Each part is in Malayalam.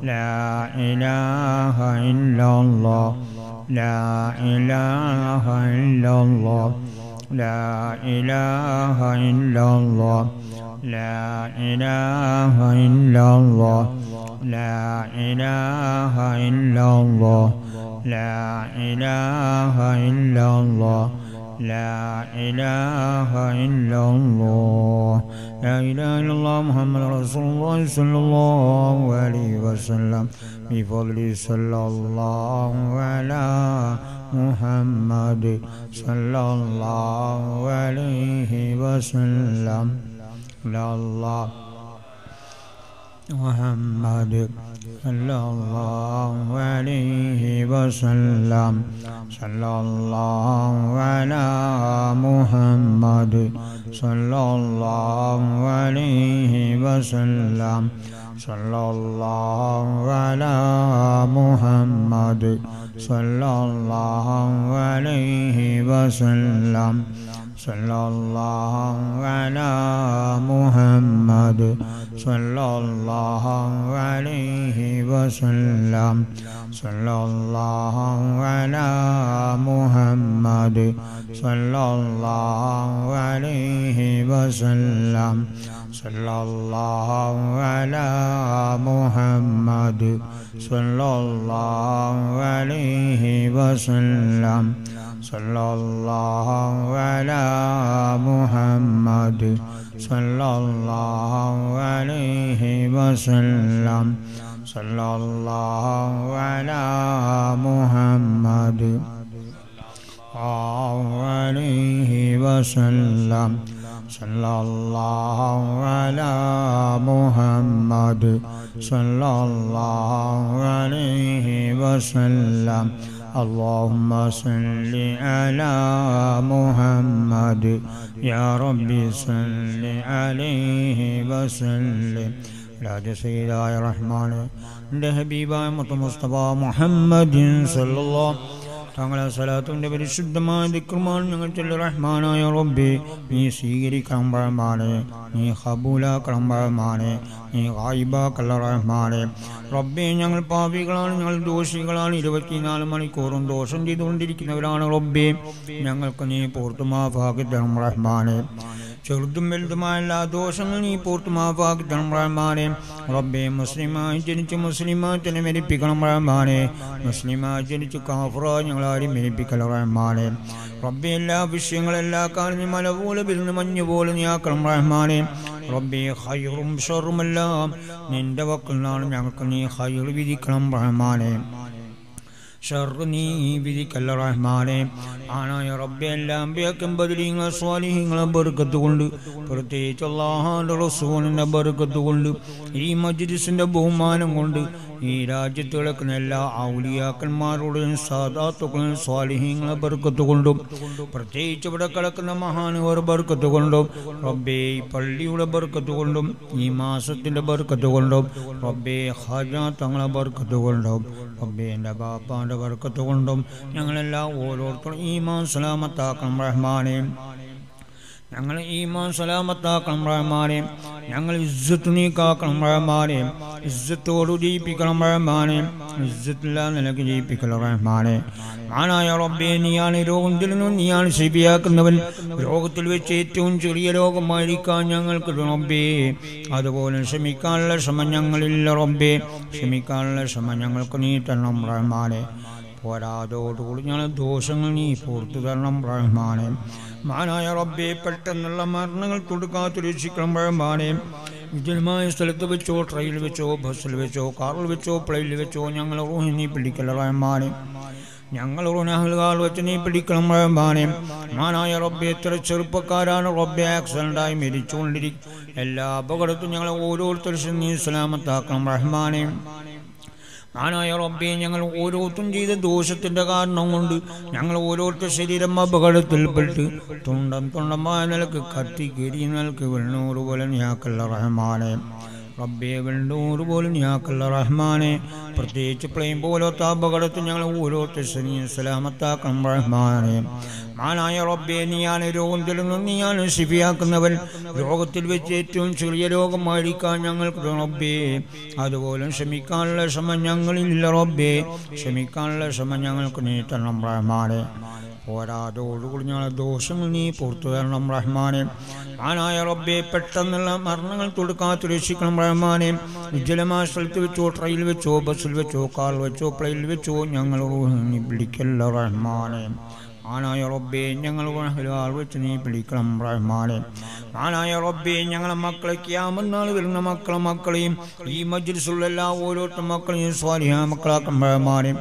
لا إله إلا الله لا إله إلا الله لا إله إلا الله لا إله إلا الله لا إله إلا الله لا إله إلا الله لا إله إلا الله لا إله إلا الله محمد رسول الله صلى الله عليه وسلم بفضل صلى الله على محمد صلى الله عليه وسلم لا الله محمد صلى الله عليه وسلم صلى الله على محمد صلى الله عليه وسلم صلى الله على محمد صلى الله عليه وسلم صلى الله على محمد صلى الله عليه وسلم صلى الله على محمد صلى الله عليه وسلم صلى الله على محمد صلى الله عليه وسلم صلى الله على محمد صلى الله عليه وسلم صلى الله على محمد الله عليه وسلم صلى الله على محمد صلى الله عليه وسلم اللهم صل على محمد يا ربي صل عليه وسلم രാജ സീതായ റഹ്മാൻ എൻ്റെ ഹബീബായ മുത്ത മുസ്തഫ മുഹമ്മദ് സല്ലല്ലാ തങ്ങളെ സലാത്തിൻ്റെ പരിശുദ്ധമായ ദിക്രമാണ് ഞങ്ങൾ ചൊല്ലി റഹ്മാനായ റബ്ബി നീ സ്വീകരിക്കണം റഹ്മാനെ നീ ഹബൂലാക്കണം റഹ്മാനെ നീ ഗായിബാക്കല്ല റഹ്മാനെ റബ്ബെ ഞങ്ങൾ പാപികളാണ് ഞങ്ങൾ ദോഷികളാണ് ഇരുപത്തിനാല് മണിക്കൂറും ദോഷം ചെയ്തുകൊണ്ടിരിക്കുന്നവരാണ് റബ്ബെ ഞങ്ങൾക്ക് നീ പൂർത്തു മാഫാക്കി തരണം റഹ്മാനെ ചെറുതും വലുതുമായ എല്ലാ ദോഷങ്ങൾ നീ പൂർത്തു മാഫാക്കി തരണം റഹ്മാനെ റബ്ബെ മുസ്ലിമായി ജനിച്ച് മുസ്ലിമായി തന്നെ മരിപ്പിക്കണം റഹ്മാനെ മുസ്ലിമായി ജനിച്ച് കാഫറായി ഞങ്ങളാരും മരിപ്പിക്കല റഹ്മാനെ റബ്ബെ എല്ലാ വിഷയങ്ങളും എല്ലാ കാലത്തും മല പോലെ വരുന്ന മഞ്ഞ് പോലെ നീ ആക്കണം റഹ്മാനെ റബ്ബെ ഹൈറും ഷറുമെല്ലാം നിന്റെ വക്കിൽ നിന്നാണ് ഞങ്ങൾക്ക് നീ ഹൈർ വിധിക്കണം റഹ്മാനെ ഷർറ് നീ വിധിക്കല്ല റഹ്മാനെ ആണായ റബ്ബെ എല്ലാം ബേക്കും ബദലീങ്ങളെ സ്വാലിഹീങ്ങളെ ബർക്കത്ത് കൊണ്ട് പ്രത്യേകിച്ച് അള്ളാഹാന്റെ റസൂലിന്റെ ബർക്കത്ത് കൊണ്ട് ഈ മജ്ലിസിന്റെ ബഹുമാനം കൊണ്ട് ഈ രാജ്യത്ത് കിടക്കുന്ന എല്ലാ ഔലിയാക്കന്മാരുടെയും സാധാത്തുക്കളും സ്വാലിഹീങ്ങളെ ബർക്കത്ത് കൊണ്ടും പ്രത്യേകിച്ച് ഇവിടെ കിടക്കുന്ന മഹാനുവർ ബർക്കത്ത് കൊണ്ടും റബ്ബേ ഈ പള്ളിയുടെ ബർക്കത്ത് കൊണ്ടും ഈ മാസത്തിന്റെ ബർക്കത്ത് കൊണ്ടും റബ്ബേ ഹജ തങ്ങളെ ബർക്കത്ത് കൊണ്ടും റബ്ബേ എൻ്റെ ബാപ്പാൻ്റെ ബർക്കത്ത് കൊണ്ടും ഞങ്ങളെല്ലാം ഓരോരുത്തരും ഈമാൻ സലാമത്താക്കണം റഹ്മാനെ ഞങ്ങൾ ഈമാൻ സലാമത്താക്കണം റഹ്മാനെ ഞങ്ങൾ ഇസ്സത്ത് നീക്കാക്കണം റഹ്മാനെ ഇസ്സത്തോട് ജയിപ്പിക്കണം റഹ്മാനെ ഇസ്സത്തില്ല നിലക്ക് ജയിപ്പിക്കണം റഹ്മാനെ മാനായ റബ്ബേ നീയാണ് രോഗത്തിൽ നിന്നും നീയാണ് ശരിയാക്കുന്നവൻ രോഗത്തിൽ വെച്ച് ഏറ്റവും ചെറിയ രോഗമായിരിക്കാൻ ഞങ്ങൾക്ക് റബ്ബേ അതുപോലെ ക്ഷമിക്കാനുള്ള ശ്രമം ഞങ്ങളില്ല റബ്ബേ ക്ഷമിക്കാനുള്ള ശ്രമം ഞങ്ങൾക്ക് നീ തരണം റഹ്മാനെ പോരാതോടുകൂടി ഞങ്ങൾ ദോഷങ്ങൾ നീ പൂർത്തു തരണം റഹ്മാനെ മാനായ റബ്ബെ പെട്ടെന്നുള്ള മരണങ്ങൾ കൊടുക്കാത്ത രക്ഷിക്കണം റഹ്മാനെ വിജയമായ സ്ഥലത്ത് വെച്ചോ ട്രെയിനിൽ വെച്ചോ ബസ്സിൽ വെച്ചോ കാറിൽ വെച്ചോ പ്ലെയിനിൽ വെച്ചോ ഞങ്ങൾ റൂഹി നീ പിടിക്കല റഹ്മാനെ ഞങ്ങൾ റുനഹുലുകാൽ വെച്ച് നീ പിടിക്കണം റഹ്മാനെ മാനായ റബ്ബെ എത്ര ചെറുപ്പക്കാരാണ് റബ്ബെ ആക്സിഡൻ്റായി മരിച്ചുകൊണ്ടിരിക്കും എല്ലാ അപകടത്തും ഞങ്ങൾ ഓരോരുത്തരും നീ സലാമത്താക്കണം റഹ്മാനെ ആനായ റബ്ബെ ഞങ്ങൾ ഓരോരുത്തരും ചെയ്ത ദോഷത്തിന്റെ കാരണം കൊണ്ട് ഞങ്ങൾ ഓരോരുത്തർ ശരീരം അപകടത്തിൽപ്പെട്ട് തുണ്ടം തുണ്ടമായ നിലക്ക് കത്തി കെരി നിലക്ക് വെണ്ണൂറ് പോലെ ഞാക്കല്ല റഹ്മാനെ റബ്ബെ വെള്ളൂർ പോലും ഞാക്കല്ല റഹ്മാനെ പ്രത്യേകിച്ച് പ്ലെയിൻ പോലത്തെ അപകടത്തിൽ ഞങ്ങൾ ഓരോരുത്തരും സലാമത്താക്കണം റഹ്മാനെ മാനായ റബ്ബെ നീയാണ് രോഗം തരുന്നു നീയാണ് ശിഫിയാക്കുന്നവൻ രോഗത്തിൽ വെച്ച് ഏറ്റവും ചെറിയ രോഗമായിരിക്കാൻ ഞങ്ങൾക്ക് റബ്ബേ അതുപോലെ ക്ഷമിക്കാനുള്ള ശ്രമം ഞങ്ങളില്ല റബ്ബേ ക്ഷമിക്കാനുള്ള ശ്രമം ഞങ്ങൾക്ക് നീ തരണം റഹ്മാനെ പോരാതോടുകൂടി ഞങ്ങളെ ദോഷങ്ങൾ നീ പുറത്തു തരണം റഹ്മാനെ ആനായ റബ്ബെ പെട്ടെന്നുള്ള മരണങ്ങൾ തൊടുക്കാത്ത രക്ഷിക്കണം റഹ്മാനെ വിജലമായ സ്ഥലത്ത് വെച്ചോ ട്രെയിനിൽ വെച്ചോ ബസ്സിൽ വെച്ചോ കാറിൽ വെച്ചോ പ്ലെയിനിൽ വെച്ചോ ഞങ്ങൾ നീ പിടിക്കല്ല റഹ്മാനെ ആനായ റബ്ബെ ഞങ്ങൾ ഹലാൽ വെച്ച് നീ പിടിക്കണം റഹ്മാനെ ആനായ റബ്ബെ ഞങ്ങളെ മക്കളെ ക്യാമന്നാൾ വരുന്ന മക്കളെ മക്കളെയും ഈ മജ്ലിസുള്ള എല്ലാ ഓരോരുത്തർ മക്കളെയും സ്വാലിഹ മക്കളാക്കണം റഹ്മാനെ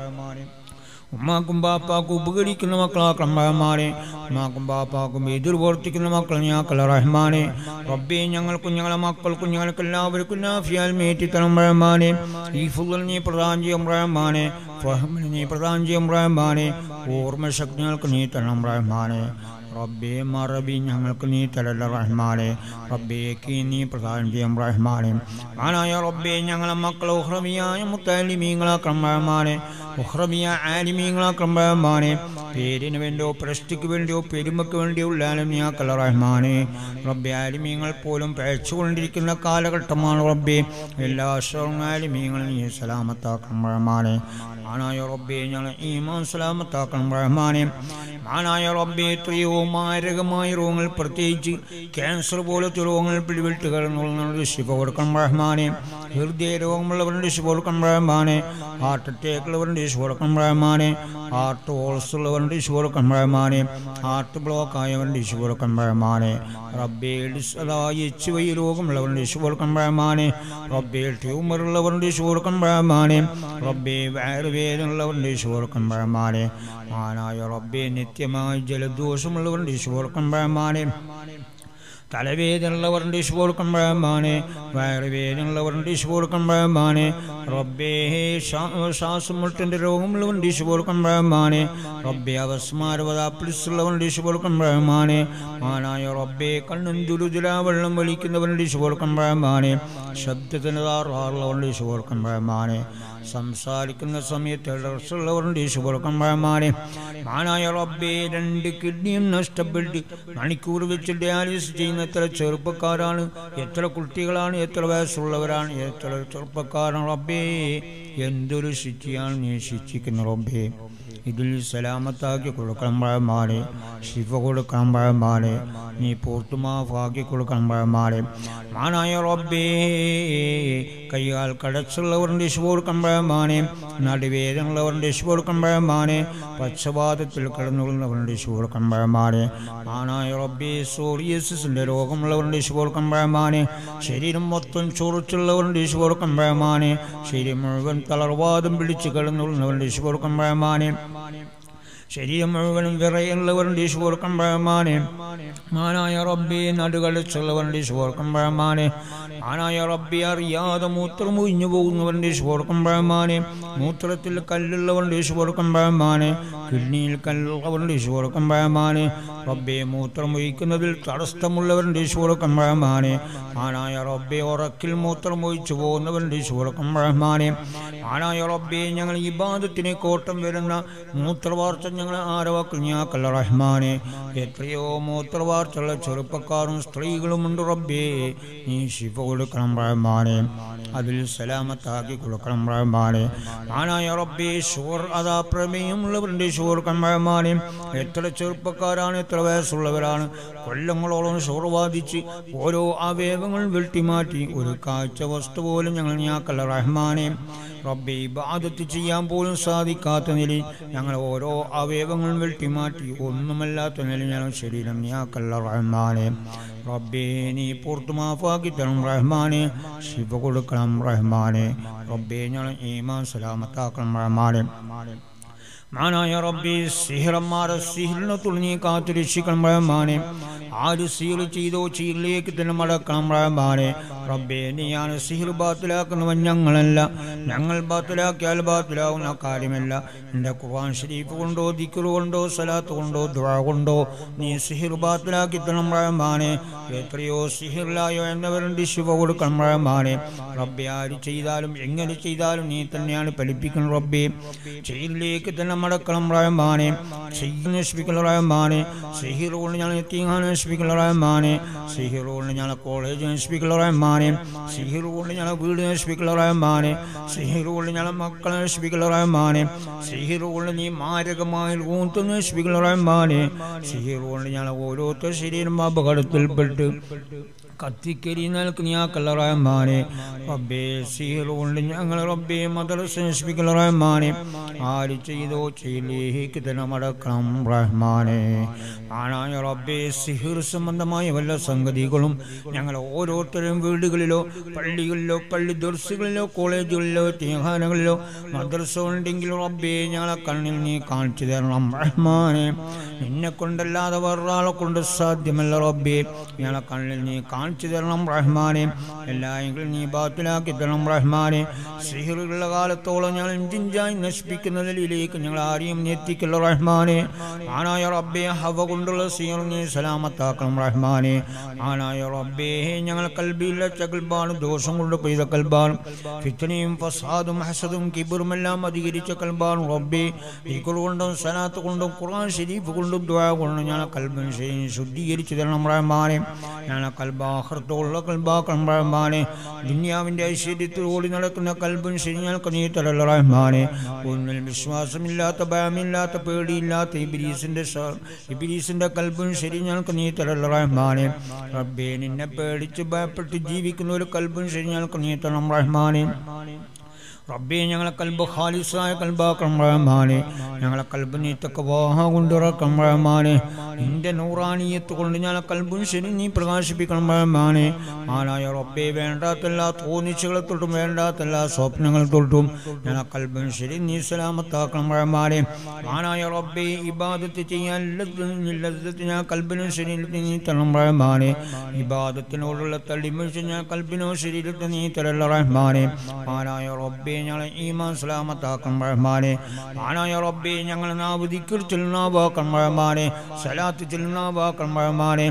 ഉമ്മാക്കും ബാപ്പാക്കും ഉപകരിക്കുന്ന മക്കളാക്കണം റഹ്മാനെ ഉമ്മാക്കും ബാപ്പാക്കും എതിർ പ്രവർത്തിക്കുന്ന മക്കൾ ഞാക്കല്ല റഹ്മാനെ റബ്ബെ ഞങ്ങൾക്കും ഞങ്ങളെ മക്കൾക്കും ഞങ്ങൾക്ക് എല്ലാവർക്കും നാഫിയാൽ മേറ്റിത്തണം റഹ്മാനെ ഈ ഫുള്ളൽ നീ പ്രധാനം ചെയ്യും റഹ്മാനെ ഫഹമിന് നീ പ്രധാനം ചെയ്യും റഹ്മാനെ ഓർമ്മശക്തി ഞങ്ങൾക്ക് നീ തരണം റഹ്മാനെ റബ്ബെ മറബി ഞങ്ങൾക്ക് നീ തരല്ല റഹ്മാനെ റബ്ബേക്ക് നീ പ്രധാനം ചെയ്യും റഹ്മാനെ ആനായ റബ്ബെ ഞങ്ങളെ മക്കളെ ഉഹ്രമിയായ മുത്തലിമീങ്ങളാക്കണം റഹ്മാനെ ഉഹ്രമിയ ആലിമീങ്ങളാക്കണം റഹ്മാനെ പേരിന് വേണ്ടിയോ പ്രശ്നയ്ക്ക് വേണ്ടിയോ പെരുമയ്ക്ക് വേണ്ടിയോ ഉള്ളാലും നീയാക്കല്ല റഹ്മാനെ റബ്ബെ ആലിമീങ്ങൾ പോലും പഴച്ചുകൊണ്ടിരിക്കുന്ന കാലഘട്ടമാണ് റബ്ബെ എല്ലാ ആലിമീങ്ങളും നീ സലാമത്താക്കണം റഹ്മാനെ ആനായ റബ്ബെ ഞങ്ങൾ ഈമാൻ സലാമത്താക്കണം റഹ്മാനെ ആനായ റബ്ബെ എത്രയോ മാരകമായ രോഗങ്ങൾ പ്രത്യേകിച്ച് ക്യാൻസർ പോലത്തെ രോഗങ്ങൾ പിടിവിട്ട് കിടന്നുള്ള ശിവ കൊടുക്കണം റഹ്മാനെ ഹൃദയ രോഗമുള്ളവരുടെ ശിവ കൊടുക്കണം റഹ്മാനെ ഹാർട്ട് അറ്റാക്ക് ഉള്ളവരുടെ ശിവ കൊടുക്കണം റഹ്മാനെ ഹാർട്ട് ഹോൾസ് ഉള്ളവരുടെ ശിവ കൊടുക്കണം റഹ്മാനെ ഹാർട്ട് ബ്ലോക്ക് ആയവരുടെ ശിവ കൊടുക്കണം റഹ്മാനെ റബ്ബേ അതാ എച്ച് വൈ രോഗമുള്ളവരുടെ ശിവ കൊടുക്കണം റഹ്മാനെ റബ്ബേ ട്യൂമർ ഉള്ളവരുടെ ശിവ കൊടുക്കണം റഹ്മാനെ റബ്ബേ വയറുവേദനയുള്ളവരുടെ ശിവ കൊടുക്കണം റഹ്മാനെ മാനായ റബ്ബെ നിത്യമായി ജലദോഷമുള്ളവരുടെ ശിവോർക്കം ബ്രഹ്മാനെ തലവേദനയുള്ളവരുടെ ശിവോർക്കം ബ്രഹ്മാനെ വയറുവേദനയുള്ളവരുടെ ശിവോർക്കം ബ്രഹ്മാനെ റബ്ബേ ശ്വാസം മുട്ടിൻ്റെ രോഗമുള്ളവരുടെ ശിവോർക്കം ബ്രഹ്മാനെ റബ്ബെ അവസ്മാരവത പ്ലിസുള്ളവരുടെ ശിവോർക്കം ബ്രഹ്മാനെ മാനായ റബ്ബെ കണ്ണും ദുരുദുര വെള്ളം വലിക്കുന്നവരുടെ ശിവോർക്കം ബ്രഹ്മാനെ ശബ്ദത്തിന് താറുള്ളവരുടെ ശിവോർക്കം ബ്രഹ്മാനെ സംസാരിക്കുന്ന സമയത്ത് ഡ്രസ്സുള്ളവരുടെ ശുഭർക്കം പഴമാനെ മാനായ റബ്ബെ രണ്ട് കിഡ്നിയും നഷ്ടപ്പെട്ട് മണിക്കൂർ വെച്ച് ഡയാലിസിസ് ചെയ്യുന്ന എത്ര ചെറുപ്പക്കാരാണ് എത്ര കുട്ടികളാണ് എത്ര വയസ്സുള്ളവരാണ് എത്ര ചെറുപ്പക്കാരാണ് റബ്ബേ എന്തൊരു ശിക്ഷയാണ് നീ ശിക്ഷിക്കുന്ന റബ്ബേ ഇതിൽ സലാമത്താക്കി കൊടുക്കണം പഴമാനെ ശിവ കൊടുക്കണം പഴമാനെ നീ പൂർത്തുമാഫാക്കി കൊടുക്കണം പഴമാനെ മാനായ റബ്ബേ കൈകാൽ കടച്ചുള്ളവരുടെ ശിവ കൊടുക്കണം പഴമാനെ നടുവേദനയുള്ളവരുടെ ശിവ കൊടുക്കണം പഴമാനെ പക്ഷപാതത്തിൽ കിടന്നുള്ളവരുടെ ശിവ കൊടുക്കണം പഴമാനെ മാനായ റബ്ബേ സോറിയസിന്റെ രോഗമുള്ളവരുടെ ശിവ കൊടുക്കണം പഴമാനെ ശരീരം മൊത്തം ചൊറിച്ചുള്ളവരുടെ ശിവ കൊടുക്കണം പഴമാനെ ശരീരം മുഴുവൻ തളർവാദം പിടിച്ച് കിടന്നുള്ളവരുടെ ശിവ കൊടുക്കണം പഴമാനെ ശരീരം മുഴുവനും വിറയുള്ളവരുടെ ഈശ്വർക്കം പഴമാനെ മാനായ റബ്ബി നടുകളിച്ചുള്ളവരുടെ ഈശ്വർക്കം പഴമാനെ മാനായ റബ്ബി അറിയാതെ മൂത്രം ഒഴിഞ്ഞു പോകുന്നവരുടെ ഈശ്വർക്കം പഴമാനെ മൂത്രത്തിൽ കല്ലുള്ളവരുടെ ഈശ്വർക്കം പഴമാനെ കിഡ്നിയിൽ കല്ലുള്ളവരുടെ ഈശ്വർക്കം പഴമാനെ റബ്ബെ മൂത്രം ഒഴിക്കുന്നതിൽ തടസ്സമുള്ളവരുടെ ഈശ്വർക്കം പഴമാനെ മാനായ റബ്ബെ ഉറക്കിൽ മൂത്രം ഒഴിച്ചു പോകുന്നവരുടെ ഈശ്വർക്കം പഴമാനെ മാനായ റബ്ബെ ഞങ്ങൾ ഈ ബാധത്തിന് കോട്ടം വരുന്ന മൂത്രവാർച്ച ഞങ്ങൾ ആരവാക്കൾ ഞാക്കല്ല റഹ്മാനെ എത്രയോ മൂത്രവാർച്ചുള്ള ചെറുപ്പക്കാരും സ്ത്രീകളുമുണ്ട് റബ്ബേ നീ ശിവ കൊടുക്കണം റഹ്മാനെ അതിൽ സലാമത്താക്കി കൊടുക്കണം റഹ്മാനെ ആനായ റബ്ബേ ഷുവർ അതാ പ്രമേയമുള്ളവരുടെ ഷുവർ റഹ്മാനെ എത്ര ചെറുപ്പക്കാരാണ് എത്ര വയസ്സുള്ളവരാണ് കൊല്ലങ്ങളോളം ഷുവർ ബാധിച്ച് ഓരോ അവയവങ്ങൾ വെട്ടിമാറ്റി ഒരു കാഴ്ച വസ്തു പോലും ഞങ്ങൾ ഞാക്കല്ല റഹ്മാനെ റബ്ബെ ഇബാദത്ത് ചെയ്യാൻ പോലും സാധിക്കാത്ത നിലയിൽ ഞങ്ങൾ ഓരോ അവയവങ്ങളും വെട്ടിമാറ്റി ഒന്നുമല്ലാത്ത നിലയിൽ ഞങ്ങൾ ശരീരം ഞാക്കല്ല റഹ്മാനെ റബ്ബേ നീ പുറത്തു മാഫാക്കി തരണം റഹ്മാനെ ശിവ കൊടുക്കണം റഹ്മാനെ റബ്ബേ ഞങ്ങൾ ഈമാൻ സലാമത്താക്കണം റഹ്മാനെ മാനായ റബ്ബി സിഹിറന്മാരെ സിഹിറിനെ തുളഞ്ഞി കാത്തു രക്ഷിക്കണം റഹ്മാനെ ആര് സിഹിർ ചെയ്തോ ചെയ്യിലേക്ക് തന്നെ മടക്കണം റഹ്മാനെ റബ്ബേ നീയാണ് സിഹിർ ബാത്തിലാക്കുന്നവൻ ഞങ്ങളല്ല ഞങ്ങൾ ബാത്തിലാക്കിയാൽ ബാത്തിലാവുന്ന കാര്യമല്ല എൻ്റെ ഖുർആൻ ഷരീഫ് കൊണ്ടോ ദിക്കർ കൊണ്ടോ സലാത്ത് കൊണ്ടോ ദുഴ കൊണ്ടോ നീ സിഹിർ ബാത്തിലാക്കി തരണം റഹ്മാനെ എത്രയോ സിഹിറിലായോ എന്നവരുണ്ട് ശിവ കൊടുക്കണം റഹ്മാനെ റബ്ബെ ആര് ചെയ്താലും എങ്ങനെ ചെയ്താലും നീ തന്നെയാണ് പഠിപ്പിക്കണം റബ്ബെ ചെയ്യിലേക്ക് തന്നെ മടക്കണം റഹ്മാനെ ചെയ്യ നശിപ്പിക്കൽ റഹ്മാനെ സിഹിർ കൊണ്ട് ഞാൻ എത്തിങ്ങാൻ നശിപ്പിക്കൽ റഹ്മാനെ സിഹിർ കൊണ്ട് ഞാൻ കോളേജ് നശിപ്പിക്കൽ റഹ്മാനെ സിഹിർ കൊണ്ട് ഞാൻ വീട് നശിപ്പിക്കൽ റഹ്മാനെ സിഹിർ കൊണ്ട് ഞാൻ മക്കളെ നശിപ്പിക്കൽ റഹ്മാനെ സിഹിർ കൊണ്ട് നീ മാരകമായ ഊത്ത് നശിപ്പിക്കൽ റഹ്മാനെ സിഹിർ കൊണ്ട് ഞാൻ ഓരോരുത്തർ ശരീരം അപകടത്തിൽപ്പെട്ട് കത്തിക്കരി നൽകുന്ന റഹ്മാനെ റബ്ബേ സീർ കൊണ്ട് ഞങ്ങൾ റബ്ബേ മദ്രസ നശിപ്പിക്കൽ റഹ്മാനെ ആര് ചെയ്തോ ചെയ്യിലേക്ക് തന്നെ മടക്കണം റഹ്മാനെ ആണായ റബ്ബേ സിഹിർ സംബന്ധമായ വല്ല സംഗതികളും ഞങ്ങൾ ഓരോരുത്തരും വീടുകളിലോ പള്ളികളിലോ പള്ളി ദർസുകളിലോ കോളേജുകളിലോ തീഹാനകളിലോ മദ്രസ ഉണ്ടെങ്കിൽ റബ്ബേ ഞങ്ങളെ കണ്ണിൽ നീ കാണിച്ചു തരണം റഹ്മാനെ നിന്നെ കൊണ്ടല്ലാതെ വേറൊരാളെ കൊണ്ട് സാധ്യമല്ല റബ്ബേ ഞങ്ങളെ കണ്ണിൽ നീ കാണിച്ചു തരണം റഹ്മാനെ എല്ലായെങ്കിലും നീ ബാത്തിലാക്കി തരണം റഹ്മാനെ സിഹിറുള്ള കാലത്തോളം ഞങ്ങൾ ഇഞ്ചിഞ്ചായി നശിപ്പിക്കുന്നതിലേക്ക് ഞങ്ങൾ ആരെയും നീ എത്തിക്കല്ല റഹ്മാനെ ആനായ റബ്ബെ ഹവ കൊണ്ടുള്ള സിഹിർ നീ സലാമത്താക്കണം റഹ്മാനെ ആനായ റബ്ബേ ഞങ്ങൾ കൽബിയില്ല ചകൽബാണ് ദോഷം കൊണ്ട് പെയ്ത കൽബാണ് ഫിത്തനയും ഫസാദും ഹസദും കിബറുമെല്ലാം അധികരിച്ച കൽബാണ് റബ്ബേ ദിക്കുർ കൊണ്ടും സലാത്ത് കൊണ്ടും ഖുർആൻ ഷരീഫ് കൊണ്ടും ദ്വാ കൊണ്ടും ഞങ്ങളെ കൽബിന് ശരി ശുദ്ധീകരിച്ചു തരണം റഹ്മാനെ ഞങ്ങളെ കൽബാഹൃത്തുള്ള കൽബാക്കണം റഹ്മാനെ ദുനിയാവിൻ്റെ ഐശ്വര്യത്തിൽ ഓടി നടക്കുന്ന കൽബും ശരി ഞങ്ങൾക്ക് നീ തരല്ല റഹ്മാനെ ഒന്നിൽ വിശ്വാസമില്ലാത്ത ഭയമില്ലാത്ത പേടിയില്ലാത്ത ഇബിലീസിൻ്റെ ഇബിലീസിൻ്റെ കൽബും ശരി ഞങ്ങൾക്ക് നീ തരല്ല റഹ്മാനെ റബ്ബേ നിന്നെ പേടിച്ച് ഭയപ്പെട്ട് ജീവിക്കുന്ന ഒരു കൽബും ശരി ഞങ്ങൾക്ക് നീ തരണം റഹ്മാനെ റബ്ബേ ഞങ്ങളെ കൽബ് ഖാലിസായ കൽബാക്കണം റഹ്മാനെ ഞങ്ങളെ കൽബ് നീ തക്കവാഹ കൊണ്ടിറക്കണം റഹ്മാനെ നിന്റെ നൂറാനീയത്ത് കൊണ്ട് ഞങ്ങളെ കൽബും ശരി നീ പ്രകാശിപ്പിക്കണം റഹ്മാനെ ആനായ റബ്ബേ വേണ്ടാത്തെല്ലാ തോന്നിച്ചുകളെ തൊട്ടും വേണ്ടാത്തെല്ലാ സ്വപ്നങ്ങൾ തൊട്ടും ഞങ്ങളെ കൽബും ശരി നീ സലാമത്താക്കണം റഹ്മാനെ ആനായ റബ്ബേ ഇബാദത്ത് ചെയ്യാൻ ലദ്ദത്ത് ഞാൻ കൽബിനും ശരീരത്തിൽ നീ തരണം റഹ്മാനെ ഇബാദത്തിനോടുള്ള തള്ളിമഴിച്ച് ഞാൻ കൽബിനോ ശരീരത്തിൽ നീ തരല്ല റഹ്മാനെ ആനായ റബ്ബേ ഞങ്ങളെ ഈമാൻ സലാമത്താക്കണം റഹ്മാനെ ആനായ റബ്ബേ ഞങ്ങൾ നാവ് ദിക്കർ ചെല്ലുന്ന വാക്കണം റഹ്മാനെ സലാത്ത് ചെല്ലുന്ന വാക്കണം റഹ്മാനെ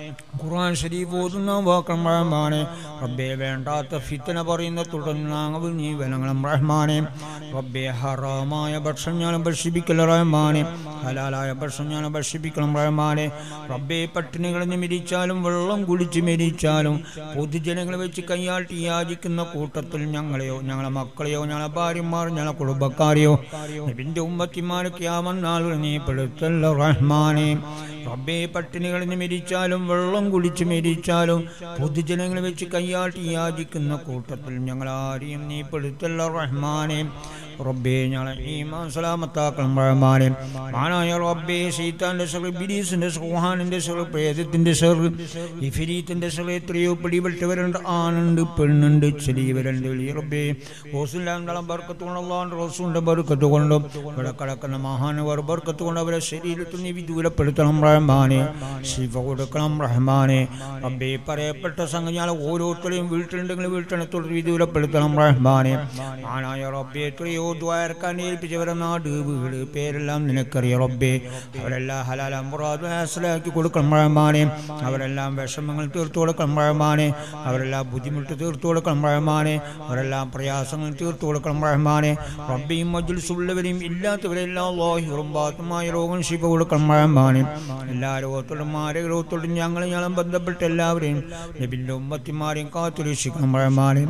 ഖുർആൻ ഷരീഫ് ഓതുന്ന വാക്കണം റഹ്മാനെ റബ്ബേ വേണ്ടാത്ത ഫിത്തന പറയുന്ന തുടർന്നാങ്ങൾ നീ വനങ്ങളും റഹ്മാനെ റബ്ബേ ഹറാമായ ഭക്ഷണം ഞാൻ ഭക്ഷിപ്പിക്കല റഹ്മാനെ ഹലാലായ ഭക്ഷണം ഞാൻ ഭക്ഷിപ്പിക്കണം റഹ്മാനെ റബ്ബേ പട്ടിണികൾ മരിച്ചാലും വെള്ളം കുടിച്ച് മരിച്ചാലും പൊതുജനങ്ങളെ വെച്ച് കൈയാട്ടി യാചിക്കുന്ന കൂട്ടത്തിൽ ഞങ്ങളെയോ ഞങ്ങളെ മക്കളെയോ ഞങ്ങളെ ഭാര്യമാർ ഞങ്ങളെ കുടുംബക്കാരെയോ നബിന്റെ ഉമ്മത്തിമാരൊക്കെ ആവന്നാൾ നീ പെടുത്തല്ല റഹ്മാനെ റബ്ബേ പട്ടിണികൾ മരിച്ചാലും വെള്ളം കുടിച്ച് മരിച്ചാലും പൊതുജനങ്ങളെ വെച്ച് കൈയാട്ടി യാചിക്കുന്ന കൂട്ടത്തിൽ ഞങ്ങൾ ആരെയും നീ പെടുത്തല്ല റഹ്മാനെ റബ്ബേ ഞങ്ങളെ ഈമാൻ സലാമത്താക്കണം റഹ്മാനെ മാനായ റബ്ബേ ശീത്താന്റെ ചെറു ബിലീസിന്റെ സുഹാനിന്റെ ചെറു പ്രേതത്തിന്റെ ചെറു ഇഫിരീത്തിന്റെ ചെറു എത്രയോ പിടിപെട്ടവരുണ്ട് ആണുണ്ട് പെണ്ണുണ്ട് ചെറിയവരുണ്ട് വലിയ റബ്ബേ റോസുല്ലാന്തളം ബർക്കത്തുകൊണ്ടുള്ളാണ്ട് റോസുന്റെ ബർക്കത്ത് കൊണ്ടും ഇവിടെ കിടക്കുന്ന മഹാനവർ ബർക്കത്ത് കൊണ്ട് അവരെ ശരീരത്തിൽ നീ വിദൂരപ്പെടുത്തണം റഹ്മാനെ ശിവ കൊടുക്കണം റഹ്മാനെ റബ്ബേ പറയപ്പെട്ട സംഗതിയാൽ ഓരോരുത്തരെയും വീട്ടിലുണ്ടെങ്കിൽ വീട്ടിനത്തോട് വിദൂരപ്പെടുത്തണം റഹ്മാനെ ആനായ റബ്ബേ എത്രയോ ദ്വാരക്കാൻ ഏൽപ്പിച്ചവരെ നാട് വീട് പേരെല്ലാം നിനക്കറിയാം റബ്ബേ അവരെല്ലാം ഹലാല മുറാദ് ഹാസലാക്കി കൊടുക്കണം റഹ്മാനെ അവരെല്ലാം വിഷമങ്ങൾ തീർത്തു കൊടുക്കണം റഹ്മാനെ അവരെല്ലാം ബുദ്ധിമുട്ട് തീർത്തു കൊടുക്കണം റഹ്മാനെ അവരെല്ലാം പ്രയാസങ്ങൾ തീർത്തു കൊടുക്കണം റഹ്മാനെ റബ്ബിയും മജുൽസുള്ളവരെയും ഇല്ലാത്തവരെല്ലാം ലോഹിറും ബാത്തുമായ രോഗം ശിവ കൊടുക്കണം റഹ്മാനെ എല്ലാ രോഗത്തോടും മാരക രോഗത്തോടും ഞങ്ങൾ ഞങ്ങളും ബന്ധപ്പെട്ട എല്ലാവരെയും നബിൻ്റെ ഉമ്മത്തിമാരെയും കാത്തുരക്ഷിക്കണം റഹ്മാനെ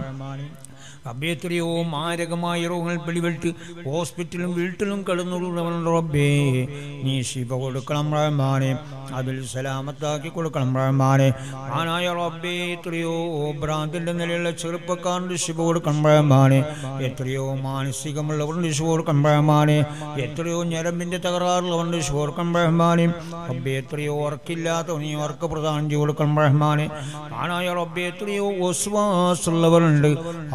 റബ്ബേ എത്രയോ മാരകമായ രോഗങ്ങൾ പിടിപെട്ട് ഹോസ്പിറ്റലും വീട്ടിലും കിടന്നുള്ളവനുണ്ട് റബ്ബേ നീ ശിവ കൊടുക്കണം റഹ്മാനെ അതിൽ സലാമത്താക്കി കൊടുക്കണം റഹ്മാനെ ആനായ റബ്ബേ എത്രയോ ഭ്രാന്തിൻ്റെ നിലയുള്ള ചെറുപ്പക്കാരുടെ ശിവ കൊടുക്കണം റഹ്മാനെ എത്രയോ മാനസികമുള്ളവരുടെ ശിവ കൊടുക്കണം റഹ്മാനെ എത്രയോ ഞരമ്പിൻ്റെ തകരാറുള്ളവരുടെ ശിവ കൊടുക്കണം റഹ്മാനെ റബ്ബേ എത്രയോ ഉറക്കില്ലാത്ത നീ ഉറക്ക പ്രദാനം ചെയ്ത് കൊടുക്കണം റഹ്മാനെ ആനായ റബ്ബേ എത്രയോ ഒസ്വാസുള്ളവരുണ്ട് ആശ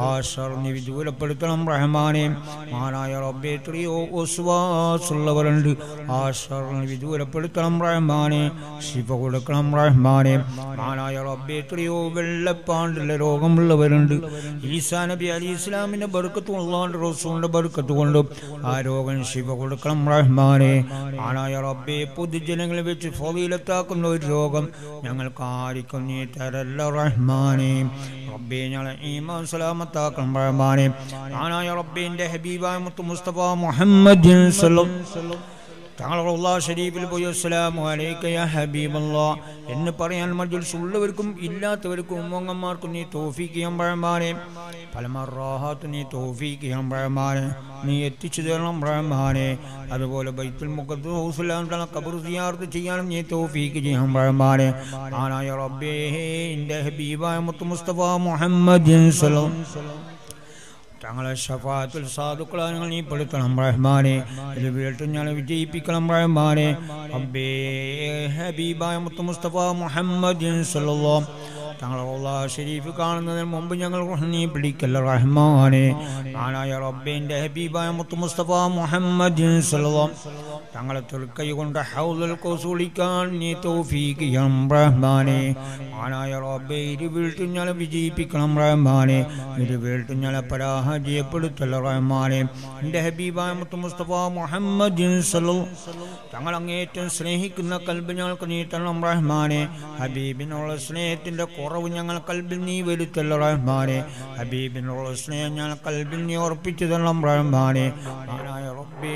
ഷർ നീ വിദൂരപ്പെടുത്തണം റഹ്മാനെ മാനായ റബ്ബെ എത്രയോ ഒസ്വാസുള്ളവരുണ്ട് ആ ഷർ നീ വിദൂരപ്പെടുത്തണം റഹ്മാനെ ശിഫ കൊടുക്കണം റഹ്മാനെ മാനായ റബ്ബെ എത്രയോ വെള്ളപ്പാണ്ടുള്ള രോഗമുള്ളവരുണ്ട് ഈസാ നബി അലി ഇസ്ലാമിന്റെ ബർക്കത്തും അള്ളാഹുന്റെ റസൂലിന്റെ ബർക്കത്ത് കൊണ്ടും ആ രോഗം ശിവ കൊടുക്കണം റഹ്മാനെ ആനായ റബ്ബെ പൊതുജനങ്ങളെ വെച്ച് ഫീലത്താക്കുന്ന ഒരു രോഗം ഞങ്ങൾക്ക് ആർക്കും നീ തരല്ല റഹ്മാനെ റബ്ബെ ഞങ്ങളെ ഈമാൻ സലാമത്താക്കണം റഹ്മാനെ ആനായ റബ്ബിന്റെ ഹബീബായ മുത്ത് മുസ്തഫ മുഹമ്മദ് സല്ലല്ലാഹു തങ്ങളുള്ള ഷരീഫിൽ പോയി അസ്സലാമു അലൈക യാ ഹബീബല്ലാ എന്ന് പറയാൻ മജ്ലിസ് ഉള്ളവർക്കും ഇല്ലാത്തവർക്കും ഉമ്മങ്ങന്മാർക്കും നീ തോഫീക്ക് ചെയ്യാൻ പഴമാനെ പലമറാഹാത്ത് നീ തോഫീക്ക് ചെയ്യാൻ പഴമാനെ നീ എത്തിച്ചു തരണം പഴമാനെ അതുപോലെ ബൈത്തുൽ മുഖദ്ദൂസുലാം തല കബർ സിയാർത്ത് ചെയ്യാനും നീ തോഫീക്ക് ചെയ്യാൻ പഴമാനെ ആനായ റബ്ബേ എൻ്റെ ഹബീബായ മുത്ത് മുസ്തഫ മുഹമ്മദ് സല്ലല്ലാഹു തങ്ങളെ ഷഫാത്തുൽ സാധുക്കളെ നിങ്ങൾ നീ പെടുത്തണം റഹ്മാനെ ഇത് വീട്ടിൽ ഞാൻ വിജയിപ്പിക്കണം റഹ്മാനെ അബ്ബേ ഹബീബായ മുത്ത് മുസ്തഫ മുഹമ്മദ് സല്ലല്ലാഹു തങ്ങളെ ഷരീഫ് കാണുന്നതിന് മുമ്പ് ഞങ്ങൾ നീ പിടിക്കല്ല റഹ്മാനെ ആനായ റബ്ബിന്റെ ഹബീബായ മുത്ത് മുസ്തഫ മുഹമ്മദ് സല്ലല്ലാഹു തങ്ങളെ തുൽക്കൈ കൊണ്ട് ഹൗദുൽ കോസൂളിക്കാൻ നീ തൗഫീഖ് ചെയ്യണം റഹ്മാനെ ആനായ റബ്ബെ ഇരു വീട്ടിൽ ഞാൻ വിജയിപ്പിക്കണം റഹ്മാനെ ഇരു വീട്ടിൽ ഞാൻ പരാജയപ്പെടുത്തല്ല റഹ്മാനെ എൻ്റെ ഹബീബായ മുത്ത് മുസ്തഫ മുഹമ്മദ് സല്ലല്ലാഹു തങ്ങൾ അങ്ങേറ്റം സ്നേഹിക്കുന്ന കൽബ് ഞങ്ങൾക്ക് നീ തരണം റഹ്മാനെ ഹബീബിനുള്ള സ്നേഹത്തിന്റെ കുറവ് ഞങ്ങൾ കൽബിൽ നീ വരുത്തല്ല റഹ്മാനെ ഹബീബിനുള്ള സ്നേഹം ഞങ്ങൾ കൽബിൽ നീ ഉറപ്പിച്ചു തരണം റഹ്മാനെ ആനായ റബ്ബേ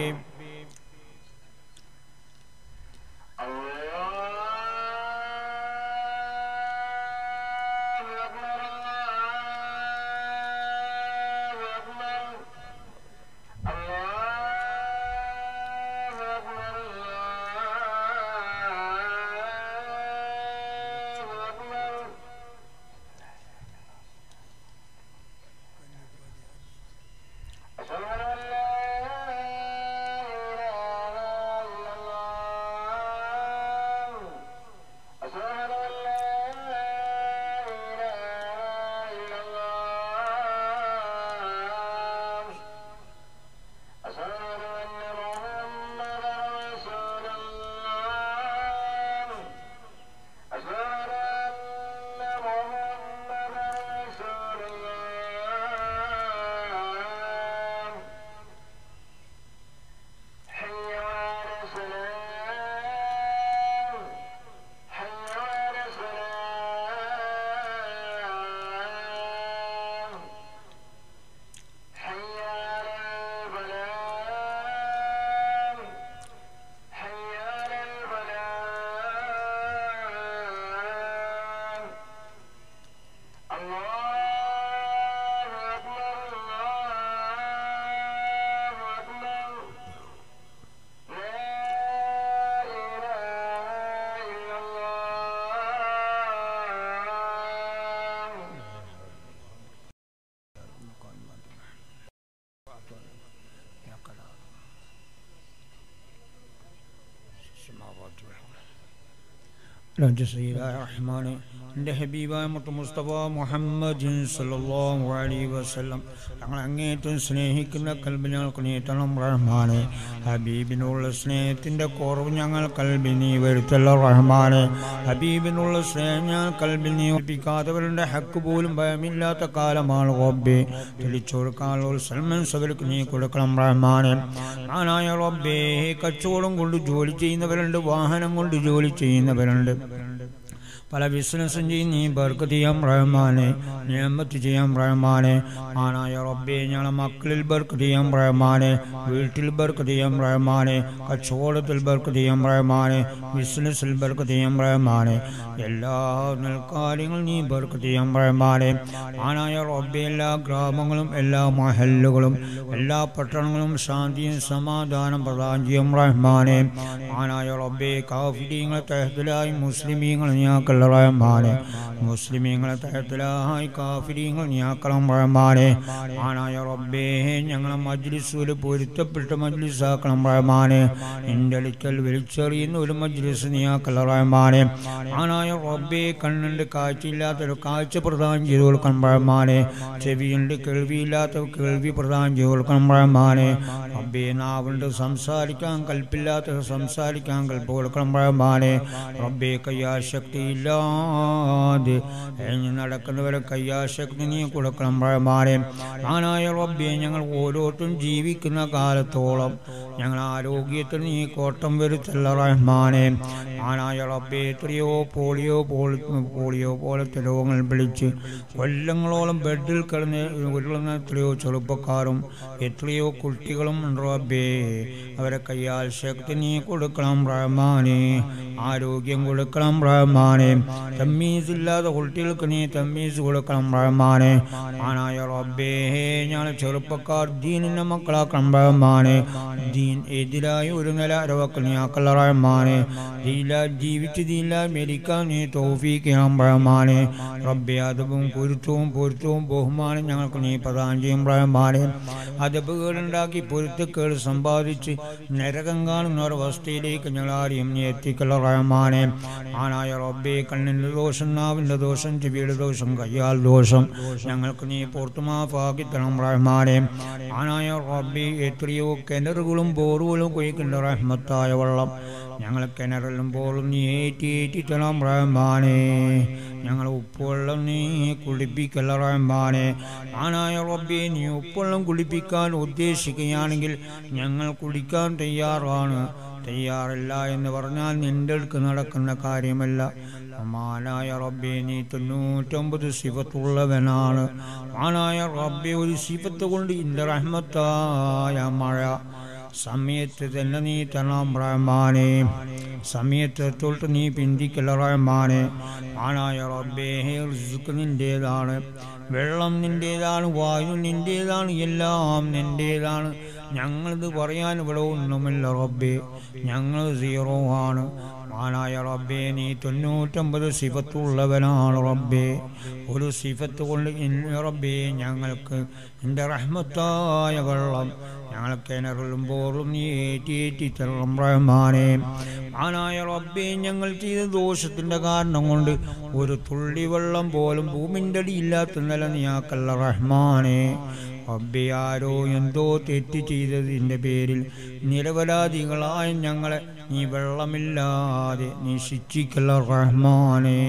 റഹ്മാനെ എൻ്റെ ഹബീബായ മുത്ത് മുസ്തഫ മുഹമ്മദ് സല്ലല്ലാഹു അലൈഹി വസല്ലം ഞങ്ങൾ അങ്ങേറ്റം സ്നേഹിക്കുന്ന കൽബ് ഞങ്ങൾക്ക് നീട്ടണം റഹ്മാനെ ഹബീബിനുള്ള സ്നേഹത്തിൻ്റെ കുറവ് ഞങ്ങൾ കൽബിൽ നീ വരുത്തല്ല റഹ്മാനെ ഹബീബിനുള്ള സ്നേഹം ഞങ്ങൾ കൽബിൽ നീ ഒപ്പിക്കാത്തവരുടെ ഹക്ക് പോലും ഭയമില്ലാത്ത കാലമാണ് റബ്ബെ തെളിച്ചു കൊടുക്കാനുള്ള സൽമൻ സബർക്ക് നീ കൊടുക്കണം റഹ്മാനെ ആനായ റബ്ബേ കച്ചവടം കൊണ്ട് ജോലി ചെയ്യുന്നവരുണ്ട് വാഹനം കൊണ്ട് ജോലി ചെയ്യുന്നവരുണ്ട് പല ബിസിനസ്സും ചെയ്യും നീ ബർക്ക് ചെയ്യാം റഹ്മാനെ നിയമത്ത് ചെയ്യാം റഹ്മാനെ ആനായ റബ്ബെ ഞങ്ങളെ മക്കളിൽ ബർക്ക് ചെയ്യാം റഹ്മാനെ വീട്ടിൽ ബർക്ക് ചെയ്യാം റഹ്മാനെ കച്ചവടത്തിൽ ബർക്ക് ചെയ്യാം റഹ്മാനെ ബിസിനസ്സിൽ ബർക്ക് ചെയ്യാം റഹ്മാനെ എല്ലാ കാര്യങ്ങളും നീ ബർക്ക് ചെയ്യാം റഹ്മാനെ ആനായ റബ്ബെ എല്ലാ ഗ്രാമങ്ങളും എല്ലാ മഹല്ലുകളും എല്ലാ പട്ടണങ്ങളും ശാന്തിയും സമാധാനം പ്രദാനം ചെയ്യും റഹ്മാനെ ആനായ റബ്ബെ കാഫിര്യങ്ങളെ തെഹദിലായി മുസ്ലിമീങ്ങൾ ഞങ്ങൾ നീയാക്കല്ല റഹ്മാനെ മുസ്ലിമീങ്ങളെ തരത്തിലായി കാഫിരീങ്ങൾ നീയാക്കണം റഹ്മാനെ ആനായ റബ്ബേ ഞങ്ങളെ മജ്ലിസൂല് പൊരുത്തപ്പെട്ട മജ്ലിസാക്കണം റഹ്മാനെ നിന്റെ അടുക്കൽ വിളിച്ചെറിയുന്ന ഒരു മജ്ലിസ് നീയാക്കല്ല റഹ്മാനെ ആനായ റബ്ബേ കണ്ണുണ്ട് കാഴ്ചയില്ലാത്തൊരു കാഴ്ച പ്രദാനം ചെയ്തു കൊടുക്കണം റഹ്മാനെ ചെവിയുണ്ട് കേൾവിയില്ലാത്ത കേൾവി പ്രദാനം ചെയ്തു കൊടുക്കണം റഹ്മാനെ റബ്ബേ നാവുണ്ട് സംസാരിക്കാൻ കൽപ്പില്ലാത്ത സംസാരിക്കാൻ കൽപ്പ് കൊടുക്കണം റഹ്മാനെ റബ്ബേ കയ്യാശക്തി ഇല്ലാതെ എഴുതി നടക്കുന്നവരെ കയ്യാശക്തി നീ കൊടുക്കണം റഹ്മാനെ ആനായ റബ്ബേ ഞങ്ങൾ ഓരോരുത്തരും ജീവിക്കുന്ന കാലത്തോളം ഞങ്ങൾ ആരോഗ്യത്തിൽ നീ കോട്ടം വരുത്തല്ല റഹ്മാനെ ആനായ റബ്ബേ എത്രയോ പോളിയോ പോളി പോളിയോ പോലത്തെ രോഗങ്ങൾ വിളിച്ച് കൊല്ലങ്ങളോളം ബെഡിൽ കിടന്ന് ഉരുളുന്ന എത്രയോ ചെറുപ്പക്കാരും എത്രയോ കുട്ടികളും ഉണ്ട് റബ്ബേ അവരെ കയ്യാൽ ശക്തി നീ കൊടുക്കണം റഹ്മാനെ ആരോഗ്യം കൊടുക്കണം റഹ്മാനെ തമ്മീസ് ഇല്ലാത്ത കുട്ടികൾക്ക് നീ തമ്മീസ് കൊടുക്കണം റഹ്മാനെ ആനായ റബ്ബേ ഞങ്ങൾ ചെറുപ്പക്കാർ ദീനിന്റെ മക്കളാക്കണം റഹ്മാനെ ദീൻ എതിരായി ഒരു നില അരവക്കൽ നീ ആക്കല്ല റഹ്മാനെ ദീല ജീവിച്ച് ദീല മരിക്കാൻ നീ തോഫീക്കണം റഹ്മാനെ റബ്ബെ അതവും പൊരുത്തവും പൊരുത്തവും ബഹുമാനം ഞങ്ങൾക്ക് നീ പ്രദാനം ചെയ്യും റഹ്മാനെ അതപ്പുകളുണ്ടാക്കി പൊരുത്തക്കേട് സമ്പാദിച്ച് നരകം കാണുന്ന ഒരവസ്ഥയിലേക്ക് ഞങ്ങൾ ആരെയും നീ എത്തിക്കല്ല റഹ്മാനെ ആനായ റബ്ബെ കണ്ണിൻ്റെ ദോഷം നാവിൻ്റെ ദോഷം ചെവിയുടെ ദോഷം കയ്യാൽ ദോഷം ഞങ്ങൾക്ക് നീ പുറത്തുമാഫാക്കി തരണം റഹ്മാനെ ആനായ റബ്ബെ എത്രയോ കിണറുകളും ബോറുകളും കുഴിക്കേണ്ട റഹ്മത്തായ വെള്ളം ഞങ്ങൾ കിണറിലും പോലും നീ ഏറ്റി ഏറ്റി തരണം റഹ്മാനെ ഞങ്ങൾ ഉപ്പുവെള്ളം നീ കുളിപ്പിക്കല്ല റഹ്മാനെ ആനായ റബ്ബെ നീ ഉപ്പുവെള്ളം കുളിപ്പിക്കാൻ ഉദ്ദേശിക്കുകയാണെങ്കിൽ ഞങ്ങൾ കുടിക്കാൻ തയ്യാറാണ് തയ്യാറില്ല എന്ന് പറഞ്ഞാൽ നിന്റെ അടുക്ക് നടക്കുന്ന കാര്യമല്ല മാനായ റബ്ബെ നീ തൊണ്ണൂറ്റൊമ്പത് സിഫത്തുള്ളവനാണ് മാനായ റബ്ബെ ഒരു സിഫത്ത് കൊണ്ട് ഇന്റെ റഹ്മത്തായ മഴ സമയത്ത് തന്നെ നീ തരണം റഹ്മാനെ സമയത്ത് തൊട്ട് നീ പിന്തിക്കല റഹ്മാനെ ആനായ റബ്ബേ റിസ്ക് നിന്റേതാണ് വെള്ളം നിന്റേതാണ് വായു നിന്റേതാണ് എല്ലാം നിന്റേതാണ് ഞങ്ങളിത് പറയാൻ ഇവിടെ ഒന്നുമില്ല റബ്ബേ ഞങ്ങൾ സീറോ ആണ് മാനായ റബ്ബേ നീ തൊണ്ണൂറ്റൊമ്പത് സിഫത്തുള്ളവനാണ് റബ്ബേ ഒരു സിഫത്ത് കൊണ്ട് ഇന്ന് റബ്ബേ ഞങ്ങൾക്ക് എൻ്റെ റഹ്മത്തായ വെള്ളം ഞങ്ങൾ കിണറിലും പോറും നീ ഏറ്റിയേറ്റി തരണം റഹ്മാനെ മാനായ റബ്ബേ ഞങ്ങൾ ചെയ്ത ദോഷത്തിൻ്റെ കാരണം കൊണ്ട് ഒരു തുള്ളി വെള്ളം പോലും ഭൂമിൻ്റെ അടിയില്ലാത്ത നില നീയാക്കല്ല റഹ്മാനെ റബ്ബെ ആരോ എന്തോ തെറ്റ് ചെയ്തതിൻ്റെ പേരിൽ നിരപരാധികളായ ഞങ്ങളെ നീ വെള്ളമില്ലാതെ നീ ശിക്ഷിക്കല്ല റഹ്മാനെ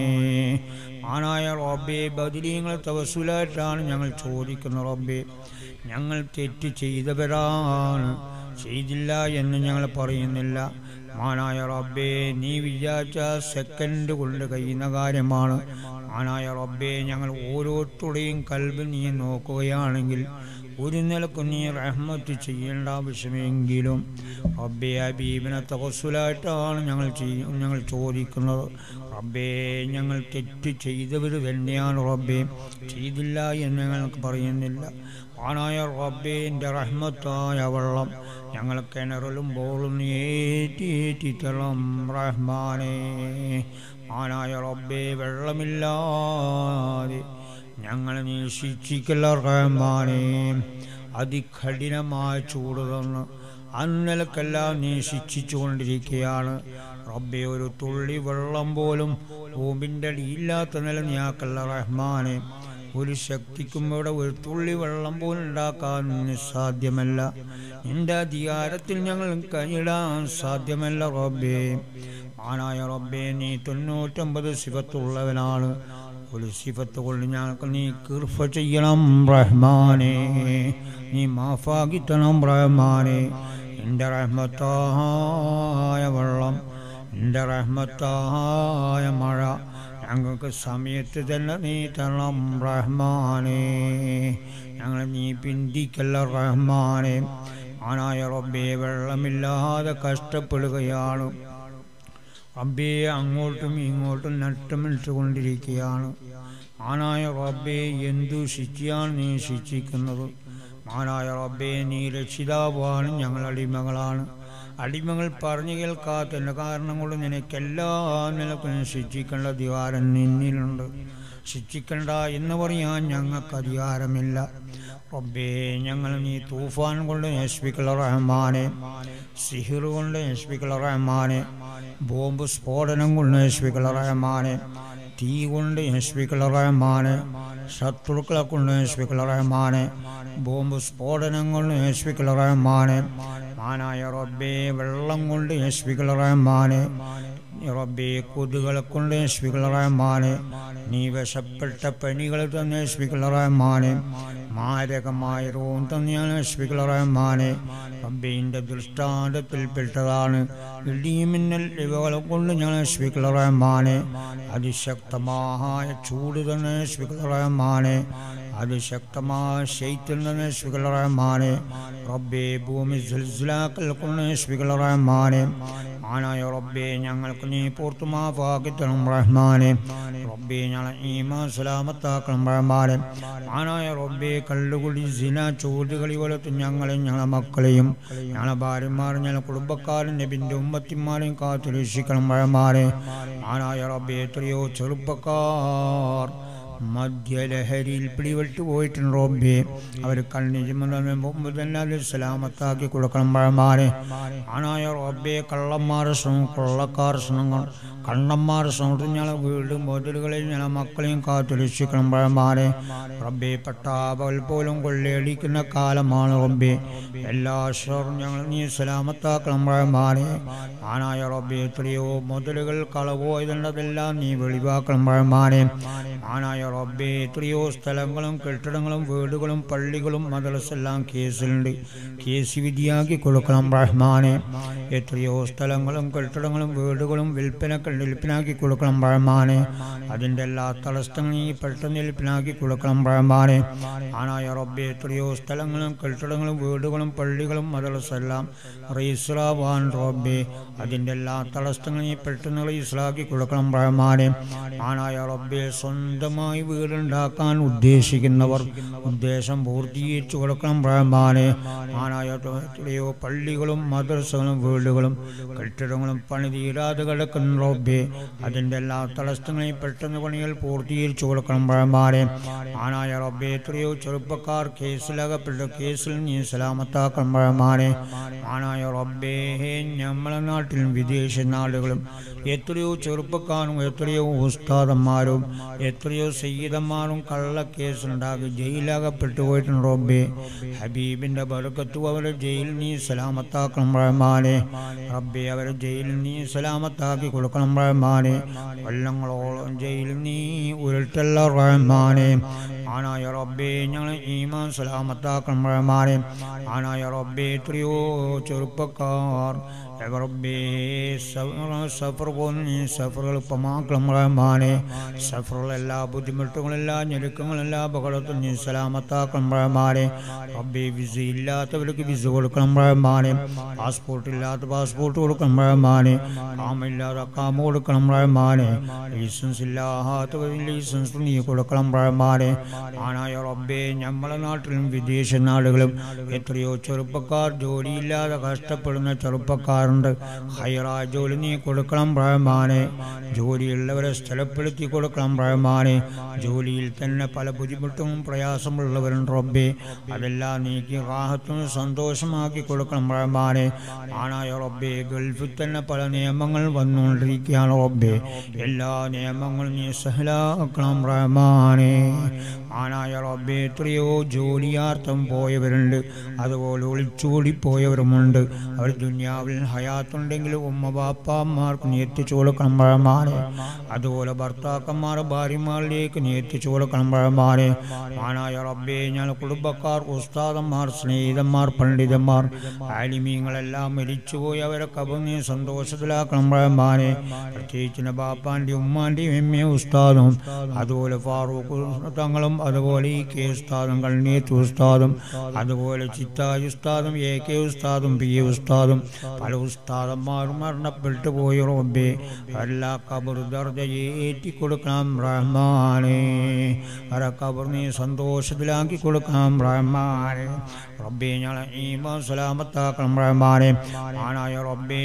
ആനായ റബ്ബെ ബദിരീങ്ങളെ തവസുലായിട്ടാണ് ഞങ്ങൾ ചോദിക്കുന്നത് റബ്ബെ ഞങ്ങൾ തെറ്റ് ചെയ്തവരാണ് ചെയ്തില്ല എന്ന് ഞങ്ങൾ പറയുന്നില്ല മാനായ റബ്ബേ നീ വിചാരിച്ച സെക്കൻഡ് കൊണ്ട് കഴിയുന്ന കാര്യമാണ് മാനായ റബ്ബേ ഞങ്ങൾ ഓരോരുത്തരുടെയും കൽബ് നീ നോക്കുകയാണെങ്കിൽ ഒരു നിലക്കും നീ റഹ്മത്ത് ചെയ്യേണ്ട ആവശ്യമെങ്കിലും റബ്ബെ ഹബീബിനെ തവസുലായിട്ടാണ് ഞങ്ങൾ ചെയ്യ ഞങ്ങൾ ചോദിക്കുന്നത് റബ്ബേ ഞങ്ങൾ തെറ്റ് ചെയ്തവർ തന്നെയാണ് റബ്ബേ ചെയ്തില്ല എന്ന് ഞങ്ങൾക്ക് പറയുന്നില്ല ആനായ റബ്ബേൻ്റെ റഹ്മത്തായ വെള്ളം ഞങ്ങൾ കിണറിലും ബോളും ഏറ്റി തളം റഹ്മാനെ ആനായ റബ്ബേ വെള്ളമില്ലാതെ ഞങ്ങൾ നീ ശിക്ഷിക്കല്ല റഹ്മാനെ അതികഠിനമായ ചൂട് തന്ന് അന്നലക്കെല്ലാം നീ ശിക്ഷിച്ചുകൊണ്ടിരിക്കുകയാണ് റബ്ബെ ഒരു തുള്ളി വെള്ളം പോലും ഭൂമിൻ്റെ അടിയില്ലാത്ത നില നീയാക്കല്ല റഹ്മാനെ ഒരു ശക്തിക്കും ഇവിടെ ഒരു തുള്ളി വെള്ളം പോലും ഉണ്ടാക്കാൻ സാധ്യമല്ല നിന്റെ അധികാരത്തിൽ ഞങ്ങൾ കൈയിടാൻ സാധ്യമല്ല റബ്ബേ ആനായ റബ്ബേ നീ തൊണ്ണൂറ്റൊമ്പത് സിഫത്തുള്ളവനാണ് ഒരു സിഫത്ത് കൊണ്ട് ഞങ്ങൾക്ക് നീ കൃപ ചെയ്യണം റഹ്മാനെ നീ മാഫാക്കിത്തണം റഹ്മാനെ എൻ്റെ റഹ്മത്തായ വെള്ളം എൻ്റെ റഹ്മത്തായ മഴ ഞങ്ങൾക്ക് സമയത്ത് തന്നെ നീ തരണം റഹ്മാനെ ഞങ്ങൾ നീ പിന്തിക്കല്ല റഹ്മാനെ ആനായ റബ്ബേ വെള്ളമില്ലാതെ കഷ്ടപ്പെടുകയാണ് റബ്ബേ അങ്ങോട്ടും ഇങ്ങോട്ടും നഷ്ടമിട്ട് കൊണ്ടിരിക്കുകയാണ് ആനായ റബ്ബേ എന്തു ശിക്ഷയാണ് നീ ശിക്ഷിക്കുന്നത് മാനായ റബ്ബേ നീ രക്ഷിതാവാണ് ഞങ്ങൾ അടിമകളാണ് അടിമകൾ പറഞ്ഞു കേൾക്കാത്തതിൻ്റെ കാരണം കൊണ്ട് നിനക്കെല്ലാ നിലക്കും ശിക്ഷിക്കേണ്ട അധികാരം നിന്നിലുണ്ട് ശിക്ഷിക്കണ്ട എന്ന് പറയാൻ ഞങ്ങൾക്ക് അധികാരമില്ല റബ്ബേ ഞങ്ങൾ നീ തൂഫാൻ കൊണ്ട് നശിപ്പിക്കല റഹ്മാനെ സിഹിർ കൊണ്ട് നശിപ്പിക്കല റഹ്മാനെ ബോംബ് സ്ഫോടനം കൊണ്ട് നശിപ്പിക്കല റഹ്മാനെ തീ കൊണ്ട് നശിപ്പിക്കല റഹ്മാനെ ശത്രുക്കളെ കൊണ്ട് നശിപ്പിക്കല റഹ്മാനെ ബോംബ് സ്ഫോടനം കൊണ്ട് നശിപ്പിക്കല റഹ്മാനെ മാനായ റബ്ബേ വെള്ളം കൊണ്ട് നശിപ്പിക്കല റഹ്മാനെ റബ്ബേ കൊതുകളെ കൊണ്ട് നശിപ്പിക്കല റഹ്മാനെ നീ വിഷപ്പെട്ട പനികൾ തന്നെ നശിപ്പിക്കല റഹ്മാനെ മാരകമായ റോം തന്നെയാണ് നശിപ്പിക്കല റഹ്മാനെ റബ്ബിൻ്റെ ദൃഷ്ടാന്തത്തിൽപ്പെട്ടതാണ് ഇടിമിന്നൽ ഇവകളെ കൊണ്ട് ഞാൻ നശിപ്പിക്കല റഹ്മാനെ അതിശക്തമായ ചൂട് തന്നെ നശിപ്പിക്കല റഹ്മാനെ അതിശക്തമായ ശൈത്യം തന്നെ നശിപ്പിക്കല റഹ്മാനെ റബ്ബേ ഭൂമി സിൽസിലാക്കൽ കൊണ്ട് നശിപ്പിക്കല റഹ്മാനെ ആനായ റബ്ബേ ഞങ്ങൾക്ക് നീ പൂർത്തുമാഫാക്കിത്തണം റഹ്മാനെ റബ്ബേ ഞങ്ങളെ ഈമാ സലാമത്താക്കണം റഹ്മാനെ ആനായ റബ്ബേ കള്ളുകുടി സിന ചോദ്യകളി പോലത്തെ ഞങ്ങളെയും ഞങ്ങളെ മക്കളെയും ഞങ്ങളെ ഭാര്യമാരും ഞങ്ങളെ കുടുംബക്കാരും നബിൻ്റെ ഉമ്മത്തിമാരെയും കാത്തു രക്ഷിക്കണം റഹ്മാനെ ആനായ റബ്ബേ എത്രയോ ചെറുപ്പക്കാർ മദ്യലഹരിയിൽ പിടിപെട്ട് പോയിട്ടുണ്ട് റബ്ബേ അവർ കണ്ണിജുമെന്ന് മുമ്പ് തന്നെ അത് സലാമത്താക്കി കൊടുക്കണം പഴമാരെ ആണായ റബ്ബേ കള്ളന്മാരുടെ ശ്രമം കൊള്ളക്കാരുടെ ശ്രമങ്ങൾ കണ്ണന്മാരുടെ ശ്രമത്തിൽ ഞങ്ങളെ വീട് മുതലുകളെയും ഞങ്ങളെ മക്കളെയും കാത്തു രക്ഷിക്കണം പഴമാരെ റബ്ബേ പട്ടാപകൽ പോലും കൊള്ളയടിക്കുന്ന കാലമാണ് റബ്ബേ എല്ലാ ഷറും ഞങ്ങൾ നീ സലാമത്താക്കണം പഴമാരെ ആണായ റബ്ബേ എത്രയോ മുതലുകൾ കളവോയതുണ്ടതെല്ലാം നീ വെളിവാക്കണം പഴമാരെ ആണായ റബ്ബേ എത്രയോ സ്ഥലങ്ങളും കെട്ടിടങ്ങളും വീടുകളും പള്ളികളും മദ്രസെല്ലാം കേസിലുണ്ട് കേസ് വിധിയാക്കി കൊടുക്കണം റഹ്മാനെ എത്രയോ സ്ഥലങ്ങളും കെട്ടിടങ്ങളും വീടുകളും വിൽപ്പന വിൽപ്പനാക്കി കൊടുക്കണം റഹ്മാനെ അതിൻ്റെ എല്ലാ തടസ്സങ്ങളും നീ പെട്ടെന്ന് വിൽപ്പനാക്കി കൊടുക്കണം റഹ്മാനെ ആണായ റബ്ബേ എത്രയോ സ്ഥലങ്ങളും കെട്ടിടങ്ങളും വീടുകളും പള്ളികളും മദ്രസെല്ലാം റീസ്ലാവാൻ റബ്ബേ അതിൻ്റെ എല്ലാ തടസ്സങ്ങളും നീ പെട്ടെന്ന് റീസ്ലാക്കി കൊടുക്കണം റഹ്മാനെ ആണായ റബ്ബേ സ്വന്തമായി വീടുണ്ടാക്കാൻ ഉദ്ദേശിക്കുന്നവർ ഉദ്ദേശം പൂർത്തീകരിച്ചു കൊടുക്കണം റഹ്മാനെ ആനായ എത്രയോ പള്ളികളും മദ്രസകളും വീടുകളും കെട്ടിടങ്ങളും പണി തീരാതെ കിടക്കുന്ന റബ്ബേ അതിൻ്റെ എല്ലാ തടസ്സങ്ങളെയും പെട്ടെന്ന് പണികൾ പൂർത്തീകരിച്ചു കൊടുക്കണം റഹ്മാനെ ആനായ റബ്ബേ എത്രയോ ചെറുപ്പക്കാർ കേസിലകപ്പെട്ട കേസിൽ നീ സലാമത്താക്കണം റഹ്മാനെ ആനായ റബ്ബേ നമ്മളെ നാട്ടിലും വിദേശ നാടുകളും എത്രയോ ചെറുപ്പക്കാരും എത്രയോ ഉസ്താദന്മാരും എത്രയോ സയ്യിദന്മാരും കള്ളക്കേസുണ്ടാക്കി ജയിലകപ്പെട്ടു പോയിട്ടുണ്ട് റബ്ബേ ഹബീബിൻ്റെ ബർക്കത്തു അവരെ ജയിലിൽ നീ സലാമത്താക്കണം റഹ്മാനെ റബ്ബെ അവരെ ജയിലിൽ നീ സലാമത്താക്കി കൊടുക്കണം റഹ്മാനെ കൊല്ലങ്ങളോളം ജയിലിൽ നീ ഉരുട്ടല്ല റഹ്മാനെ ആനായ റബ്ബേ ഞങ്ങൾ ഈമാൻ സലാമത്താക്കണം റഹ്മാനെ ആനായ റബ്ബേ എത്രയോ ചെറുപ്പക്കാർ റബ്ബേ സഫർ പോകുന്ന സഫർ എളുപ്പമാക്കണം റഹ്മാനെ സഫറുകളെല്ലാ ബുദ്ധിമുട്ടുകളെല്ലാം ഞെരുക്കങ്ങളെല്ലാം അപകടത്തിൽ നീ സലാമത്താക്കണം റഹ്മാനെ റബ്ബേ വിസ ഇല്ലാത്തവർക്ക് വിസ കൊടുക്കണം റഹ്മാനെ പാസ്പോർട്ട് ഇല്ലാത്ത പാസ്പോർട്ട് കൊടുക്കണം റഹ്മാനെ കാമില്ലാത്ത കാമ കൊടുക്കണം റഹ്മാനെ ലൈസൻസ് ഇല്ലാത്തവർ ലൈസൻസ് നീ കൊടുക്കണം റഹ്മാനെ ആനായ റബ്ബേ നമ്മളെ നാട്ടിലും വിദേശ നാടുകളും എത്രയോ ചെറുപ്പക്കാർ ജോലിയില്ലാതെ കഷ്ടപ്പെടുന്ന ചെറുപ്പക്കാരുണ്ട് ഹൈറായ ജോലി നീ കൊടുക്കണം റഹ്മാനെ ജോലിയുള്ളവരെ സ്ഥലപ്പെടുത്തി കൊടുക്കണം റഹ്മാനെ ജോലിയിൽ തന്നെ പല ബുദ്ധിമുട്ടും പ്രയാസമുള്ളവരുണ്ട് റബ്ബേ അതെല്ലാം നീക്കി റാഹത്തും സന്തോഷമാക്കി കൊടുക്കണം റഹ്മാനെ ആണായ റബ്ബേ ഗൾഫിൽ തന്നെ പല നിയമങ്ങൾ വന്നുകൊണ്ടിരിക്കുകയാണ് റബ്ബേ എല്ലാ നിയമങ്ങളും നീ സഹലാക്കണം റഹ്മാനെ ആനായ റബ്ബേ എത്രയോ ജോലിയാർത്ഥം പോയവരുണ്ട് അതുപോലെ ഒളിച്ചോടി പോയവരുമുണ്ട് അവർ ദുന്യാവിൽ ഹയാത്തുണ്ടെങ്കിലും ഉമ്മ ബാപ്പാമാർക്ക് നീ എത്തിച്ചു കൊടുക്കണം പഴമാനെ അതുപോലെ ഭർത്താക്കന്മാർ ഭാര്യമാരിലേക്ക് നീ എത്തിച്ചു കൊടുക്കണം പഴമാനെ ആനായ റബ്ബേ ഞാൻ കുടുംബക്കാർ ഉസ്താദന്മാർ സ്നേഹിതന്മാർ പണ്ഡിതന്മാർ ആലിമീങ്ങളെല്ലാം മരിച്ചുപോയി അവരെ കബർ നീ സന്തോഷത്തിലാക്കണം പഴമാനെ പ്രത്യേകിച്ച് ബാപ്പാൻ്റെയും ഉമ്മാൻ്റെയും എമ്മയും ഉസ്താദും അതുപോലെ ഫാറൂഖ് തങ്ങളും അതുപോലെ ഈ കെ ഉസ്താദും കണ്ണീത്ത് ഉസ്താദും അതുപോലെ ചിത്താജ് ഉസ്താദും എ കെ ഉസ്താദും പി എ ഉസ്താദും പല ഉസ്താദന്മാരും മരണപ്പെട്ടു പോയി റബ്ബേ എല്ലാ കബർ ദർജയെ ഏറ്റിക്കൊടുക്കണം റഹ്മാനെ അര കബർ നീ സന്തോഷത്തിലാക്കി കൊടുക്കണം റഹ്മാനെ റബ്ബേ ഞങ്ങളെ ഈമാൻ സലാമത്താക്കണം റഹ്മാനെ ആനായ റബ്ബേ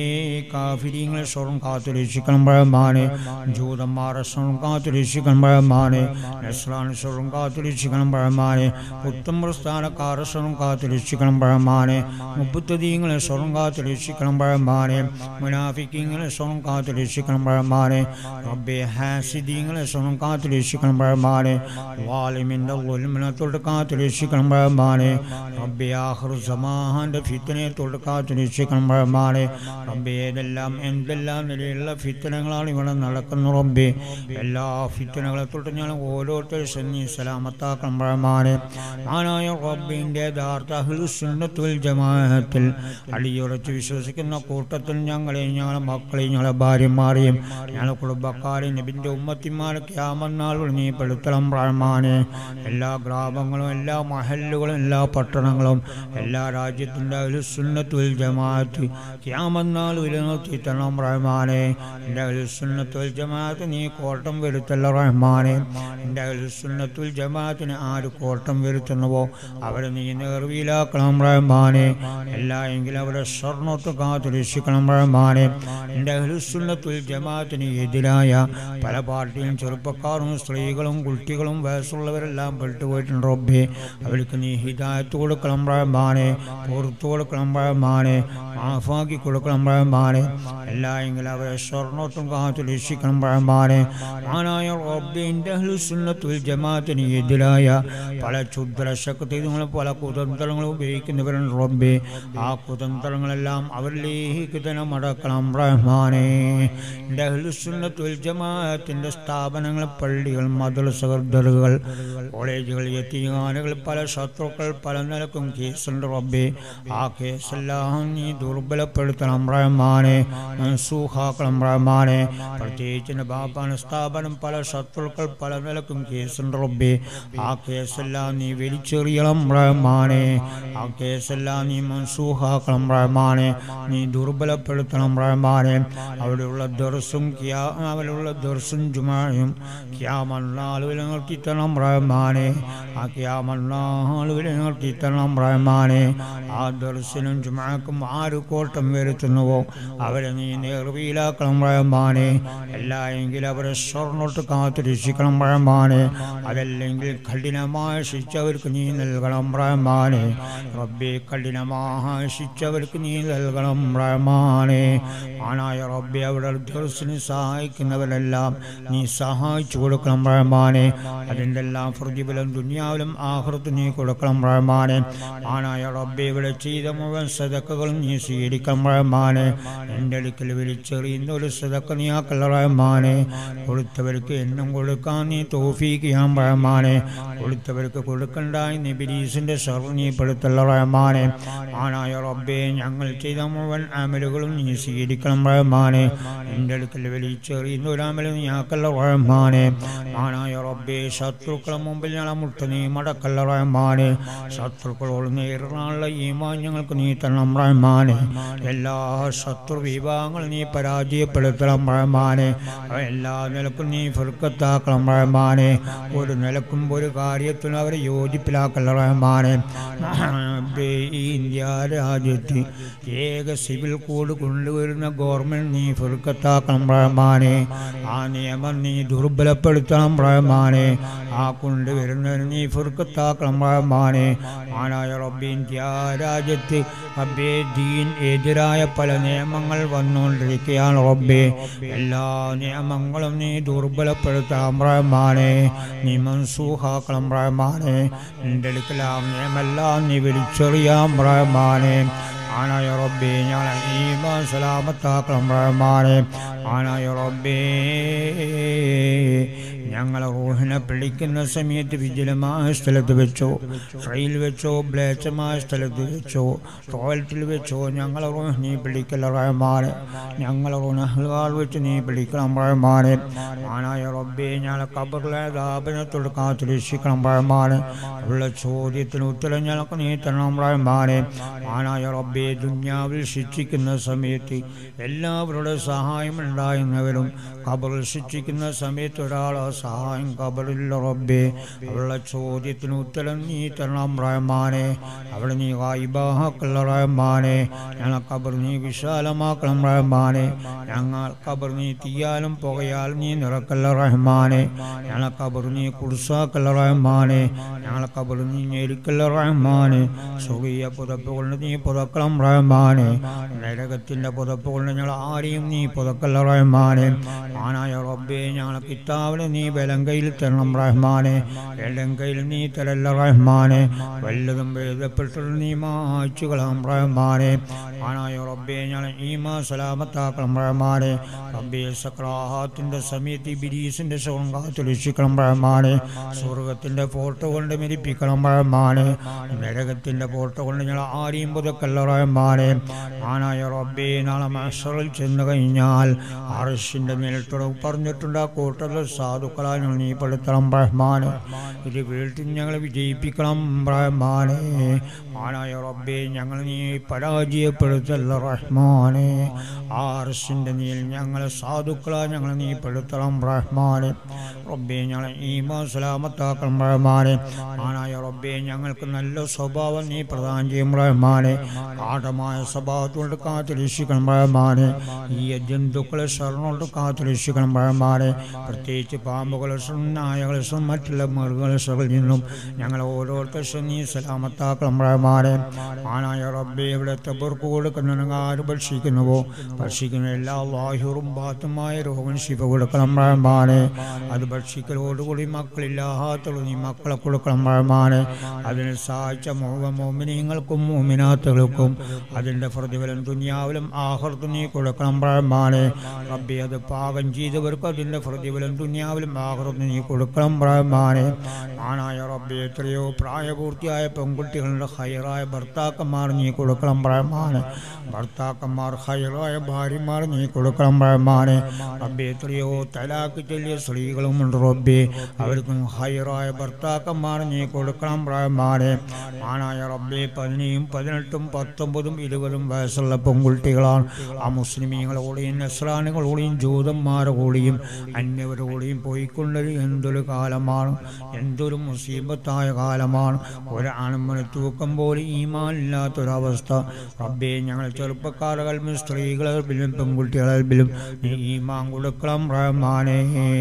കാഫിരിങ്ങളെ സ്വർണ്ണം കാത്തു രക്ഷിക്കണം റഹ്മാനെ ജൂതന്മാരെ സ്വർണ്ണം കാത്തു രക്ഷിക്കണം റഹ്മാനെ നസ്രാണി സ്വർണ്ണം കാത്തു രക്ഷിക്കണം റഹ്മാനെ പുത്തം പ്രസ്ഥാനക്കാരെ സ്വർണ്ണം കാത്തു രക്ഷിക്കണം റഹ്മാനെ മുപ്പത്തതീങ്ങളെ സ്വർണ്ണം കാത്തു രക്ഷിക്കണം റഹ്മാനെ മുനാഫിക്കിങ്ങളെ സ്വർണ്ണം കാത്തു രക്ഷിക്കണം റഹ്മാനെ റബ്ബേ ഹാസിദീങ്ങളെ സ്വർണ്ണം കാത്തു രക്ഷിക്കണം റഹ്മാനെ വാലിമിൻ്റെ ഉൽമിനെ തൊട്ട് കാത്തു രക്ഷിക്കണം റഹ്മാനെ റബ്ബേ ആഹ്റു സമാഹാന്റെ ഫിത്തനെ തൊട്ട് കാത്തു രക്ഷിക്കണം റഹ്മാനെ റബ്ബേ ഏതെല്ലാം എന്തെല്ലാം നിലയിലുള്ള ഫിത്തനങ്ങളാണ് ഇവിടെ നടക്കുന്ന റബ്ബേ എല്ലാ ഫിത്തനകളെ തൊട്ട് ഞാൻ ഓരോരുത്തർ സന്നി സലാമത്താക്കണം റഹ്മാനെ ആനായ റബ്ബിൻ്റെ യഥാർത്ഥ അഹ്ലുസുന്നത്തുൽ ജമാഅത്തിൽ അടിയുറച്ച് വിശ്വസിക്കുന്ന കൂട്ടത്തിൽ ഞങ്ങളെ ഞങ്ങളെ മക്കളെയും ഞങ്ങളെ ഭാര്യമാരെയും ഞങ്ങളെ കുടുംബക്കാരെയും നബിൻ്റെ ഉമ്മത്തിമാരെ ക്യാമന്നാൾ നീ പെടുത്തണം റഹ്മാനെ എല്ലാ ഗ്രാമങ്ങളും എല്ലാ മഹല്ലുകളും എല്ലാ പട്ടണങ്ങളും എല്ലാ രാജ്യത്തിൻ്റെ അഹ്ലുസുന്നത്തുൽ ജമാഅത്ത് ക്യാമന്നാൾ വിലനിർത്തി തരണം റഹ്മാനെ എൻ്റെ അഹ്ലുസുന്നത്തുൽ ജമാഅത്ത് നീ കോട്ടം വരുത്തല്ല റഹ്മാനെ എൻ്റെ അഹ്ലുസുന്നത്തുൽ ജമാഅത്തിന് ആര് കോട്ടം വരുത്തുന്നുവോ അവരെ നീ നേർവിയിലാക്കണം റഹ്മാനെ എല്ലാ എങ്കിലും അവരെ സ്വർണ്ണത്ത് കാത്തു രക്ഷിക്കണം റഹ്മാനെ എൻ്റെ അഹ്ലുസുന്നത്തുൽ ജമാഅത്തിന് എതിരായ പല പാർട്ടിയും ചെറുപ്പക്കാരും സ്ത്രീകളും കുട്ടികളും വയസ്സുള്ളവരെല്ലാം പെട്ടുപോയിട്ടുണ്ട് റബ്ബേ അവർക്ക് നീ ഹിദായത്ത് കൊടുക്കണം റഹ്മാനെ പുറത്തു കൊടുക്കണം റഹ്മാനെ മാഫാക്കി കൊടുക്കണം റഹ്മാനെ എല്ലാ എങ്കിലും അവരെ സ്വർണ്ണത്തും കാത്തു രക്ഷിക്കണം റഹ്മാനെ ആനായ റബ്ബിൻ്റെ അഹ്ലുസുന്നത്തുൽ ജമാഅത്തിന് എതിരായ പല ക്ഷുദ്ര ശക്തികളും പല കുതന്ത്രങ്ങളും ഉപയോഗിക്കുന്നവരുണ്ട് റബ്ബേ ആ കുതന്ത്രങ്ങളെല്ലാം അവരിലേക്ക് തന്നെ മടക്കണം റഹ്മാനെ എൻ്റെ അഹ്ലുസുന്നത്തുൽ ജമാഅത്തിൻ്റെ സ്ഥാപനങ്ങൾ പള്ളികൾ മദ്രസകൾ ദറുകൾ കോളേജുകൾ യത്തീങ്ങാനുകൾ പല ശത്രുക്കൾ പല നിലക്കും കേസുണ്ട് റബ്ബേ ആ കേസെല്ലാം നീ ദുർബലപ്പെടുത്തണം റഹ്മാനെ മൻസൂഹാക്കണം റഹ്മാനെ പ്രത്യേകിച്ച് എൻ്റെ ബാപ്പാന സ്ഥാപനം പല ശത്രുക്കൾ പല നിലക്കും കേസുണ്ട് റബ്ബേ ആ കേസെല്ലാം നീ വലിച്ചെറിയണം റഹ്മാനെ ആ കേസെല്ലാം നീ മൻസൂഹാക്കണം റഹ്മാനെ നീ ദുർബലപ്പെടുത്തണം റഹ്മാനെ അവിടെയുള്ള ദർസും ക്യാ അവിടെയുള്ള ദർസും ജുമായും ക്യാമണ്ണാളുവിൽ നിർത്തിത്തണം റഹ്മാനെ ആ ക്യാമണ്ണാളുവിൽ നിർത്തിത്തണം റഹ്മാനെ ആ ദർശനും ജുമാക്കും ആര് കോട്ടം വരുത്തുന്നുവോ അവരെ നീ നേർവിയിലാക്കണം റഹ്മാനെ എല്ലാ എങ്കിൽ അവരെ സ്വർണ്ണോട്ട് കാത്തു രക്ഷിക്കണം റഹ്മാനെ അതല്ലെങ്കിൽ കഠിനമായ ശിക്ഷ അവർക്ക് നീ നൽകണം റഹ്മാനെ റബ്ബെ കഠിനമായ ശിക്ഷ അവർക്ക് നീ നൽകണം റഹ്മാനെ ആനായ റബ്ബെ അവിടെ ദർശനം സഹായിക്കുന്നവരെല്ലാം നീ സഹായിച്ചു കൊടുക്കണം റഹ്മാനെ അതിൻ്റെ എല്ലാം പ്രതിഫലം ദുനിയാവിലും ആഹൃത്ത് നീ കൊടുക്കണം റഹ്മാനെ ആനായ റബ്ബെ ഇവിടെ ചെയ്ത മുഴുവൻ സദക്കകളും നീ സ്വീകരിക്കണം റഹ്മാനെ എൻ്റെ അടുക്കൽ വിളിച്ചെറിയുന്ന ഒരു സദക്ക നീ ആക്കല്ല റഹ്മാനെ കൊടുത്തവർക്ക് എന്നും കൊടുക്കാൻ നീ തോഫീക്കിയാൻ റഹ്മാനെ കൊടുത്തവർക്ക് കൊടുക്കണ്ടായി നീ ബിരീസിൻ്റെ ഷർ നീ പെടുത്തല്ല റഹ്മാനെ ആനായ റബ്ബെ ഞങ്ങൾ ചെയ്ത മുഴുവൻ അമലുകളും നീ സ്വീകരിക്കണം റഹ്മാനെ എൻ്റെ അടുക്കൽ വിളിച്ചെറിയുന്ന ഒരു അമൽ നീ ആക്കല്ല റഹ്മാനെ ആനായ റബ്ബെ ശത്രുക്കളെ മുമ്പിൽ ഞങ്ങളെ മുട്ട നീ മടക്കല്ല റഹ്മാനെ ശത്രുക്കളോട് നേരിടാനുള്ള ഈമാൻ ഞങ്ങൾക്ക് നീ തരണം റഹ്മാനെ എല്ലാ ശത്രു വിഭാഗങ്ങളും നീ പരാജയപ്പെടുത്തണം റഹ്മാനെ എല്ലാ നിലക്കും നീ ഫുർക്കത്താക്കണം റഹ്മാനെ ഒരു നിലക്കും ഒരു കാര്യത്തിനും അവരെ യോജിപ്പിലാക്കല്ല റഹ്മാനെ റബ്ബേ, ഈ ഇന്ത്യ രാജ്യത്ത് ഏക സിവിൽ കോഡ് കൊണ്ടുവരുന്ന ഗവൺമെന്റ് നീ ഫുർക്കത്താക്കണം റഹ്മാനെ ആ നിയമം നീ ദുർബലപ്പെടുത്തണം റഹ്മാനെ ആ കൊണ്ടുവരുന്നതിന് നീ ഫുർക്കത്താക്കണം റഹ്മാനെ ആനായ റബ്ബി ഇന്ത്യ രാജ്യത്ത് റബ്ബേ ദീൻ എതിരായ പല നിയമങ്ങൾ വന്നുകൊണ്ടിരിക്കുകയാണ് റബ്ബേ എല്ലാ നിയമങ്ങളും നീ ദുർബലപ്പെടുത്താം റഹ്മാനെ നീ മൻസൂഹാക്കണം റഹ്മാനെ നിന്റെ അടുക്കൽ ആ നിയമമെല്ലാം നീ വിളിച്ചെറിയാം റഹ്മാനെ ആനായ റബ്ബേ ഞങ്ങളെ ഈമാൻ സലാമത്താക്കണം റഹ്മാനെ ആനായ റബ്ബേ ഞങ്ങളെ റൂഹിനെ പിടിക്കുന്ന സമയത്ത് വിജലമായ സ്ഥലത്ത് വെച്ചോ ട്രെയിൽ വെച്ചോ ബ്ലേച്ചമായ സ്ഥലത്ത് വെച്ചോ ടോയ്ലറ്റിൽ വെച്ചോ ഞങ്ങളെ റൂഹ് നീ പിടിക്കല റഹ്മാനെ ഞങ്ങളെ റൂഹ് അഹ്ലാൽ വെച്ച് നീ പിടിക്കണം റഹ്മാനെ ആനായ റബ്ബേ ഞങ്ങളെ കബറിലെ ദാപനത്തോട് കാത്തു രക്ഷിക്കണം റഹ്മാനെ ഉള്ള ചോദ്യത്തിന് ഉത്തരം ഞങ്ങൾക്ക് നീ തരണം റഹ്മാനെ ആനായ റബ്ബേ ദുന്യാവിൽ ശിക്ഷിക്കുന്ന സമയത്ത് എല്ലാവരുടെ സഹായം ഉണ്ടായിരുന്നവരും ഖബറിൽ ശിക്ഷിക്കുന്ന സമയത്ത് ഒരാളെ സഹായം ഖബറില്ല റബ്ബേ അവളുടെ ചോദ്യത്തിന് ഉത്തരം നീ തരണം റഹ്മാനെ അവളെ നീ വായിബാഹക്കുള്ള റഹ്മാനെ ഞങ്ങൾ ഖബർ നീ വിശാലമാക്കണം റഹ്മാനെ ഞങ്ങൾ ഖബർ നീ തീയാലും പുകയാലും നീ നിറക്കല്ല റഹ്മാനെ ഞങ്ങൾ ഖബർ നീ കുടുസാക്കല്ല റഹ്മാനെ ഞങ്ങൾ ഖബർ നീ ഞെരുക്കല്ല റഹ്മാനെ സുഖിയ പുതപ്പ് കൊണ്ട് നീ പുതക്കണം റഹ്മാനെ നരകത്തിന്റെ പുതപ്പ് കൊണ്ട് ഞങ്ങൾ ആരെയും നീ പുതക്കല്ല റഹ്മാനെ ആനായ റബ്ബേ ഞങ്ങളെ കിതാവിനെ നീ വെലങ്കയിൽ തരണം റഹ്മാനെ വെലങ്കയിൽ നീ തരല്ല റഹ്മാനെ വല്ലതും എഴുതപ്പെട്ടിട്ട് നീ മായ്ച്ചു കളാം റഹ്മാനെ ആനായ റബ്ബേ ഞങ്ങളെ ഈമാ സലാമത്താക്കണം റഹ്മാനെ റബ്ബേ സക്രാഹത്തിന്റെ സമയത്ത് ബിരീസിന്റെ സുഖം കാത്തു രക്ഷിക്കണം റഹ്മാനെ സ്വർഗത്തിന്റെ ഫോട്ടോ കൊണ്ട് മെരിപ്പിക്കണം റഹ്മാനെ നരകത്തിന്റെ ഫോട്ടോ കൊണ്ട് ഞങ്ങൾ ആരെയും പുതക്കല്ല റഹ്മാനെ ആനായ റബ്ബേ നാളെ മഷറിൽ ചെന്ന് കഴിഞ്ഞാൽ അറഷിന്റെ മേലിട്ടുള്ള പറഞ്ഞിട്ടുണ്ട് ആ കൂട്ടത്തിൽ സാധുക്കളാ ഞങ്ങൾ നീ പെടുത്തണം റഹ്മാനെ ഇത് വീട്ടിൽ ഞങ്ങളെ വിജയിപ്പിക്കണം റഹ്മാനെ ആനായ റബ്ബേ ഞങ്ങൾ നീ പരാജയപ്പെടുത്തല്ല റഹ്മാനെ ആ അറഷിന്റെ നീൽ ഞങ്ങളെ സാധുക്കളാ ഞങ്ങൾ നീ പെടുത്തണം റഹ്മാനെ റബ്ബേ ഞങ്ങളെ ഈമാ സലാമത്താക്കണം റഹ്മാനെ ആനായ റബ്ബേ ഞങ്ങൾക്ക് നല്ല സ്വഭാവം നീ പ്രദാനം ചെയ്യും റഹ്മാനെ ആഠമായ സ്വഭാവത്തോട് കാത്തു രക്ഷിക്കണം റഹ്മാനെ ഈ ജന്തുക്കളെ ശരണോട് കാത്തു രക്ഷിക്കണം റഹ്മാനെ പ്രത്യേകിച്ച് പാമ്പുകളെ നായകളെ മറ്റുള്ള മൃഗങ്ങളെ ശരിൽ നിന്നും ഞങ്ങൾ ഓരോരുത്തർ നീ സലാമത്താക്കണം റഹ്മാനെ ആനായ റബ്ബെ ഇവിടെ തബർക്ക് കൊടുക്കുന്ന ആര് ഭക്ഷിക്കുന്നുവോ ഭക്ഷിക്കുന്ന എല്ലാ വായുറും ബാത്തുമായ രോഗം ശിവ കൊടുക്കണം റഹ്മാനെ അത് ഭക്ഷിക്കലോടുകൂടി മക്കളില്ലാത്തത് നീ മക്കളെ കൊടുക്കണം റഹ്മാനെ അതിനെ സഹായിച്ച മോമിനിങ്ങൾക്കും മോമിനാത്തുകൾക്കും അതിൻ്റെ പ്രതിഫലം ദുനിയാവിലും ആഹർത്തും നീ കൊടുക്കണം റഹ്മാനെ റബ്ബി അത് പാകം ചെയ്തവർക്ക് അതിൻ്റെ പ്രതിഫലം ദുനിയാവിലും ആഹർത്തും നീ കൊടുക്കണം റഹ്മാനെ ആനായ റബ്ബി എത്രയോ പ്രായപൂർത്തിയായ പെൺകുട്ടികളുടെ ഹൈറായ ഭർത്താക്കന്മാർ നീ കൊടുക്കണം റഹ്മാനെ ഭർത്താക്കന്മാർ ഹൈറായ ഭാര്യമാർ നീ കൊടുക്കണം റഹ്മാനെ റബ്ബി എത്രയോ തലാക്ക് ചൊല്ലിയ സ്ത്രീകളുമുണ്ട് റബ്ബി അവർക്കും ഹൈറായ ഭർത്താക്കന്മാർ നീ കൊടുക്കണം റഹ്മാനെ ആനായ റബ്ബി പതിനെയും പതിനെട്ടും പത്തൊമ്പതും ഇരുപതും വയസ്സുള്ള പെൺകുട്ടികളാണ് ആ മുസ്ലിമീങ്ങളോടെയും നസ്രാനുകളോടെയും ജൂതന്മാരോടെയും അന്യവരോടെയും പോയിക്കൊണ്ടൊരു എന്തൊരു കാലമാണ് എന്തൊരു മുസീബത്തായ കാലമാണ് ഒരാണുമ്മനെ തൂക്കം പോലെ ഈമാനില്ലാത്തൊരവസ്ഥ റബ്ബെ ഞങ്ങൾ ചെറുപ്പക്കാരുകളിലും സ്ത്രീകളിലും പെൺകുട്ടികളിലും നീ ഈമാൻ കൊടുക്കണം റഹ്മാനെ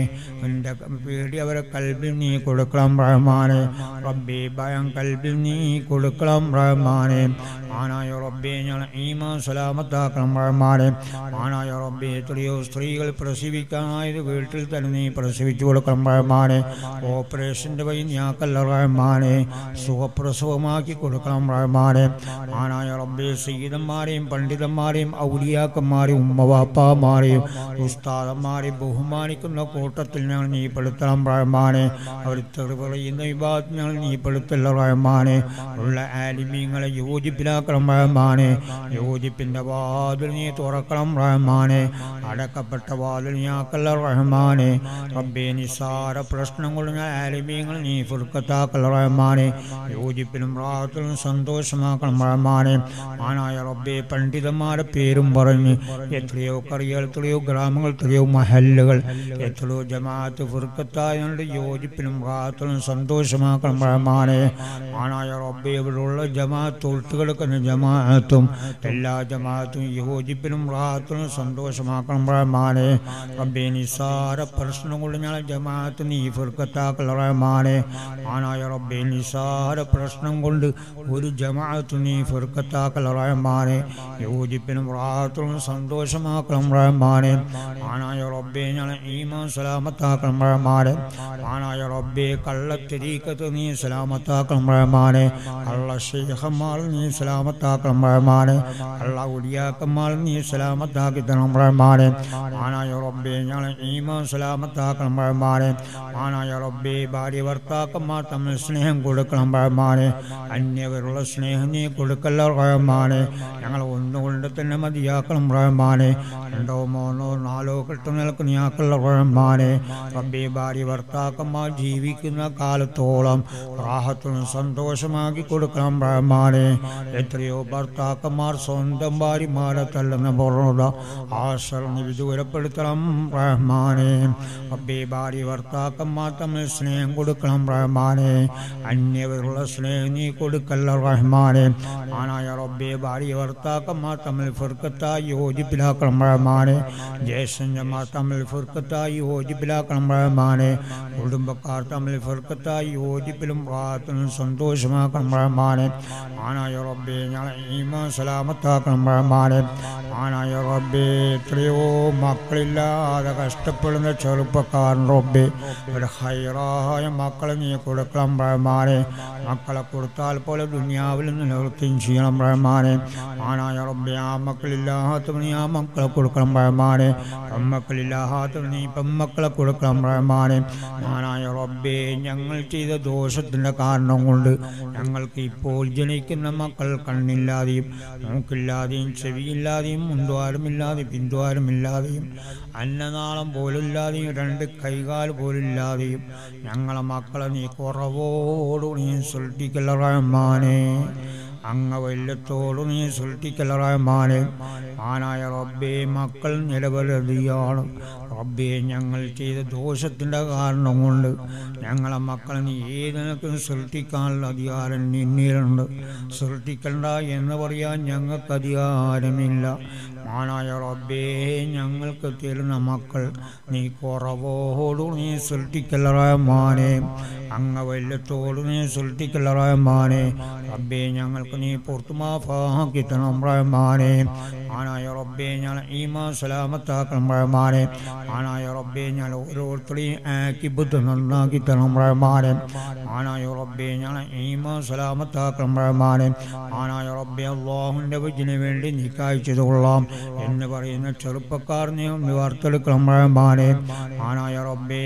എൻ്റെ പേടി അവരെ കൽബിൽ നീ കൊടുക്കണം റഹ്മാനെ റബ്ബെ ഭയം കൽബിൽ നീ കൊടുക്കണം റഹ്മാനെ ആനായ റബ്ബെ ഞങ്ങൾ ഈമാൻ സലാമത്താക്കണം റഹ്മാനെ ആനായ റബ്ബെ എത്രയോ സ്ത്രീകൾ പ്രസവിക്കാനായത് വീട്ടിൽ തന്നെ നീ പ്രസവിച്ചു കൊടുക്കണം റഹ്മാനെ ഓപ്പറേഷൻ്റെ വഴി ഞാക്കല്ല റഹ്മാനെ സുഖപ്രസവമാക്കി കൊടുക്കണം റഹ്മാനെ ആനായ റബ്ബെ സീതന്മാരെയും പണ്ഡിതന്മാരെയും ഔലിയാക്കന്മാരെയും ഉമ്മവാപ്പാമാരെയും ഉസ്താദന്മാരെയും ബഹുമാനിക്കുന്ന കൂട്ടത്തിൽ ഞങ്ങൾ നീ പെടുത്തണം റഹ്മാനെ അവർ തെറി പറയുന്ന വിഭാഗത്തിൽ ഞങ്ങൾ നീ പെടുത്തല്ല റഹ്മാനെ ഉള്ള ആലിമീങ്ങളെ യോജിപ്പിലാക്കണം റഹ്മാനെ യോജിപ്പിൻ്റെ വാതിൽ നീ തുറക്കണം റഹ്മാനെ അടക്കപ്പെട്ട വാതിൽ നീയാക്കല്ല റഹ്മാനെ റബ്ബെ നിസാര പ്രശ്നം കൊണ്ട് ഞാൻ ആലിമീങ്ങൾ നീ ഫുർക്കത്താക്കൽ റഹ്മാനെ യോജിപ്പിനും റാഹത്തിനും സന്തോഷമാക്കണം റഹ്മാനെ ആനായ റബ്ബെ പണ്ഡിതന്മാരെ പേരും പറഞ്ഞ് എത്രയോ കറികൾ എത്രയോ ഗ്രാമങ്ങൾ എത്രയോ മഹല്ലുകൾ എത്രയോ ജമാഅത്ത് ഫുർക്കത്തായതുകൊണ്ട് യോജിപ്പിനും റാഹത്തിനും സന്തോഷമാക്കണം റഹ്മാനെ ആനായ റബ്ബെ ഇവിടെയുള്ള ജമാഅത്ത് ഒട്ടുകിടക്കുന്ന ജമാഅത്തും എല്ലാ ജമാഅത്തും യോജിപ്പിനും റാഹത്തിനും സന്തോഷമാക്കണം റഹ്മാനെ റബ്ബെ നിസാര പ്രശ്നം കൊണ്ട് ഞങ്ങൾ ജമാഅത്ത് നീ ഫുർക്കത്താക്കൽ റഹ്മാനെ ആനായ റബ്ബെ നിസാര പ്രശ്നം കൊണ്ട് ഒരു ജമാഅത്ത് നീ ഫുർക്കത്താക്കൽ റഹ്മാനെ യോജിപ്പിനും റാഹത്തിനും സന്തോഷമാക്കണം റഹ്മാനെ ആനായ റബ്ബെ ഞങ്ങൾ ഈമാൻ സലാമത്താക്കണം റഹ്മാനെ ആനായ റബ്ബെ കള്ളത്തിരീക്കത്ത് നീ സലാമത്താക്കണം റഹ്മാനെ കള്ള ശേഖന്മാർ നീ സലാം സലാമത്താക്കണം റഹ്മാനെ അള്ളാ ഉലിയാക്കന്മാർ നീ സലാമത്താക്കി തരണം റഹ്മാനെ ആനായ റബ്ബെ ഞങ്ങളെ ഈമാൻ സലാമത്താക്കണം റഹ്മാനെ ആനായ റബ്ബെ ഭാര്യ ഭർത്താക്കന്മാർ തമ്മിൽ സ്നേഹം കൊടുക്കണം റഹ്മാനെ അന്യവരുള്ള സ്നേഹം നീ കൊടുക്കല്ല റഹ്മാനെ ഞങ്ങൾ ഒന്നുകൊണ്ട് തന്നെ മതിയാക്കണം റഹ്മാനെ രണ്ടോ മൂന്നോ നാലോ കെട്ടു നിൽക്കുന്നയാക്കുള്ള റഹ്മാനെ റബ്ബെ ഭാര്യ ഭർത്താക്കന്മാർ ജീവിക്കുന്ന കാലത്തോളം റാഹത്തിനും സന്തോഷമാക്കി കൊടുക്കണം റഹ്മാനെ എത്രയോ ഭർത്താക്കന്മാർ സ്വന്തം ഭാര്യമാരെ തല്ലുന്ന പൂർണ്ണത ആശ്രമി വിദൂരപ്പെടുത്തണം റഹ്മാനെ റബ്ബെ ഭാര്യ ഭർത്താക്കന്മാർ തമ്മിൽ സ്നേഹം കൊടുക്കണം റഹ്മാനെ അന്യവരുള്ള സ്നേഹം നീ കൊടുക്കല്ല റഹ്മാനെ ആനായ റബ്ബെ ഭാര്യ ഭർത്താക്കന്മാർ തമ്മിൽ ഫിർക്കത്തായി യോജിപ്പിലാക്കണം റഹ്മാനെ ജ്യേഷ്ഠന്മാർ തമ്മിൽ ഫിർക്കത്തായി യോജിപ്പിലാക്കണം റഹ്മാനെ കുടുംബക്കാർ തമ്മിൽ ഫിർക്കത്തായി യോജിപ്പിലും പ്രാർത്ഥനയും സന്തോഷമാക്കണം റഹ്മാനെ ആനായ റബ്ബെ ഞങ്ങളെ ഈമാ സലാമത്താക്കണം റഹ്മാനെ ആനായ റബ്ബെ എത്രയോ മക്കളില്ലാതെ കഷ്ടപ്പെടുന്ന ചെറുപ്പക്കാരൻ റബ്ബെ ഒരു ഹൈറായ മക്കളെ നീ കൊടുക്കണം റഹ്മാനെ മക്കളെ കൊടുത്താൽ പോലെ ദുനിയാവിൽ നിന്ന് നിവൃത്തിയും ചെയ്യണം റഹ്മാനെ ആനായ റബ്ബെ ആ മക്കളില്ലാത്തവന് നീ ആ മക്കളെ കൊടുക്കണം റഹ്മാനെ പെമ്മക്കളില്ലാത്തവന് നീ പെമ്മക്കളെ കൊടുക്കണം റഹ്മാനെ ആനായ റബ്ബെ ഞങ്ങൾ ചെയ്ത ദോഷത്തിൻ്റെ കാരണം കൊണ്ട് ഞങ്ങൾക്ക് ഇപ്പോൾ ജനിക്കുന്ന മക്കൾ കണ്ണില്ലാതെയും മൂക്കില്ലാതെയും ചെവിയില്ലാതെയും മുൻദ്വാരമില്ലാതെയും പിൻദ്വാരമില്ലാതെയും അന്നനാളം പോലില്ലാതെയും രണ്ട് കൈകാൽ പോലില്ലാതെയും ഞങ്ങളെ മക്കളെ നീ കുറവോടു നീ സൃഷ്ടിക്കല റഹ്മാനെ അങ്ങ വല്ലത്തോടു നീ സൃഷ്ടിക്കല റഹ്മാനെ ആനായ റബ്ബേ മക്കൾ നിരവധിയാണ് റബ്ബേ ഞങ്ങൾ ചെയ്ത ദോഷത്തിൻ്റെ കാരണം കൊണ്ട് ഞങ്ങളെ മക്കളെ നീ ഏതിനൊക്കെ സൃഷ്ടിക്കാനുള്ള അധികാരം നിന്നിലുണ്ട് സൃഷ്ടിക്കണ്ട എന്ന് പറയാൻ ഞങ്ങൾക്ക് അധികാരമില്ല മാനായ റബ്ബേ ഞങ്ങൾക്ക് തരുന്ന മക്കൾ നീ കുറവോടു നീ സൃഷ്ടിക്കലറമാനെ അങ്ങ വല്ലത്തോടു നീ സൃഷ്ടിക്കലറമാനെ റബ്ബേ ഞങ്ങൾക്ക് നീ പുറത്തുമാഫാക്കി തരണം റഹ്മാനെ ആനായ റബ്ബേ ഞാൻ ഈമാ സലാമത്താക്കണം റഹ്മാനെ ആനായ റബ്ബേ ഞാൻ ഓരോരുത്തരെയും ആക്കി ബുദ്ധ നന്നാക്കി തരണം റഹ്മാനെ ആനായ റബ്ബേ ഞാൻ ഈമാ സലാമത്താക്കണം റഹ്മാനെ ആനായ റബ്ബേ അള്ളാഹുവിൻ്റെ വജിന് വേണ്ടി നീ കാഴ്ചത് കൊള്ളാം എന്ന് പറയുന്ന ചെറുപ്പക്കാർ നീ ഒന്ന് വാർത്തെടുക്കണം റഹ്മാനെ ആനായ റബ്ബേ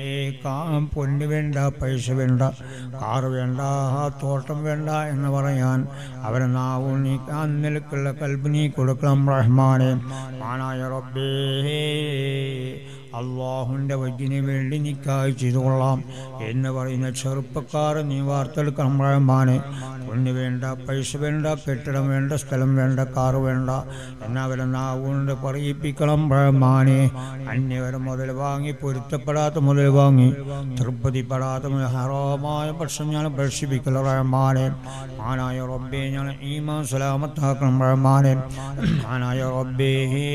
കാ പൊന്ന് വേണ്ട പൈസ വേണ്ട കാറ് വേണ്ട തോട്ടം വേണ്ട എന്ന് പറയാൻ അവരെ നാവും നീ അന്നിലേക്കുള്ള കൽബ് നീ കൊടുക്കണം റഹ്മാനെ ആനായ റബ്ബേ അള്ളാഹുവിൻ്റെ വജ്ജിന് വേണ്ടി നിക്കായി ചെയ്തു കൊള്ളാം എന്ന് പറയുന്ന ചെറുപ്പക്കാർ നീ വാർത്തെടുക്കണം റഹ്മാനെ പൊന്ന് വേണ്ട പൈസ വേണ്ട കെട്ടിടം വേണ്ട സ്ഥലം വേണ്ട കാറ് വേണ്ട എന്നവരെ നാവുകൊണ്ട് പറയിപ്പിക്കണം റഹ്മാനെ അന്യവരെ മുതൽ വാങ്ങി പൊരുത്തപ്പെടാത്ത മുതൽ വാങ്ങി തൃപ്തിപ്പെടാത്ത മുതൽ ഹറാമായ പക്ഷം ഞാൻ ഭക്ഷിപ്പിക്കല റഹ്മാനെ ആനായ റബ്ബേ ഞാൻ ഈമാൻ സലാമത്താക്കണം റഹ്മാനെ ആനായ റബ്ബേ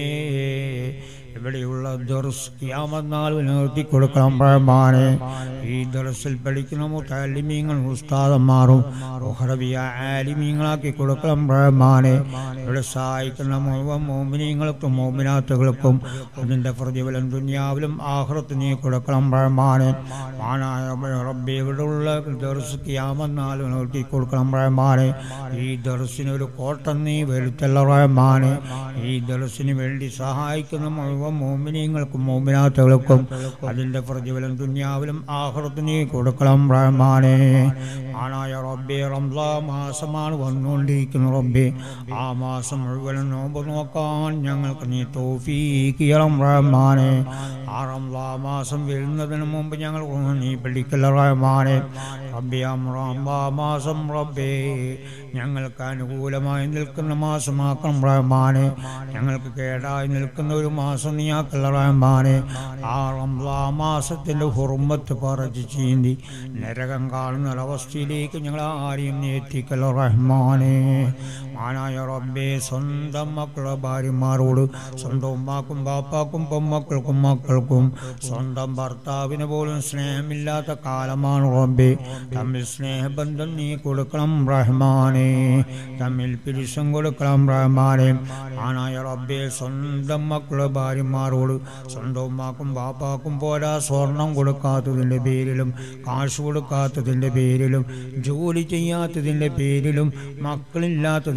ഇവിടെയുള്ള ദർസ് ക്യാമനാൾ നിർത്തി കൊടുക്കണം റഹ്മാനെ ഈ ദർസിൽ പഠിക്കുന്ന മുത്താലിമീങ്ങൾ ഉസ്താദന്മാരും ഉഹറബിയ ആലിമീങ്ങളാക്കി കൊടുക്കണം റഹ്മാനെ ഇവിടെ സഹായിക്കുന്ന മുഴുവൻ മോമിനീങ്ങൾക്കും മോമിനാത്തുകൾക്കും അതിൻ്റെ പ്രതിഫലം ദുനിയാവിലും ആഹ്റത്ത് നീ കൊടുക്കണം റഹ്മാനെ മാനായ റബ്ബി ഇവിടെയുള്ള ദർസ് ക്യാമനാൾ നിർത്തി കൊടുക്കണം റഹ്മാനെ ഈ ദർസിന് ഒരു കോട്ടം നീ വരുത്തല്ല റഹ്മാനെ ഈ ദർസിന് വേണ്ടി സഹായിക്കുന്ന മുഴുവൻ മോമിനിയങ്ങൾക്കും മോമിനാത്തുകൾക്കും അതിൻ്റെ പ്രതിഫലം ദുന്യാവിലും ആഹ്റത്ത് നീ കൊടുക്കണം റഹ്മാനെ ആണായ റബ്ബെ റംസാ മാസമാണ് വന്നുകൊണ്ടിരിക്കുന്ന റബ്ബെ ആ മാസം മുഴുവനും നോമ്പ് നോക്കാൻ ഞങ്ങൾക്ക് നീ തോഫീക്കിയണം റഹ്മാനെ ആ റംസാ മാസം വരുന്നതിന് മുമ്പ് ഞങ്ങൾ നീ പിടിക്കല റഹ്മാനെ റബ്ബെ റംസാ മാസം റബ്ബേ ഞങ്ങൾക്ക് അനുകൂലമായി നിൽക്കുന്ന മാസമാക്കണം റഹ്മാനെ ഞങ്ങൾക്ക് കേടായി നിൽക്കുന്ന ഒരു മാസം നീ ആക്കല്ല റഹ്മാനെ ആ റംസാ മാസത്തിൻ്റെ ഹുറുമത്ത് പറച്ച് ചീന്തി നരകം കാണുന്ന ഒരവസ്ഥയിലേക്ക് ഞങ്ങൾ ആരെയും നീ എത്തിക്കല്ല റഹ്മാനെ മാനായ റബ്ബേ സ്വന്തം മക്കളുടെ ഭാര്യമാരോട് സ്വന്തം ഉമ്മാക്കും ബാപ്പാക്കും പൊമ്മക്കൾക്കും മക്കൾക്കും സ്വന്തം ഭർത്താവിന് പോലും സ്നേഹമില്ലാത്ത കാലമാണ് റബ്ബേ തമ്മിൽ സ്നേഹബന്ധം നീ കൊടുക്കണം റഹ്മാനെ തമ്മിൽ പിരിശം കൊടുക്കണം റഹ്മാനെ ആനായ റബ്ബേ സ്വന്തം മക്കളുടെ ഭാര്യമാരോട് സ്വന്തം ഉമ്മാക്കും ബാപ്പാക്കും പോരാ സ്വർണം കൊടുക്കാത്തതിൻ്റെ പേരിലും കാശ് കൊടുക്കാത്തതിൻ്റെ പേരിലും ജോലി ചെയ്യാത്തതിൻ്റെ പേരിലും മക്കളില്ലാത്തതിൻ്റെ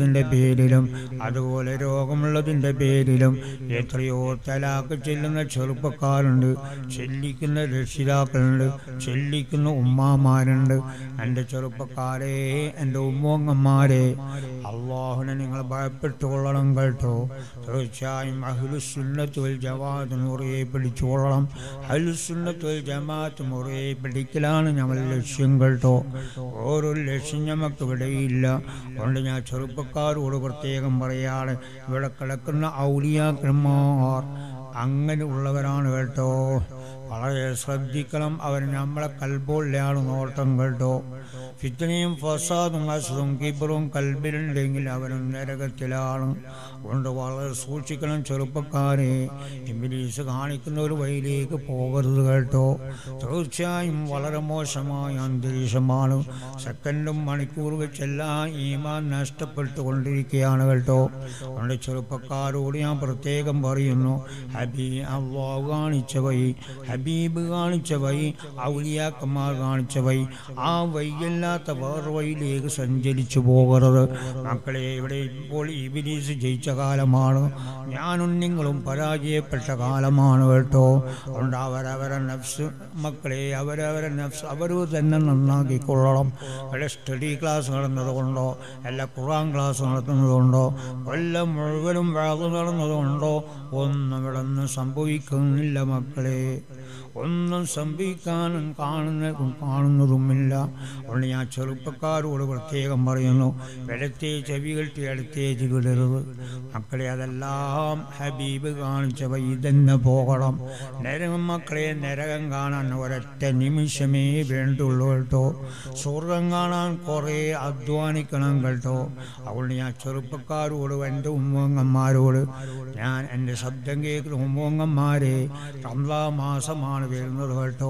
ഇല്ലാത്തതിൻ്റെ പേരിലും അതുപോലെ രോഗമുള്ളതിൻ്റെ പേരിലും എത്രയോ തലാക്ക് ചെല്ലുന്ന ചെറുപ്പക്കാരുണ്ട് ചെല്ലിക്കുന്ന രക്ഷിതാക്കളുണ്ട് ചെല്ലിക്കുന്ന ഉമ്മാമാരുണ്ട് എൻ്റെ ചെറുപ്പക്കാരെ എൻ്റെ ഉമ്മോങ്ങന്മാരെ അള്ളാഹുനെ നിങ്ങൾ ഭയപ്പെട്ടുകൊള്ളണം കേട്ടോ തീർച്ചയായും അഹ്ലുസുന്നത്ത് വൽ ജമാഅത്ത് മുറിയെ പിടിച്ചുകൊള്ളണം അഹ്ലുസുന്നത്ത് വൽ ജമാഅത്ത് മുറിയെ പിടിക്കലാണ് ഞങ്ങൾ ലക്ഷ്യം കേട്ടോ ഓരോ ലക്ഷ്യം നമുക്ക് ഇവിടെയില്ല അതുകൊണ്ട് ഞാൻ ചെറുപ്പക്കാരോട് പ്രത്യേകം പറയാണ് ഇവിടെ കിടക്കുന്ന ഔലിയാക്കന്മാർ അങ്ങനെ ഉള്ളവരാണ് കേട്ടോ വളരെ ശ്രദ്ധിക്കണം അവർ നമ്മളെ കൽബോളിലാണ് നോട്ടം കേട്ടോ ഫിത്തനയും ഫസാദും അസുഖം കിബറും കൽബിലുണ്ടെങ്കിൽ അവനും നരകത്തിലാണ് അതുകൊണ്ട് വളരെ സൂക്ഷിക്കണം ചെറുപ്പക്കാരെ ഇംഗ്ലീഷ് കാണിക്കുന്ന ഒരു വഴിയിലേക്ക് പോകരുത് കേട്ടോ തീർച്ചയായും വളരെ മോശമായ അന്തരീക്ഷമാണ് സെക്കൻഡും മണിക്കൂർ വെച്ചെല്ലാം ഈമാൻ നഷ്ടപ്പെട്ടുകൊണ്ടിരിക്കുകയാണ് കേട്ടോ അതുകൊണ്ട് ചെറുപ്പക്കാരോട് ഞാൻ പ്രത്യേകം പറയുന്നു ഹബീ അള്ളാഹു കാണിച്ച വഴി ഹബീബ് കാണിച്ച വഴി ഔലിയാക്കന്മാർ കാണിച്ച വഴി ആ വഴിയല്ലാത്ത വേറെ വഴിയിലേക്ക് സഞ്ചരിച്ചു പോകരുത് മക്കളെ ഇവിടെ ഇപ്പോൾ ഇബിലീസ് ജയിച്ച കാലമാണ് ഞാനും നിങ്ങളും പരാജയപ്പെട്ട കാലമാണ് കേട്ടോ അതുകൊണ്ട് അവരവരെ നഫ്സ് മക്കളെ അവരവരെ നഫ്സ് അവർ തന്നെ നന്നാക്കിക്കൊള്ളണം വല്ല സ്റ്റഡി ക്ലാസ് നടന്നതുകൊണ്ടോ അല്ല ഖുറാൻ ക്ലാസ് നടത്തുന്നതുകൊണ്ടോ കൊല്ലം മുഴുവനും വേദ നടന്നതുകൊണ്ടോ ഒന്നും ഇവിടെ ഒന്നും സംഭവിക്കുന്നില്ല മക്കളെ ഒന്നും സംഭവിക്കാനും കാണുന്ന കാണുന്നതുമില്ല അതുകൊണ്ട് ഞാൻ ചെറുപ്പക്കാരോട് പ്രത്യേകം പറയുന്നു വലത്തെ ചെവി കെട്ടി അടുത്തേക്ക് വിടരുത് മക്കളെ അതെല്ലാം ഹബീബ് കാണിച്ച വഴി തന്നെ പോകണം നരകം മക്കളെ നരകം കാണാൻ ഒരൊറ്റ നിമിഷമേ വേണ്ടുള്ളൂ കേട്ടോ സ്വർഗം കാണാൻ കുറേ അധ്വാനിക്കണം കേട്ടോ അതുകൊണ്ട് ഞാൻ ചെറുപ്പക്കാരോട് എൻ്റെ ഉമ്മങ്ങന്മാരോട് ഞാൻ എൻ്റെ ശബ്ദം കേൾക്കുന്ന ഉമ്മങ്ങന്മാരെ റംലാ മാസമാണ് വരുന്നത് കേട്ടോ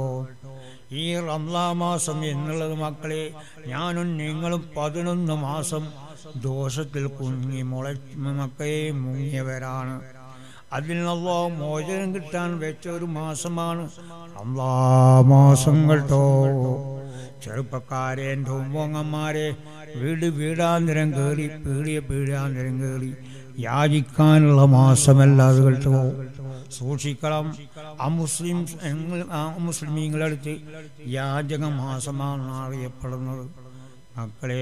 ഈ റംലാ മാസം എന്നുള്ളത് മക്കളെ ഞാനും നിങ്ങളും പതിനൊന്ന് മാസം ദോഷത്തിൽ കുഞ്ഞി മുള മക്കളെ മുങ്ങിയവരാണ് അതിൽ നിന്നുള്ള മോചനം കിട്ടാൻ വെച്ച ഒരു മാസമാണ് റംലാ മാസം കേട്ടോ ചെറുപ്പക്കാരെ എൻ്റെ ഉമ്മങ്ങന്മാരെ വീട് വീടാന്തരം കയറി പീടിയ പീടാന്തരം കയറി യാചിക്കാനുള്ള മാസമല്ല അത് കേട്ടോ സൂക്ഷിക്കണം ആ മുസ്ലിം ആ മുസ്ലിമീങ്ങളടുത്ത് യാചക മാസമാണ് അറിയപ്പെടുന്നത് മക്കളെ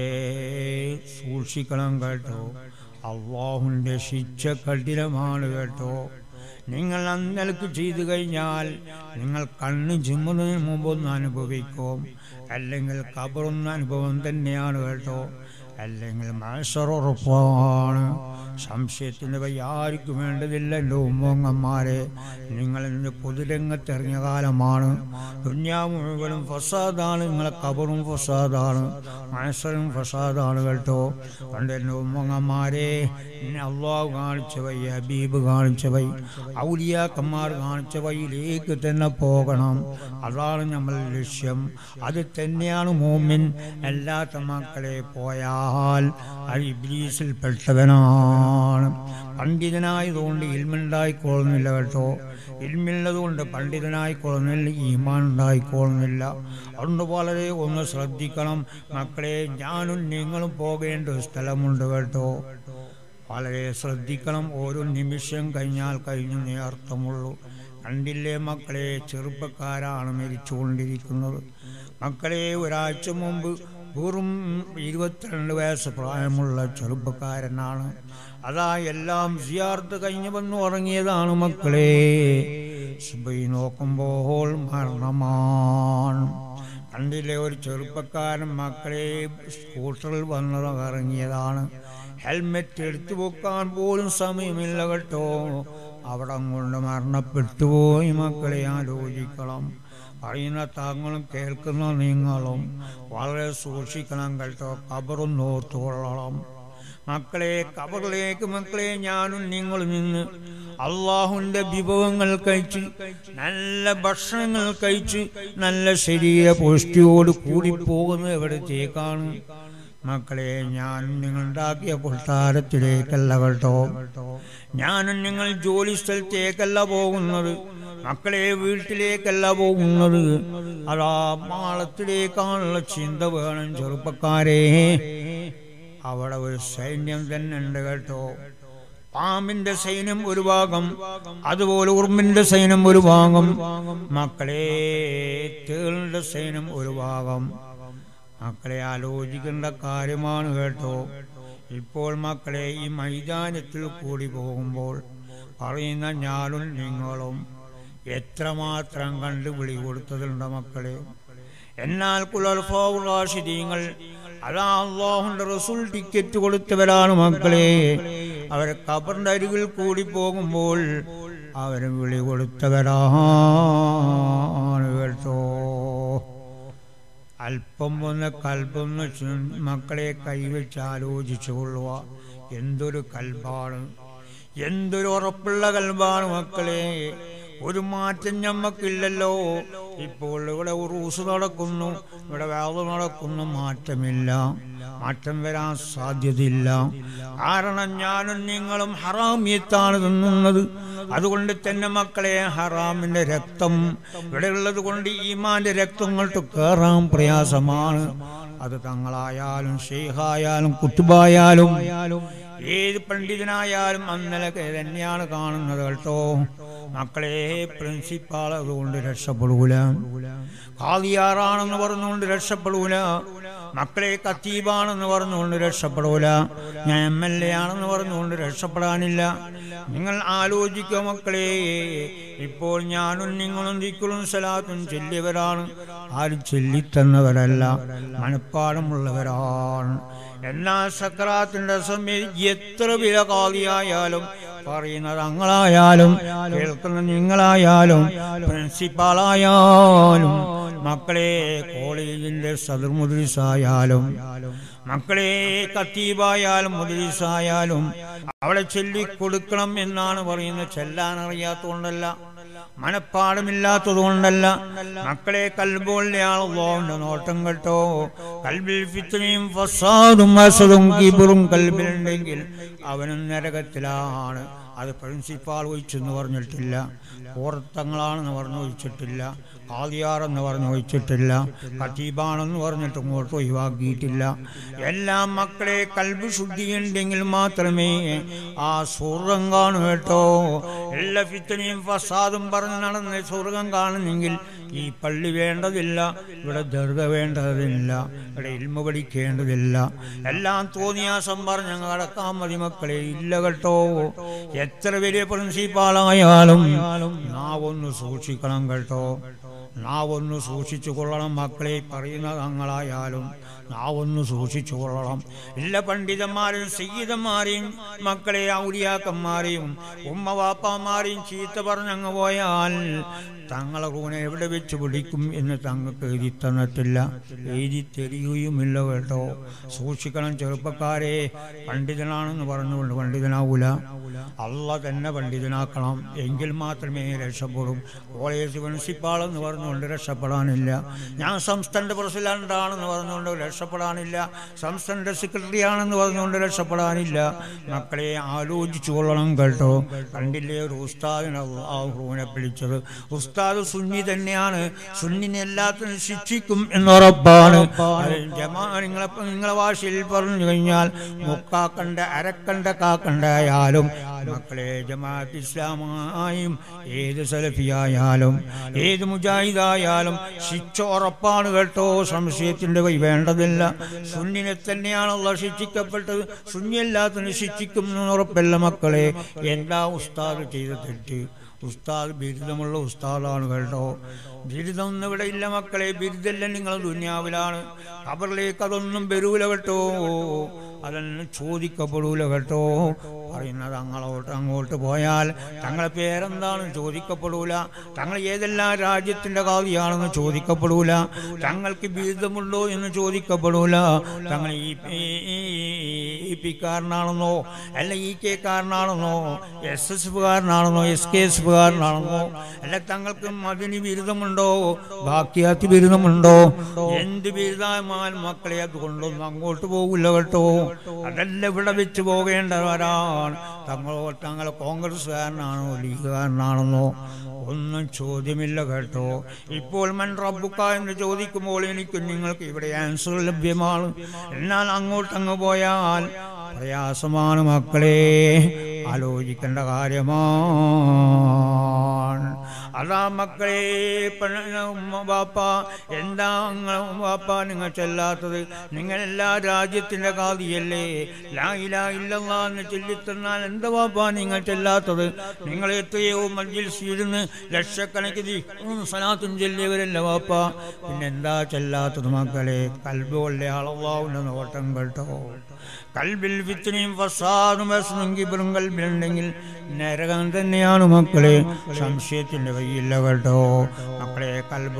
സൂക്ഷിക്കണം കേട്ടോ അള്ളാഹുവിൻ്റെ ശിക്ഷ കഠിനമാണ് കേട്ടോ നിങ്ങൾ അന്നലക്ക് ചെയ്തു കഴിഞ്ഞാൽ നിങ്ങൾ കണ്ണ് ചിമ്മുന്നതിന് മുമ്പൊന്ന് അനുഭവിക്കും അല്ലെങ്കിൽ കബറൊന്ന അനുഭവം തന്നെയാണ് കേട്ടോ അല്ലെങ്കിൽ മത്സറുറപ്പാണ് സംശയത്തിൻ്റെ വഴി ആർക്കും വേണ്ടതില്ല എൻ്റെ ഉമ്മങ്ങന്മാരെ നിങ്ങൾ ഇന്ന് പൊതുരംഗത്തിറങ്ങിയ കാലമാണ് ദുന്യാവ് മുഴുവനും ഫസാദാണ് നിങ്ങളെ കബറും ഫസാദാണ് മത്സരം ഫസാദാണ് കേട്ടോ അതുകൊണ്ട് എൻ്റെ ഉമ്മങ്ങന്മാരെ അള്ളാഹു കാണിച്ച വഴി ഹബീബ് കാണിച്ച വഴി ഔലിയാക്കന്മാർ കാണിച്ച വഴിയിലേക്ക് തന്നെ പോകണം അതാണ് നമ്മൾ ലക്ഷ്യം അത് തന്നെയാണ് മോമിൻ അല്ലാത്ത മക്കളെ പോയാൽ അത് ഇബ്ലീസിൽ പെട്ടവനാണ് പണ്ഡിതനായതുകൊണ്ട് ഇൽമുണ്ടായിക്കൊള്ളുന്നില്ല കേട്ടോ ഇൽമുള്ളതുകൊണ്ട് പണ്ഡിതനായിക്കൊള്ളുന്നില്ല ഈമാൻ ഉണ്ടായിക്കൊള്ളുന്നില്ല അതുകൊണ്ട് വളരെ ഒന്ന് ശ്രദ്ധിക്കണം മക്കളെ ഞാനും നിങ്ങളും പോകേണ്ട ഒരു സ്ഥലമുണ്ട് കേട്ടോ വളരെ ശ്രദ്ധിക്കണം ഓരോ നിമിഷം കഴിഞ്ഞാൽ കഴിഞ്ഞു നേർത്തമുള്ളൂ കണ്ടില്ലേ മക്കളെ ചെറുപ്പക്കാരാണ് മരിച്ചുകൊണ്ടിരിക്കുന്നത് മക്കളെ ഒരാഴ്ച മുമ്പ് വെറും ഇരുപത്തിരണ്ട് വയസ്സ് പ്രായമുള്ള ചെറുപ്പക്കാരനാണ് അതാ എല്ലാം സിയാർത്ത് കഴിഞ്ഞു വന്ന് ഉറങ്ങിയതാണ് മക്കളെ സുബൈ നോക്കുമ്പോൾ മരണമാണ് കണ്ടില്ലേ ഒരു ചെറുപ്പക്കാരൻ മക്കളെ സ്കൂട്ടറിൽ വന്നത് ഇറങ്ങിയതാണ് ഹെൽമെറ്റ് എടുത്തു വെക്കാൻ പോലും സമയമില്ല കേട്ടോ അവിടെ കൊണ്ട് മരണപ്പെട്ടുപോയി മക്കളെ ആലോചിക്കണം പറയുന്ന താങ്കളും കേൾക്കുന്ന നിങ്ങളും വളരെ സൂക്ഷിക്കണം കേട്ടോ കബറും നോർത്തുകൊള്ളണം മക്കളെ കബറിലേക്ക് മക്കളെ ഞാനും നിങ്ങളും നിന്ന് അള്ളാഹുവിൻ്റെ വിഭവങ്ങൾ കഴിച്ച് നല്ല ഭക്ഷണങ്ങൾ കഴിച്ച് നല്ല ശരീര പുഷ്ടിയോട് കൂടി പോകുന്നത് എവിടത്തേക്കാണ് മക്കളെ ഞാൻ നിങ്ങളുണ്ടാക്കിയ കൊട്ടാരത്തിലേക്കല്ല കേട്ടോ ഞാനും നിങ്ങൾ ജോലി സ്ഥലത്തേക്കല്ല പോകുന്നത് മക്കളെ വീട്ടിലേക്കല്ല പോകുന്നത് അതാ മാളത്തിലേക്കാണുള്ള ചിന്ത വേണം ചെറുപ്പക്കാരെ അവിടെ ഒരു സൈന്യം തന്നെ ഉണ്ട് കേട്ടോ പാമ്പിന്റെ സൈന്യം ഒരു ഭാഗം അതുപോലെ ഉറുമ്പിന്റെ സൈന്യം ഒരു ഭാഗം മക്കളെ തേളിന്റെ സൈന്യം ഒരു ഭാഗം മക്കളെ ആലോചിക്കേണ്ട കാര്യമാണ് കേട്ടോ ഇപ്പോൾ മക്കളെ ഈ മൈതാനത്തിൽ കൂടി പോകുമ്പോൾ പറയുന്ന ഞാനും നിങ്ങളും എത്രമാത്രം കണ്ട് വിളി കൊടുത്തതുണ്ട് മക്കളെ എന്നാൽ കുലർഫാഷിദീങ്ങൾ അതാ അള്ളാഹുന്റെ റസൂൽ ടിക്കറ്റ് കൊടുത്തവരാണ് മക്കളെ അവർ കബറിന്റെ അരികിൽ കൂടി പോകുമ്പോൾ അവര് വിളി കൊടുത്തവരാണ് കേട്ടോ അല്പം ഒന്ന് കൽപ്പൊന്ന് ചി- മക്കളെ കൈവച്ച് ആലോചിച്ചു കൊള്ളുക എന്തൊരു കൽബാണ് എന്തൊരു ഉറപ്പുള്ള കൽബാണ് മക്കളെ ഒരു മാറ്റം ഞമ്മക്കില്ലല്ലോ ഇപ്പോൾ ഇവിടെ ഉറൂസ് നടക്കുന്നു ഇവിടെ വേദ നടക്കുന്നു മാറ്റമില്ല മാറ്റം വരാൻ സാധ്യതയില്ല കാരണം ഞാനും നിങ്ങളും ഹറാമിയത്താണ് തിന്നുന്നത് അതുകൊണ്ട് തന്നെ മക്കളെ ഹറാമിന്റെ രക്തം ഇവിടെ ഉള്ളത് കൊണ്ട് ഈമാന്റെ രക്തങ്ങൾക്ക് കയറാൻ പ്രയാസമാണ് അത് തങ്ങളായാലും ഷെയ്ഖായാലും കുത്തുബായാലും ഏത് പണ്ഡിതനായാലും അന്നലൊക്കെ തന്നെയാണ് കാണുന്നത് കേട്ടോ മക്കളെ പ്രിൻസിപ്പാൾ അതുകൊണ്ട് രക്ഷപ്പെടൂല ഖാദിയാറാണെന്ന് പറഞ്ഞുകൊണ്ട് രക്ഷപ്പെടൂല മക്കളെ കത്തീബാണെന്ന് പറഞ്ഞുകൊണ്ട് രക്ഷപ്പെടൂല ഞാൻ എം എൽ എ ആണെന്ന് പറഞ്ഞുകൊണ്ട് രക്ഷപ്പെടാനില്ല നിങ്ങൾ ആലോചിക്കുക മക്കളെ ഇപ്പോൾ ഞാനും നിങ്ങളും ദിക്കുളും സലാത്തും ചെല്ലിയവരാണ് ആരും ചൊല്ലിത്തന്നവരല്ല മനഃപ്പാടമുള്ളവരാണ് എന്നാൽ സക്രാത്തിന്റെ സമയം എത്ര വില കാതിയായാലും പറയുന്നത് അങ്ങളായാലും കേൾക്കുന്ന നിങ്ങളായാലും പ്രിൻസിപ്പാളായാലും മക്കളെ കോളേജിന്റെ സദർ മുദ്രിസായാലും മക്കളെ കത്തീബായാലും മുദ്രിസായാലും അവിടെ ചൊല്ലിക്കൊടുക്കണം എന്നാണ് പറയുന്നത് ചെല്ലാൻ അറിയാത്തതുകൊണ്ടല്ല മനപ്പാടമില്ലാത്തത് കൊണ്ടല്ല മക്കളെ കൽബോളിയാളോന്റെ നോട്ടം കേട്ടോ കൽബിൽ ഫിത്തനയും ഫസാദും അസതും കിബറും കൽബിലുണ്ടെങ്കിൽ അവനും നരകത്തിലാണ് അത് പ്രിൻസിപ്പാൾ ഒഴിച്ചെന്ന് പറഞ്ഞിട്ടില്ല ഓർത്തങ്ങളാണെന്ന് പറഞ്ഞു ഒഴിച്ചിട്ടില്ല കാതിയാറെന്ന് പറഞ്ഞു ഒഴിച്ചിട്ടില്ല ഖത്തീബാണെന്ന് പറഞ്ഞിട്ട് ഇങ്ങോട്ട് ഒഴിവാക്കിയിട്ടില്ല എല്ലാ മക്കളെ കൽബ് ശുദ്ധിയുണ്ടെങ്കിൽ മാത്രമേ ആ സ്വർഗം കാണൂ കേട്ടോ എല്ലാ ഫിത്തനെയും ഫസാദും പറഞ്ഞ് നടന്ന് സ്വർഗം കാണുന്നെങ്കിൽ ഈ പള്ളി വേണ്ടതില്ല ഇവിടെ ദർഗ വേണ്ടതില്ല ഇവിടെ ഇൽമ പഠിക്കേണ്ടതില്ല എല്ലാം തോന്നിയാസം പറഞ്ഞ് അങ്ങ് കടക്കാൻ മതി മക്കളെ ഇല്ല കേട്ടോ എത്ര വലിയ പ്രിൻസിപ്പാളായാലും നാവൊന്ന് സൂക്ഷിക്കണം കേട്ടോ നാവൊന്ന് സൂക്ഷിച്ചു കൊള്ളണം മക്കളെ പറയുന്ന തങ്ങളായാലും നാവൊന്ന് സൂക്ഷിച്ചു കൊള്ളണം ഇല്ല പണ്ഡിതന്മാരും സയ്യിദന്മാരെയും മക്കളെ ഔലിയാക്കന്മാരെയും ഉമ്മ വാപ്പാമാരെയും ചീത്ത പറഞ്ഞങ്ങ് പോയാൽ തങ്ങളെ കൂനെ എവിടെ വെച്ച് പിടിക്കും എന്ന് തങ്ങൾക്ക് എഴുതി തന്നിട്ടില്ല എഴുതി തരികയുമില്ല കേട്ടോ സൂക്ഷിക്കണം ചെറുപ്പക്കാരെ പണ്ഡിതനാണെന്ന് പറഞ്ഞുകൊണ്ട് പണ്ഡിതനാവൂല അള്ള തന്നെ പണ്ഡിതനാക്കണം എങ്കിൽ മാത്രമേ രക്ഷപ്പെടും കോളേജ് പ്രിൻസിപ്പാൾ എന്ന് പറഞ്ഞുകൊണ്ട് രക്ഷപ്പെടാനില്ല ഞാൻ സംസ്ഥാന പ്രസിഡന്റാണെന്ന് പറഞ്ഞുകൊണ്ട് രക്ഷപ്പെടാനില്ല സംസ്ഥാന സെക്രട്ടറി ആണെന്ന് പറഞ്ഞുകൊണ്ട് രക്ഷപ്പെടാനില്ല മക്കളെ ആലോചിച്ചു കൊള്ളണം കേട്ടോ കണ്ടില്ലേ ഒരു ഉസ്താദിനെ അള്ളാഹുവിനെ വിളിച്ചത് ഉസ്താദ് സുന്നി തന്നെയാണ് സുന്നിനെ എല്ലാത്തിനും ശിക്ഷിക്കും എന്നുറപ്പാണ് അത് ജമാ നിങ്ങളെ നിങ്ങളെ ഭാഷയിൽ പറഞ്ഞു കഴിഞ്ഞാൽ മുക്കാക്കണ്ട അരക്കണ്ട കാക്കണ്ടായാലും മക്കളെ ജമാഅത്ത് ഇസ്ലാമായും ഏത് സലഫിയായാലും ഏത് മുജാഹിദായാലും ശിക്ഷ ഉറപ്പാണ് കേട്ടോ സംശയത്തിന്റെ വഴി വേണ്ടതില്ല സുന്നിനെ തന്നെയാണല്ലോ ശിക്ഷിക്കപ്പെട്ടത് സുന്നിയല്ലാത്തതിന് ശിക്ഷിക്കും എന്ന് ഉറപ്പല്ല മക്കളെ എന്താ ഉസ്താദ് ചെയ്ത തെറ്റ് ഉസ്താദ് ബിരുദമുള്ള ഉസ്താദാണ് കേട്ടോ ബിരുദം ഒന്നും ഇവിടെ ഇല്ല മക്കളെ ബിരുദല്ല നിങ്ങൾ ദുന്യാവിലാണ് അവരിലേക്ക് അതൊന്നും വരൂല കേട്ടോ അതൊന്നും ചോദിക്കപ്പെടൂല കേട്ടോ പറയുന്നത് അങ്ങോട്ട് അങ്ങോട്ട് പോയാൽ തങ്ങളെ പേരെന്താണ് ചോദിക്കപ്പെടൂല തങ്ങൾ ഏതെല്ലാം രാജ്യത്തിന്റെ കാതിയാണെന്ന് ചോദിക്കപ്പെടൂല തങ്ങൾക്ക് ബിരുദമുണ്ടോ എന്ന് ചോദിക്കപ്പെടൂല തങ്ങൾ ഈ ഈ പിക്കാരനാണെന്നോ അല്ല ഈ കെ കാരനാണെന്നോ എസ് എസ് കാരനാണെന്നോ എസ് കെ എസ് കാരനാണെന്നോ അല്ല തങ്ങൾക്ക് മതിന് ബിരുദമുണ്ടോ ബാക്കിയാത്തി ബിരുദമുണ്ടോ എന്ത് ബിരുദമാൽ മക്കളെ അത് കൊണ്ടൊന്നും അങ്ങോട്ട് പോകില്ല കേട്ടോ അതല്ല ഇവിടെ വെച്ച് പോകേണ്ടവരാണ് തങ്ങളോ തങ്ങൾ കോൺഗ്രസ്സുകാരനാണോ ലീഗുകാരനാണെന്നോ ഒന്നും ചോദ്യമില്ല കേട്ടോ ഇപ്പോൾ മൻ റബ്ബുക്ക എന്ന് ചോദിക്കുമ്പോൾ എനിക്ക് നിങ്ങൾക്ക് ഇവിടെ ആൻസർ ലഭ്യമാണ് എന്നാൽ അങ്ങോട്ടങ്ങ് പോയാൽ പ്രയാസമാണ് മക്കളെ ആലോചിക്കേണ്ട കാര്യമാണ് അതാ മക്കളെ പെണ്ണ ഉമ്മ ബാപ്പ എന്താ നിങ്ങൾ ബാപ്പ നിങ്ങൾ ചെല്ലാത്തത് നിങ്ങൾ എല്ലാ രാജ്യത്തിന്റെ കാതിയല്ലേ ലാ ഇലാ ഇല്ലല്ലാ എന്ന് ചൊല്ലിത്തന്നാൽ എന്താ ബാപ്പ നിങ്ങൾ ചെല്ലാത്തത് നിങ്ങൾ എത്രയോ മജ്ലിസിൽ ഇരുന്ന് ലക്ഷക്കണക്കിന് സലാത്തും ചൊല്ലിയവരല്ല ബാപ്പ പിന്നെന്താ ചെല്ലാത്തത് മക്കളെ കൽബ് കൊള്ളേ അളവാവുന്ന നോട്ടം കേട്ടോ കൽബിൽ വിത്തിനെയും ഫസാദും വസനും കിബറും കൽബിലുണ്ടെങ്കിൽ നരകം തന്നെയാണ് മക്കളെ സംശയത്തിന്റെ വഴിയില്ല കേട്ടോ മക്കളെ കൽബ്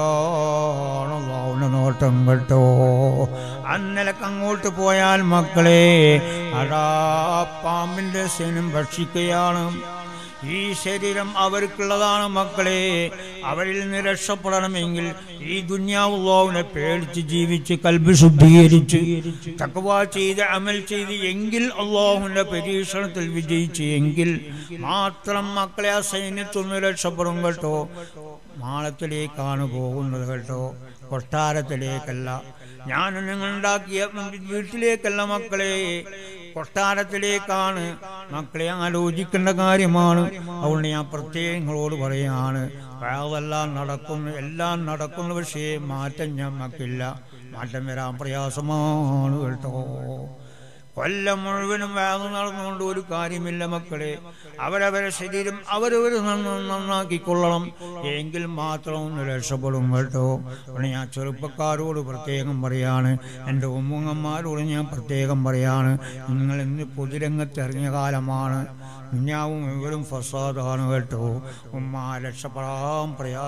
കൊള്ളയാണോ നോട്ടം കേട്ടോ അന്നലക്ക് അങ്ങോട്ട് പോയാൽ മക്കളെ അടാ പാമ്പിന്റെ സേനം ഭക്ഷിക്കുകയാണ് ഈ ശരീരം അവർക്കുള്ളതാണ് മക്കളെ അവരിൽ നിന്ന് രക്ഷപ്പെടണമെങ്കിൽ ഈ ദുന്യാവുള്ളവനെ പേടിച്ച് ജീവിച്ച് കൽബ് ശുദ്ധീകരിച്ച് തക്കവ ചെയ്ത് അമൽ ചെയ്ത് എങ്കിൽ അള്ളാഹുവിന്റെ പരീക്ഷണത്തിൽ വിജയിച്ച് എങ്കിൽ മാത്രം മക്കളെ ആ സൈന്യത്തൊന്ന് രക്ഷപ്പെടും കേട്ടോ മാളത്തിലേക്കാണ് പോകുന്നത് കേട്ടോ കൊട്ടാരത്തിലേക്കല്ല ഞാൻ നിങ്ങൾ ഉണ്ടാക്കിയ വീട്ടിലേക്കല്ല മക്കളെ കൊട്ടാരത്തിലേക്കാണ് മക്കളെ ആലോചിക്കേണ്ട കാര്യമാണ് അതുകൊണ്ട് ഞാൻ പ്രത്യേകം നിങ്ങളോട് പറയാണ് അതെല്ലാം നടക്കുന്നു എല്ലാം നടക്കുന്നു പക്ഷേ മാറ്റം ഞമ്മക്കില്ല മാറ്റം വരാൻ പ്രയാസമാണ് കേട്ടോ കൊല്ലം മുഴുവനും വേഗം നടന്നുകൊണ്ട് ഒരു കാര്യമില്ല മക്കളെ അവരവരെ ശരീരം അവരവർ നന്നാക്കിക്കൊള്ളണം എങ്കിൽ മാത്രം ഒന്ന് രക്ഷപ്പെടും കേട്ടോ അപ്പോൾ ഞാൻ ചെറുപ്പക്കാരോട് പ്രത്യേകം പറയാണ് എൻ്റെ ഉമ്മുങ്ങന്മാരോട് ഞാൻ പ്രത്യേകം പറയാണ് നിങ്ങൾ ഇന്ന് പൊതുരംഗത്ത് ഇറങ്ങിയ കാലമാണ് കുഞ്ഞാവും ഇവരും ഫസാദാണ് കേട്ടോ ഉമ്മ രക്ഷപ്പെടാൻ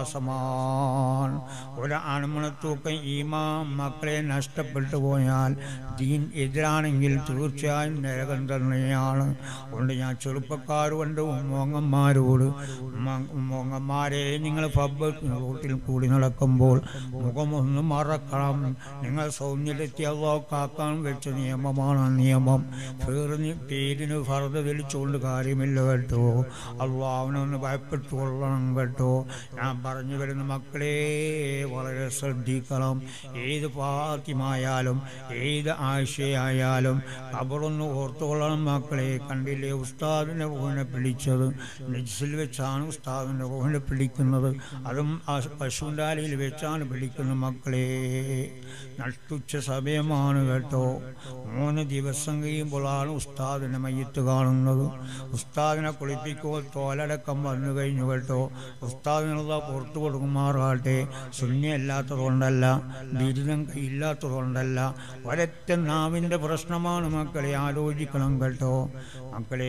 പ്രയാസമാണ് ഒരു അണുമണത്തൂക്കം ഈമാ മക്കളെ നഷ്ടപ്പെട്ടു പോയാൽ ദീൻ എതിരാണെങ്കിൽ തീർച്ചയായും നരകം തന്നെയാണ് അതുകൊണ്ട് ഞാൻ ചെറുപ്പക്കാരുണ്ട് ഉമ്മോങ്ങന്മാരോട് ഉമ്മോങ്ങന്മാരെ നിങ്ങൾ പബ്ബ് റൂട്ടിൽ കൂടി നടക്കുമ്പോൾ മുഖമൊന്ന് മറക്കണം നിങ്ങൾ സൗന്ദര്യത്തെ അള്ളാഹ് കാക്കാൻ വെച്ച നിയമമാണ് ആ നിയമം പേരിന് പേരിന് ഫർദ വലിച്ചുകൊണ്ട് കാര്യമില്ല കേട്ടോ അള്ളാഹുനൊന്ന് ഭയപ്പെട്ടു കൊള്ളണം കേട്ടോ ഞാൻ പറഞ്ഞു വരുന്ന മക്കളെ വളരെ ശ്രദ്ധിക്കണം ഏത് പാത്യമായാലും ഏത് ആശയായാലും കബറൊന്ന് ഓർത്തുകൊള്ളണം മക്കളെ കണ്ടില്ലേ ഉസ്താദിൻ്റെ റൂഹിനെ പിടിച്ചത് നെജിസിൽ വെച്ചാണ് ഉസ്താദിൻ്റെ റൂഹിനെ പിടിക്കുന്നത് അതും ആ പശുവിൻ്റെ ആലയിൽ വെച്ചാണ് പിടിക്കുന്നത് മക്കളെ നട്ടുച്ച സമയമാണ് കേട്ടോ മൂന്ന് ദിവസം കഴിയുമ്പോഴാണ് ഉസ്താദിനെ മയ്യത്ത് കാണുന്നത് ഉസ്താദിനെ കുളിപ്പിക്കുമ്പോൾ തോലടക്കം വന്നു കഴിഞ്ഞു കേട്ടോ ഉസ്താദിനുള്ള പുറത്തു കൊടുക്കുമാറാട്ടെ ശൂന്യമല്ലാത്തതുകൊണ്ടല്ല ബിരുദം ഇല്ലാത്തതുകൊണ്ടല്ല ഒരൊറ്റ നാവിൻ്റെ പ്രശ്നമാണ് മക്കളെ ആലോചിക്കണം കേട്ടോ മക്കളെ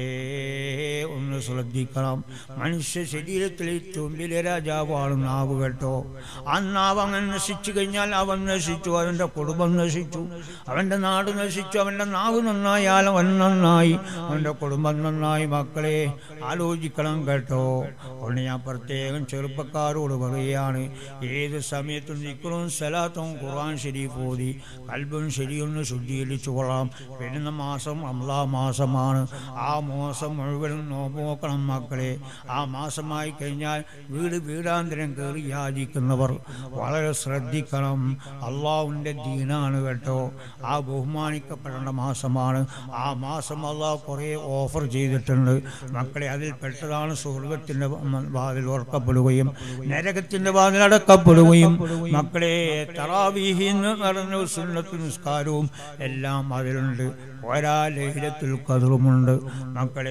ഒന്ന് ശ്രദ്ധിക്കണം മനുഷ്യ ശരീരത്തിൽ ഏറ്റവും വലിയ രാജാവാണ് നാവ് കേട്ടോ ആ നാവ് അങ്ങനെ നശിച്ചു കഴിഞ്ഞാൽ അവൻ നശിച്ചു അവൻ്റെ കുടുംബം നശിച്ചു അവൻ്റെ നാട് നശിച്ചു അവൻ്റെ നാവ് നന്നായാൽ അവൻ നന്നായി അവൻ്റെ കുടുംബം നന്നായി മക്കളെ ആലോചിക്കണം കേട്ടോ അതുകൊണ്ട് ഞാൻ പ്രത്യേകം ചെറുപ്പക്കാരോട് പറയുകയാണ് ഏത് സമയത്തും നിൽക്കണവും സ്ഥലത്തും ഖുർആൻ ശരീഫ് ഓതി കൽബും ശരിയൊന്ന് ശുദ്ധീകരിച്ചു കൊള്ളാം വരുന്ന മാസം റംലാ മാസമാണ് ആ മാസം മുഴുവനും നോമ്പ് നോക്കണം മക്കളെ ആ മാസമായി കഴിഞ്ഞാൽ വീട് വീടാന്തരം കയറി യാചിക്കുന്നവർ വളരെ ശ്രദ്ധിക്കണം അള്ളാഹുവിൻ്റെ ദീനാണ് കേട്ടോ ആ ബഹുമാനിക്കപ്പെടേണ്ട മാസമാണ് ആ മാസം അള്ളാഹ് കുറേ ഓഫർ ചെയ്തിട്ടുണ്ട് മക്കളെ അതിൽ പെട്ടതാണ് സ്വർഗത്തിൻ്റെ വാതിൽ ഉറക്കപ്പെടുകയും നരകത്തിൻ്റെ വാതിൽ അടക്കപ്പെടുകയും മക്കളെ തറാവീഹി എന്ന് പറഞ്ഞ സുന്നത്ത് നിസ്കാരവും എല്ലാം അതിലുണ്ട് ഒരാ ലൈലത്തുൽ കതിറുമുണ്ട് മക്കളെ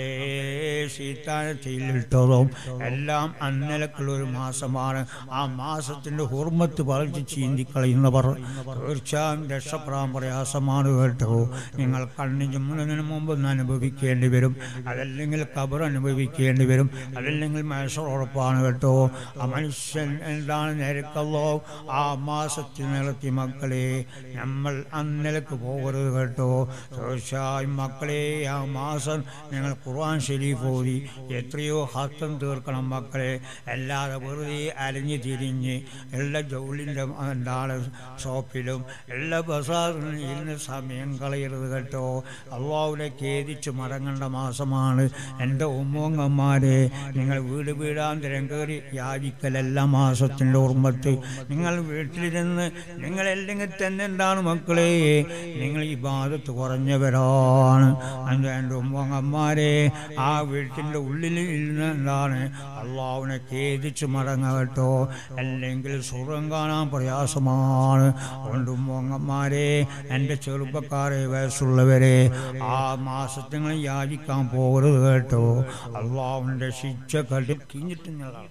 ശീത്താനത്തിലിട്ടതും എല്ലാം അന്നലക്കുള്ള ഒരു മാസമാണ് ആ മാസത്തിൻ്റെ ഹുർമത്ത് പറിച്ച് ചീന്തിക്കളയുന്നവർ തീർച്ചയായും രക്ഷപ്പെടാൻ പ്രയാസമാണ് കേട്ടോ നിങ്ങൾ കണ്ണു ചുമ്മുന്നതിന് മുമ്പ് ഒന്ന് അനുഭവിക്കേണ്ടി വരും അതല്ലെങ്കിൽ കബർ അനുഭവിക്കേണ്ടി വരും അതല്ലെങ്കിൽ മനുഷ്യർ ഉറപ്പാണ് കേട്ടോ ആ മനുഷ്യൻ എന്താണ് നിരക്കല്ലോ ആ മാസത്തിൽ നിലത്തി മക്കളെ നമ്മൾ അന്നലക്ക് പോകരുത് കേട്ടോ തീർച്ചയായും മക്കളെ ആ മാസം നിങ്ങൾ ഖുർആൻ ഷരീഫ് ഓതി എത്രയോ ഹത്തം തീർക്കണം മക്കളെ അല്ലാതെ വെറുതെ അലഞ്ഞു തിരിഞ്ഞ് എല്ലാ ജൗളിൻ്റെ എന്താണ് ഷോപ്പിലും എല്ലാ ബസാറിലും ഇരുന്ന് സമയം കളയരുത് കേട്ടോ അള്ളാഹുനെ ഖേദിച്ച് മടങ്ങേണ്ട മാസമാണ് എൻ്റെ ഉമ്മോങ്ങന്മാരെ നിങ്ങൾ വീട് വീടാന്തരം കയറി യാചിക്കലല്ല മാസത്തിൻ്റെ ഓർമ്മത്ത് നിങ്ങൾ വീട്ടിലിരുന്ന് നിങ്ങൾ അല്ലെങ്കിൽ തന്നെ എന്താണ് മക്കളെ നിങ്ങൾ ഈ ബാധത്ത് കുറഞ്ഞവരാണ് അത് എൻ്റെ ഉമ്മോങ്ങന്മാരെ ആ വീട്ടിൻ്റെ ഉള്ളിൽ ഇരുന്ന് എന്താണ് അള്ളാഹുവിനെ ഖേദിച്ച് മടങ്ങട്ടോ അല്ലെങ്കിൽ സുഖം കാണാൻ പ്രയാസമാണ് അതുകൊണ്ട് ഉമ്മോങ്ങന്മാരെ എൻ്റെ ചെറുപ്പക്കാരെ വയസ്സുള്ളവരെ ആ മാസത്തിൽ യാചിക്കാൻ പോകരുത് കേട്ടോ അള്ളാഹുവിൻ്റെ ശിക്ഷ കടി കിഞ്ഞിട്ടുള്ളതാണ്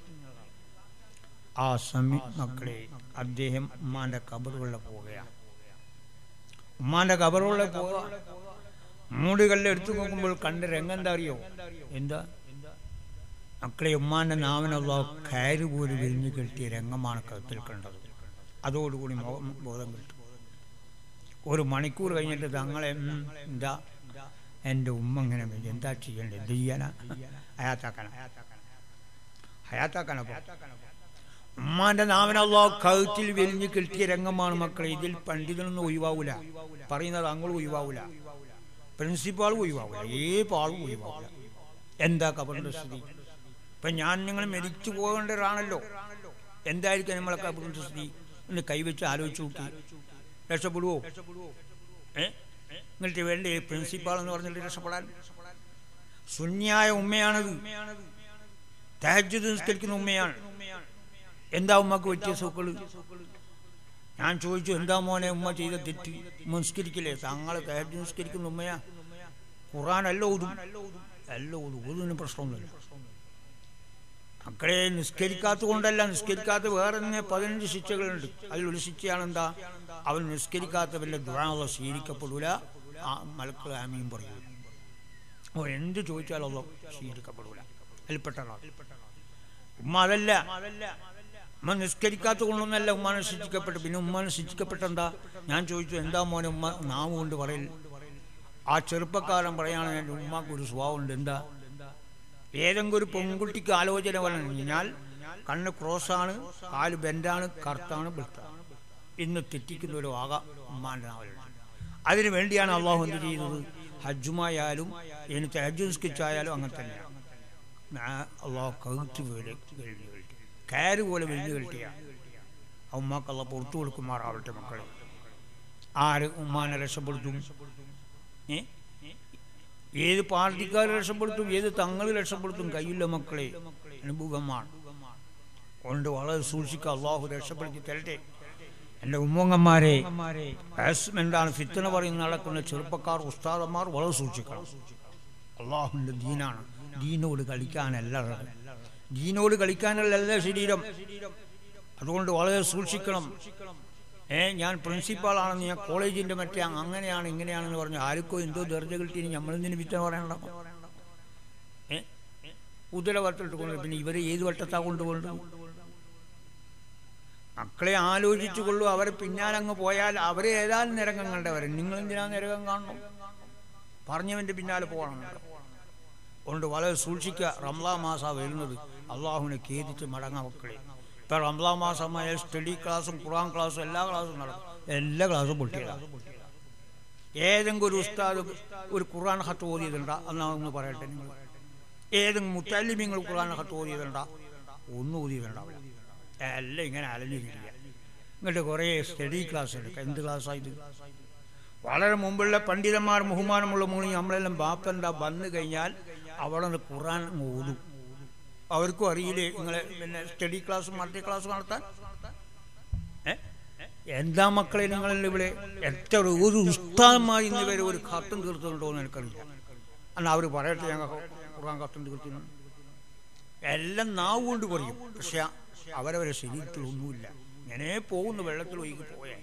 ആ സമി മക്കളെ അദ്ദേഹം ഉമ്മാന്റെ കബറുകളിൽ പോവുകയാണ് ഉമ്മാന്റെ കബറുകളിൽ പോവുക മൂടുകളിൽ എടുത്തു നോക്കുമ്പോൾ കണ്ട രംഗം എന്താ അറിയോ എന്താ മക്കളെ ഉമ്മാന്റെ നാവിനുള്ള കയറ് പോലും വിരിഞ്ഞു കെട്ടിയ രംഗമാണ് കത്തിൽ കണ്ടത് അതോടുകൂടി മോ- ബോധം കിട്ടും ഒരു മണിക്കൂർ കഴിഞ്ഞിട്ട് തങ്ങളെ ഉം, എന്താ എൻ്റെ ഉമ്മ ഇങ്ങനെ വരും. എന്താ ചെയ്യേണ്ടത് എന്ത് ചെയ്യാനാ ഹയാത്താക്കാന ഹയാത്താക്കാന ഉമ്മാന്റെ നാവിനല്ലോ കഴുത്തിൽ വെലിഞ്ഞ് കിട്ടിയ രംഗമാണ് മക്കളെ ഇതിൽ പണ്ഡിതനൊന്നും ഒഴിവാവൂല പറയുന്നത് അങ്ങളും ഒഴിവാവൂല പ്രിൻസിപ്പാളും ഒഴിവാവൂല ഏത് ആളും ഒഴിവാവൂല എന്താ കബറിന്റെ സ്ഥിതി ഇപ്പൊ ഞാൻ നിങ്ങൾ മരിച്ചു പോകേണ്ടവരാണല്ലോ എന്തായിരിക്കും നമ്മളെ കബറിന്റെ സ്ഥിതി ഒന്ന് കൈവച്ച് ആലോചിച്ച് നോക്കി രക്ഷപ്പെടുവോ ഏ എന്നിട്ട് വേണ്ടേ പ്രിൻസിപ്പാൾ എന്ന് പറഞ്ഞിട്ട് രക്ഷപ്പെടാൻ ശൂന്യായ ഉമ്മയാണത് തഹജ്ജുദ് നിസ്കരിക്കുന്ന ഉമ്മയാണ് എന്താ ഉമ്മക്ക് പറ്റിയ സൂക്കള് ഞാൻ ചോദിച്ചു എന്താ മോനെ ഉമ്മ ചെയ്ത തെറ്റ് ഉമ്മ നിസ്കരിക്കില്ലേ തങ്ങളെ തഹജ്ജുദ് നിസ്കരിക്കുന്ന ഉമ്മയാ ഖുറാൻ എല്ലാം ഓതും എല്ലാം ഓതും ഓതുവിന് പ്രശ്നമൊന്നുമില്ല മക്കളെ നിസ്കരിക്കാത്ത കൊണ്ടല്ല നിസ്കരിക്കാത്ത വേറെ തന്നെ പതിനഞ്ച് ശിക്ഷകളുണ്ട് അതിലൊരു ശിക്ഷയാണ് എന്താ അവൻ നിസ്കരിക്കാത്തവന്റെ ദുരാള സ്വീകരിക്കപ്പെടൂല ആ മലക്കൾ ആമയും പറയൂല ഓ എന്ത് ചോദിച്ചാലും അതോ സ്വീകരിക്കപ്പെടൂല അതിൽപ്പെട്ടതാണ് ഉമ്മ അതല്ല ഉമ്മ നിസ്കരിക്കാത്ത കൊണ്ടൊന്നല്ല ഉമ്മാനെ ശിക്ഷിക്കപ്പെട്ടു പിന്നെ ഉമ്മാനെ ശിക്ഷിക്കപ്പെട്ടെന്താ ഞാൻ ചോദിച്ചു എന്താ മോനെ ഉമ്മ നാവ് കൊണ്ട് പറയൽ ആ ചെറുപ്പക്കാരൻ പറയാണ് എൻ്റെ ഉമ്മാക്ക് ഒരു സ്വഭാവമുണ്ട് എന്താ ഏതെങ്കിലും ഒരു പെൺകുട്ടിക്ക് ആലോചന പറഞ്ഞു കഴിഞ്ഞാൽ കണ്ണ് ക്രോസാണ് കാല് ബെൻഡാണ് കറുത്താണ് വെളുത്താണ് ഇന്ന് തെറ്റിക്കുന്ന ഒരു ആക ഉമ്മാന്റെ നാവലുണ്ട് അതിനു വേണ്ടിയാണ് അള്ളാഹു എന്ത് ചെയ്യുന്നത് ഹജ്ജുമായാലും എനിക്ക് ഹജ്ജ് നിസ്കരിച്ചായാലും അങ്ങനെ തന്നെയാണ് ഞാൻ അള്ളാഹു കഴുത്ത് വീട് വെള്ളി കെട്ടി കയറ് പോലെ വെള്ളി കെട്ടിയ ഉമ്മാക്ക് അള്ള പുറത്തു കൊടുക്കുമാറാവട്ടെ മക്കളെ ആര് ഉമ്മാനെ രക്ഷപ്പെടുത്തും ഏ ഏത് പാർട്ടിക്കാർ രക്ഷപ്പെടുത്തും ഏത് തങ്ങൾ രക്ഷപ്പെടുത്തും കയ്യില്ല മക്കളെ അനുഭവമാണ് കൊണ്ട് വളരെ സൂക്ഷിക്കുക അള്ളാഹു രക്ഷപ്പെടുത്തി തരട്ടെ എൻ്റെ ഉമ്മങ്ങന്മാരെ എന്താണ് ഫിത്തന പറയുന്ന നടക്കുന്ന ചെറുപ്പക്കാർ ഉസ്താദന്മാർ വളരെ സൂക്ഷിക്കണം അള്ളാഹുവിൻ്റെ ദീനാണ് ദീനോട് കളിക്കാനല്ല ഉള്ളത്. ദീനോട് കളിക്കാനല്ല ശരീരം അതുകൊണ്ട് വളരെ സൂക്ഷിക്കണം ഏ ഞാൻ പ്രിൻസിപ്പാളാണെന്ന് ഞാൻ കോളേജിന്റെ മറ്റേ അങ്ങനെയാണ് ഇങ്ങനെയാണെന്ന് പറഞ്ഞു ആർക്കോ എന്തോ ദർജ കിട്ടി നമ്മളെന്തിന് വിറ്റ പറയണ്ട ഏ കുതിര വട്ടിട്ട് കൊണ്ട് പിന്നെ ഇവരെ ഏത് വട്ടത്താ കൊണ്ടുപോകേണ്ടത് മക്കളെ ആലോചിച്ചു കൊള്ളൂ അവരെ പിന്നാലെ അങ്ങ് പോയാൽ അവരെ ഏതായാലും നിരക്കം കണ്ടവരെ നിങ്ങൾ എന്തിനാ നിരക്കം കാണണം പറഞ്ഞവന്റെ പിന്നാലെ പോകണം അതുകൊണ്ട് വളരെ സൂക്ഷിക്കുക റംലാ മാസ വരുന്നത് അള്ളാഹുവിനെ ഖേദിച്ച് മടങ്ങ മക്കളെ ഇപ്പൊ റംലാ മാസമായ സ്റ്റഡി ക്ലാസ്സും ഖുറാൻ ക്ലാസ്സും എല്ലാ ക്ലാസ്സും നടക്കും എല്ലാ ക്ലാസ്സും പൊട്ടിയതാണ് ഏതെങ്കിലും ഒരു ഉസ്താദ് ഒരു ഖുറാൻ ഹത്ത് ഓതിയതുണ്ടാ എന്നാ ഒന്ന് പറയട്ടെ നിങ്ങൾ ഏതെങ്കിലും മുത്തല്ലിമിങ്ങൾ ഖുറാൻ ഹത്ത് ഓതിയതുണ്ടാ ഒന്നും ഓതിയതുണ്ടാവില്ല എല്ലാം ഇങ്ങനെ അലഞ്ഞിരിക്കുക ഇങ്ങോട്ട് കുറേ സ്റ്റഡി ക്ലാസ് എടുക്കുക എന്ത് ക്ലാസ്സായത് വളരെ മുമ്പുള്ള പണ്ഡിതന്മാർ ബഹുമാനമുള്ള മൂളി നമ്മളെല്ലാം ബാപ്പന്താ വന്നു കഴിഞ്ഞാൽ അവിടെ നിന്ന് ഖുറാൻ അങ്ങ് ഓതും അവർക്കും അറിയില്ലേ നിങ്ങളെ പിന്നെ സ്റ്റഡി ക്ലാസ് മൾട്ടി ക്ലാസ് നടത്താൻ ഏ? എന്താ മക്കളെ നിങ്ങളെല്ലാം ഇവിടെ എത്ര ഒരു ഉസ്താദന്മാർ ഇന്ന് വരെ ഒരു കത്തും തീർത്തുന്നുണ്ടോ എന്ന് എനിക്കറിയില്ല എന്നാൽ അവർ പറയട്ടെ ഞങ്ങൾ ഖുറാൻ കത്തും തീർത്തുന്നു എല്ലാം നാവ് കൊണ്ട് പറയും പക്ഷെ അവരവരെ ശരീരത്തിൽ ഒന്നുമില്ല ഇങ്ങനെ പോകുന്നു വെള്ളത്തിൽ ഒഴുകി പോയാൽ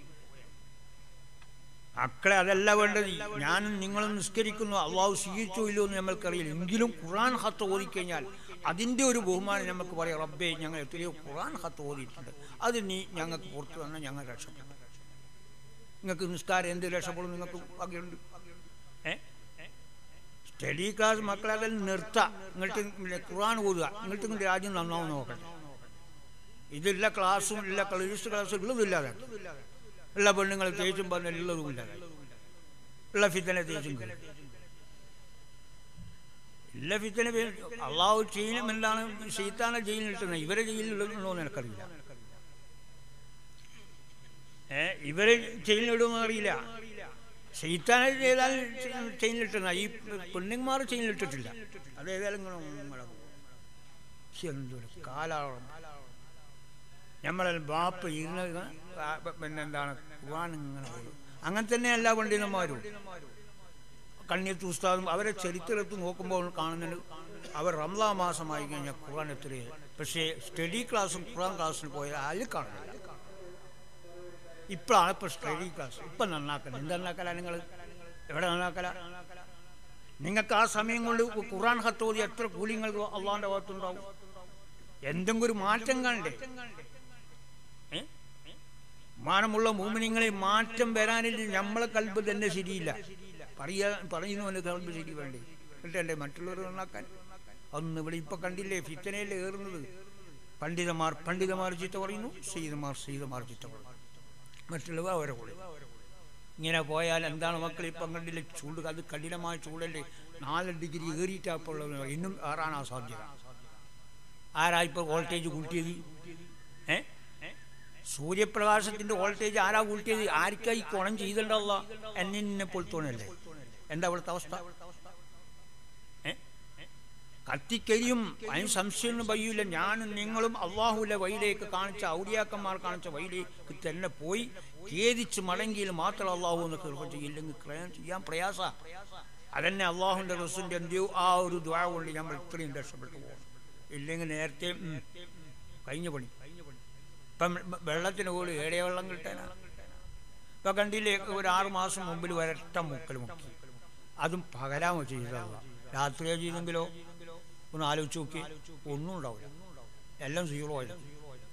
മക്കളെ അതല്ല വേണ്ടത് ഞാനും നിങ്ങളും നിസ്കരിക്കുന്നു അള്ളാഹു സ്വീകരിച്ചോ ഇല്ലോ എന്ന് നമ്മൾക്കറിയില്ല എങ്കിലും ഖുറാൻ ഹത്ത് ഓതിക്കഴിഞ്ഞാൽ അതിൻ്റെ ഒരു ബഹുമാനം നമുക്ക് പറയാം റബ്ബേ ഞങ്ങൾ എത്രയോ ഖുറാൻ ഹത്ത് ഓതിയിട്ടുണ്ട് അത് നീ ഞങ്ങൾക്ക് പുറത്തു വന്നാൽ ഞങ്ങൾ രക്ഷപ്പെടും നിങ്ങൾക്ക് നിസ്കാരം എന്ത് രക്ഷപ്പെടും നിങ്ങൾക്ക് വകയുണ്ട് ഏ സ്റ്റഡി ക്ലാസ് മക്കളെ അതിൽ നിർത്താം ഇങ്ങോട്ട് പിന്നെ ഖുറാൻ ഓതുക ഇങ്ങോട്ട് ഇങ്ങോട്ട് രാജ്യം നന്നാവും നോക്കട്ടെ ഇതില്ല ക്ലാസ്സും ഇല്ല കളരിസ്റ്റ് ക്ലാസ്സും ഉള്ളതും ഇല്ലാതെ ഉള്ള പെണ്ണുങ്ങൾ തേച്ചും പറഞ്ഞ ഉള്ളതും ഇല്ലാതെ ഉള്ള ഫിത്തനെ തേച്ചും കയറി എല്ലാ ഫിത്തന അള്ളാഹു ചെയ്യലും എന്താണ് ഷെയ്ത്താനെ ജയിലിലിട്ടുന്നത് ഇവരെ ജയിലിലിടുന്നോ എന്ന് എനിക്കറിയില്ല ഏ ഇവരെ ജയിലിലിടുമെന്ന് അറിയില്ല ഷെയ്ത്താനെ ചെയ്താൽ ചെയിനിലിട്ടുന്ന ഈ പെണ്ണുങ്ങന്മാർ ചെയിനിലിട്ടിട്ടില്ല അത് ഏതായാലും നിങ്ങളെ എന്തൊരു കാലാളം നമ്മളെ ബാപ്പ് ഇരുന്ന് പിന്നെന്താണ് ഖുർആൻ ഇങ്ങനെ ഓടും അങ്ങനെ തന്നെ എല്ലാ പണ്ഡിതന്മാരും കണ്ണിയത്ത് ഉസ്താദും അവരെ ചരിത്രത്തിൽ നോക്കുമ്പോൾ കാണുന്നുണ്ട് അവർ റംലാ മാസമായി കഴിഞ്ഞാൽ ഖുർആൻ എത്രയും പക്ഷേ സ്റ്റഡി ക്ലാസ്സും ഖുർആൻ ക്ലാസ്സിന് പോയാൽ അതിൽ കാണില്ല ഇപ്പോഴാണ് ഇപ്പോൾ സ്റ്റഡി ക്ലാസ് ഇപ്പം നന്നാക്കല എന്ത് നന്നാക്കല നിങ്ങൾ എവിടെ നന്നാക്കല നിങ്ങൾക്ക് ആ സമയം കൊണ്ട് ഖുർആൻ ഹത്തോതി എത്ര കൂലി നിങ്ങൾക്ക് അള്ളാന്റെ ഭാഗത്തുണ്ടാവും എന്തെങ്കിലും ഒരു മാറ്റം കണ്ടേ ഏ? മാനമുള്ള മൂമിനിങ്ങളെ മാറ്റം വരാനില്ല നമ്മളെ കൽബ് തന്നെ ശരിയില്ല പറയാ പറയുന്നവന് കൽബ് ശരി വേണ്ടേ എന്നിട്ടല്ലേ മറ്റുള്ളവർ നന്നാക്കാൻ അന്ന് ഇവിടെ ഇപ്പൊ കണ്ടില്ലേ ഫിത്തനയിൽ ഏറുന്നത് പണ്ഡിതന്മാർ പണ്ഡിതന്മാർ ചീത്ത പറയുന്നു സീതമാർ സീതമാർ ചീത്ത പറയുന്നു മറ്റുള്ളവർ അവരെ കൂടെ ഇങ്ങനെ പോയാൽ എന്താണ് മക്കൾ ഇപ്പം കണ്ടില്ലേ ചൂട് അത് കഠിനമായ ചൂടല്ലേ നാല് ഡിഗ്രി ഏറിയിട്ടപ്പോൾ ഇന്നും ഏറാനാ സാധ്യത ആരാ ഇപ്പോൾ വോൾട്ടേജ് കൂട്ടിയത് ഏ സൂര്യപ്രകാശത്തിന്റെ വോൾട്ടേജ് ആരാ കൂട്ടിയത് ആർക്കാ ഈ കുണം ചെയ്തിട്ടുള്ള എന്നെ പോലെ തോന്നല്ലേ എന്താ അവിടുത്തെ അവസ്ഥ ഏ കത്തിക്കരിയും അതിന് സംശയമൊന്നും പയ്യൂല ഞാനും നിങ്ങളും അള്ളാഹുലെ വഴിയിലേക്ക് കാണിച്ച ഔലിയാക്കന്മാർ കാണിച്ച വഴിയിലേക്ക് തന്നെ പോയി ഖേദിച്ച് മടങ്ങിയിൽ മാത്രം അള്ളാഹു എന്ന് കൃപ ചെയ്യില്ലെങ്കിൽ ക്രയം ചെയ്യാൻ പ്രയാസ അതന്നെ അള്ളാഹുന്റെ റസൂലിന്റെ എന്തെയോ ആ ഒരു ദ്വാ കൊണ്ട് നമ്മൾ ഇത്രയും രക്ഷപ്പെട്ടു പോകും ഇല്ലെങ്കിൽ നേരത്തെ ഉം, കഴിഞ്ഞ പണി ഇപ്പം വെള്ളത്തിന് പോലും ഏടിയ വെള്ളം കിട്ടാനാ ഇപ്പൊ കണ്ടില്ലേ ഒരു ആറു മാസം മുമ്പിൽ വരട്ട മുക്കൽ മുക്കി അതും പകലാമോ ചെയ്തതല്ല രാത്രിയോ ചെയ്തെങ്കിലോ ഒന്ന് ആലോചിച്ച് നോക്കി ഒന്നും ഉണ്ടാവില്ല എല്ലാം സീറോ ആയിരുന്നു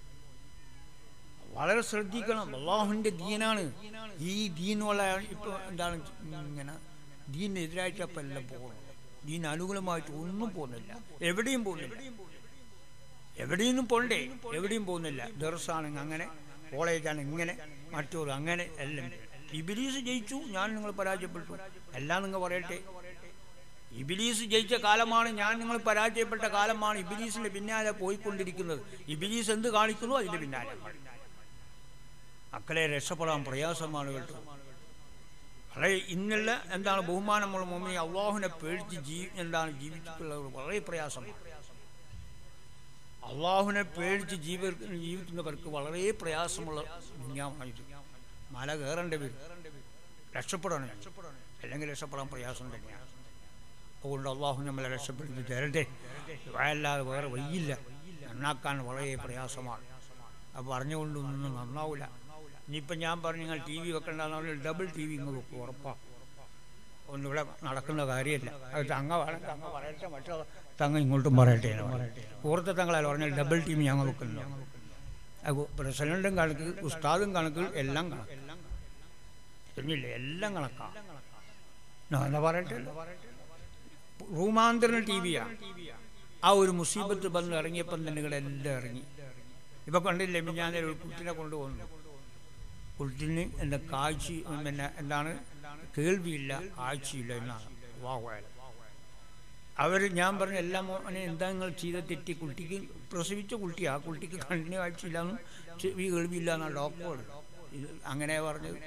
വളരെ ശ്രദ്ധിക്കണം അള്ളാഹുവിന്റെ ദീനാണ് ഈ ദീനുള്ള ഇപ്പൊ എന്താണ് ഇങ്ങനെ ദീനെതിരായിട്ട് അപ്പം എല്ലാം പോകുന്നത് ദീൻ അനുകൂലമായിട്ട് ഒന്നും പോകുന്നില്ല എവിടെയും പോകുന്നില്ല എവിടെയൊന്നും പോണ്ടേ എവിടെയും പോകുന്നില്ല ദർസാണെങ്കിൽ അങ്ങനെ കോളേജാണ് ഇങ്ങനെ മറ്റൊരു അങ്ങനെ എല്ലാം ഇബിലീസ് ജയിച്ചു ഞാൻ നിങ്ങൾ പരാജയപ്പെട്ടു എല്ലാം നിങ്ങൾ പറയട്ടെ ഇബിലീസ് ജയിച്ച കാലമാണ് ഞാൻ നിങ്ങൾ പരാജയപ്പെട്ട കാലമാണ് ഇബിലീസിന്റെ പിന്നാലെ പോയിക്കൊണ്ടിരിക്കുന്നത് ഇബിലീസ് എന്ത് കാണിക്കുന്നു അതിന്റെ പിന്നാലെ മക്കളെ രക്ഷപ്പെടാൻ പ്രയാസമാണ് കേട്ടോ വളരെ ഇന്നുള്ള എന്താണ് ബഹുമാനമുള്ള മുമ്പിൽ അള്ളാഹുവിനെ പേടിച്ച് ജീ എന്താണ് ജീവിച്ചിട്ടുള്ളവർ വളരെ പ്രയാസമാണ് അള്ളാഹുവിനെ പേടിച്ച് ജീവ ജീവിക്കുന്നവർക്ക് വളരെ പ്രയാസമുള്ള ദുന്യാവായിട്ട് മല കയറേണ്ടി വരും രക്ഷപ്പെടണം അല്ലെങ്കിൽ രക്ഷപ്പെടാൻ പ്രയാസം തന്നെയാണ് അതുകൊണ്ട് അള്ളാഹു നമ്മളെ രക്ഷപ്പെടുത്തി തരട്ടെ വയല്ലാതെ വേറെ വയ്യില്ല നന്നാക്കാൻ വളരെ പ്രയാസമാണ് അപ്പോൾ പറഞ്ഞുകൊണ്ടൊന്നും നന്നാവില്ല ഇനിയിപ്പം ഞാൻ പറഞ്ഞു നിങ്ങൾ ടി വി വെക്കണ്ടെന്ന് പറഞ്ഞാൽ ഡബിൾ ടി വി ഇങ്ങ് വെക്കും ഉറപ്പാണ് ഒന്നിവിടെ നടക്കുന്ന കാര്യമല്ല അത് തങ്ങ വേണം തങ്ങ പറയട്ടെ മറ്റോ തങ്ങ ഇങ്ങോട്ടും പറയട്ടെ എന്ന് പറയട്ടെ പൂർത്ത തങ്ങളാൽ പറഞ്ഞാൽ ഡബിൾ ടീം ഞങ്ങൾ വെക്കുന്നു അത് പ്രസിഡന്റും കണക്ക് ഉസ്താദും കണക്ക് എല്ലാം കണക്ക് എന്നില്ലേ എല്ലാം കണക്കാണ് ഞാൻ എന്താ പറയട്ടെ റൂമാന്തരൻ ടി വിയാണ് ആ ഒരു മുസീബത്ത് വന്ന് ഇറങ്ങിയപ്പം തന്നെ നിങ്ങളെല്ലാം ഇറങ്ങി ഇപ്പൊ കണ്ടില്ലേ ഞാൻ ഒരു കുട്ടിനെ കൊണ്ടുപോകുന്നു കുട്ടിന് എന്താ കാഴ്ച പിന്നെ എന്താണ് കേൾവിയില്ല കാഴ്ചയില്ല എന്നാണ് വാഹുവായാലും അവർ ഞാൻ പറഞ്ഞ എല്ലാം മോനെ എന്താ നിങ്ങൾ ചെയ്ത തെറ്റി കുട്ടിക്ക് പ്രസവിച്ച കുട്ടി ആ കുട്ടിക്ക് കണ്ണിന് കാഴ്ചയില്ല എന്നും ചെവി കേൾവിയില്ല എന്നാണ് ഡോക്ടർ ഇത് അങ്ങനെ പറഞ്ഞത്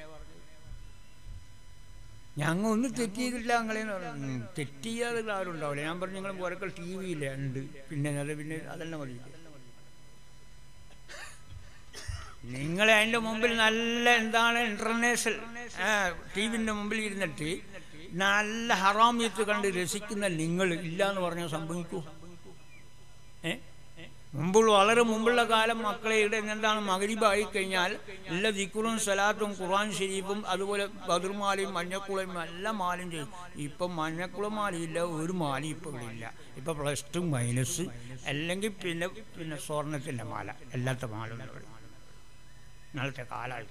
ഞങ്ങൾ ഒന്നും തെറ്റ് ചെയ്തിട്ടില്ല ഞങ്ങളെന്ന് പറഞ്ഞു "ഉം, തെറ്റ് ചെയ്യാതെ ആരും ഉണ്ടാവില്ല ഞാൻ പറഞ്ഞു നിങ്ങൾ ഓരോ ടി വിയില്ല ഉണ്ട് പിന്നെ അത് പിന്നെ അതെല്ലാം മതി നിങ്ങളെ അതിൻ്റെ മുമ്പിൽ നല്ല എന്താണ് ഇന്റർനാഷണൽ ടി വിൻ്റെ മുമ്പിൽ ഇരുന്നിട്ട് നല്ല ഹറാമിയത്ത് കണ്ട് രസിക്കുന്ന നിങ്ങൾ ഇല്ല എന്ന് പറഞ്ഞാൽ സംഭവിക്കൂ ഏ മുമ്പുള്ള വളരെ മുമ്പുള്ള കാലം മക്കളെ ഇവിടെ എന്താണ് മകരിബായി കഴിഞ്ഞാൽ എല്ലാ ദിക്കുറും സലാത്തും ഖുർആൻ ഷരീഫും അതുപോലെ ബദർമാലയും മഞ്ഞക്കുളയും എല്ലാം മാലയും ചെയ്യും ഇപ്പം മഞ്ഞക്കുളം മാലയില്ല ഒരു മാല ഇപ്പം ഇവിടെ ഇല്ല ഇപ്പം പ്ലസ് ടു മൈനസ് അല്ലെങ്കിൽ പിന്നെ പിന്നെ സ്വർണത്തിൻ്റെ മാല എല്ലാത്ത മാല ഉണ്ട് ഇവിടെ. ഇന്നലത്തെ കാലമായി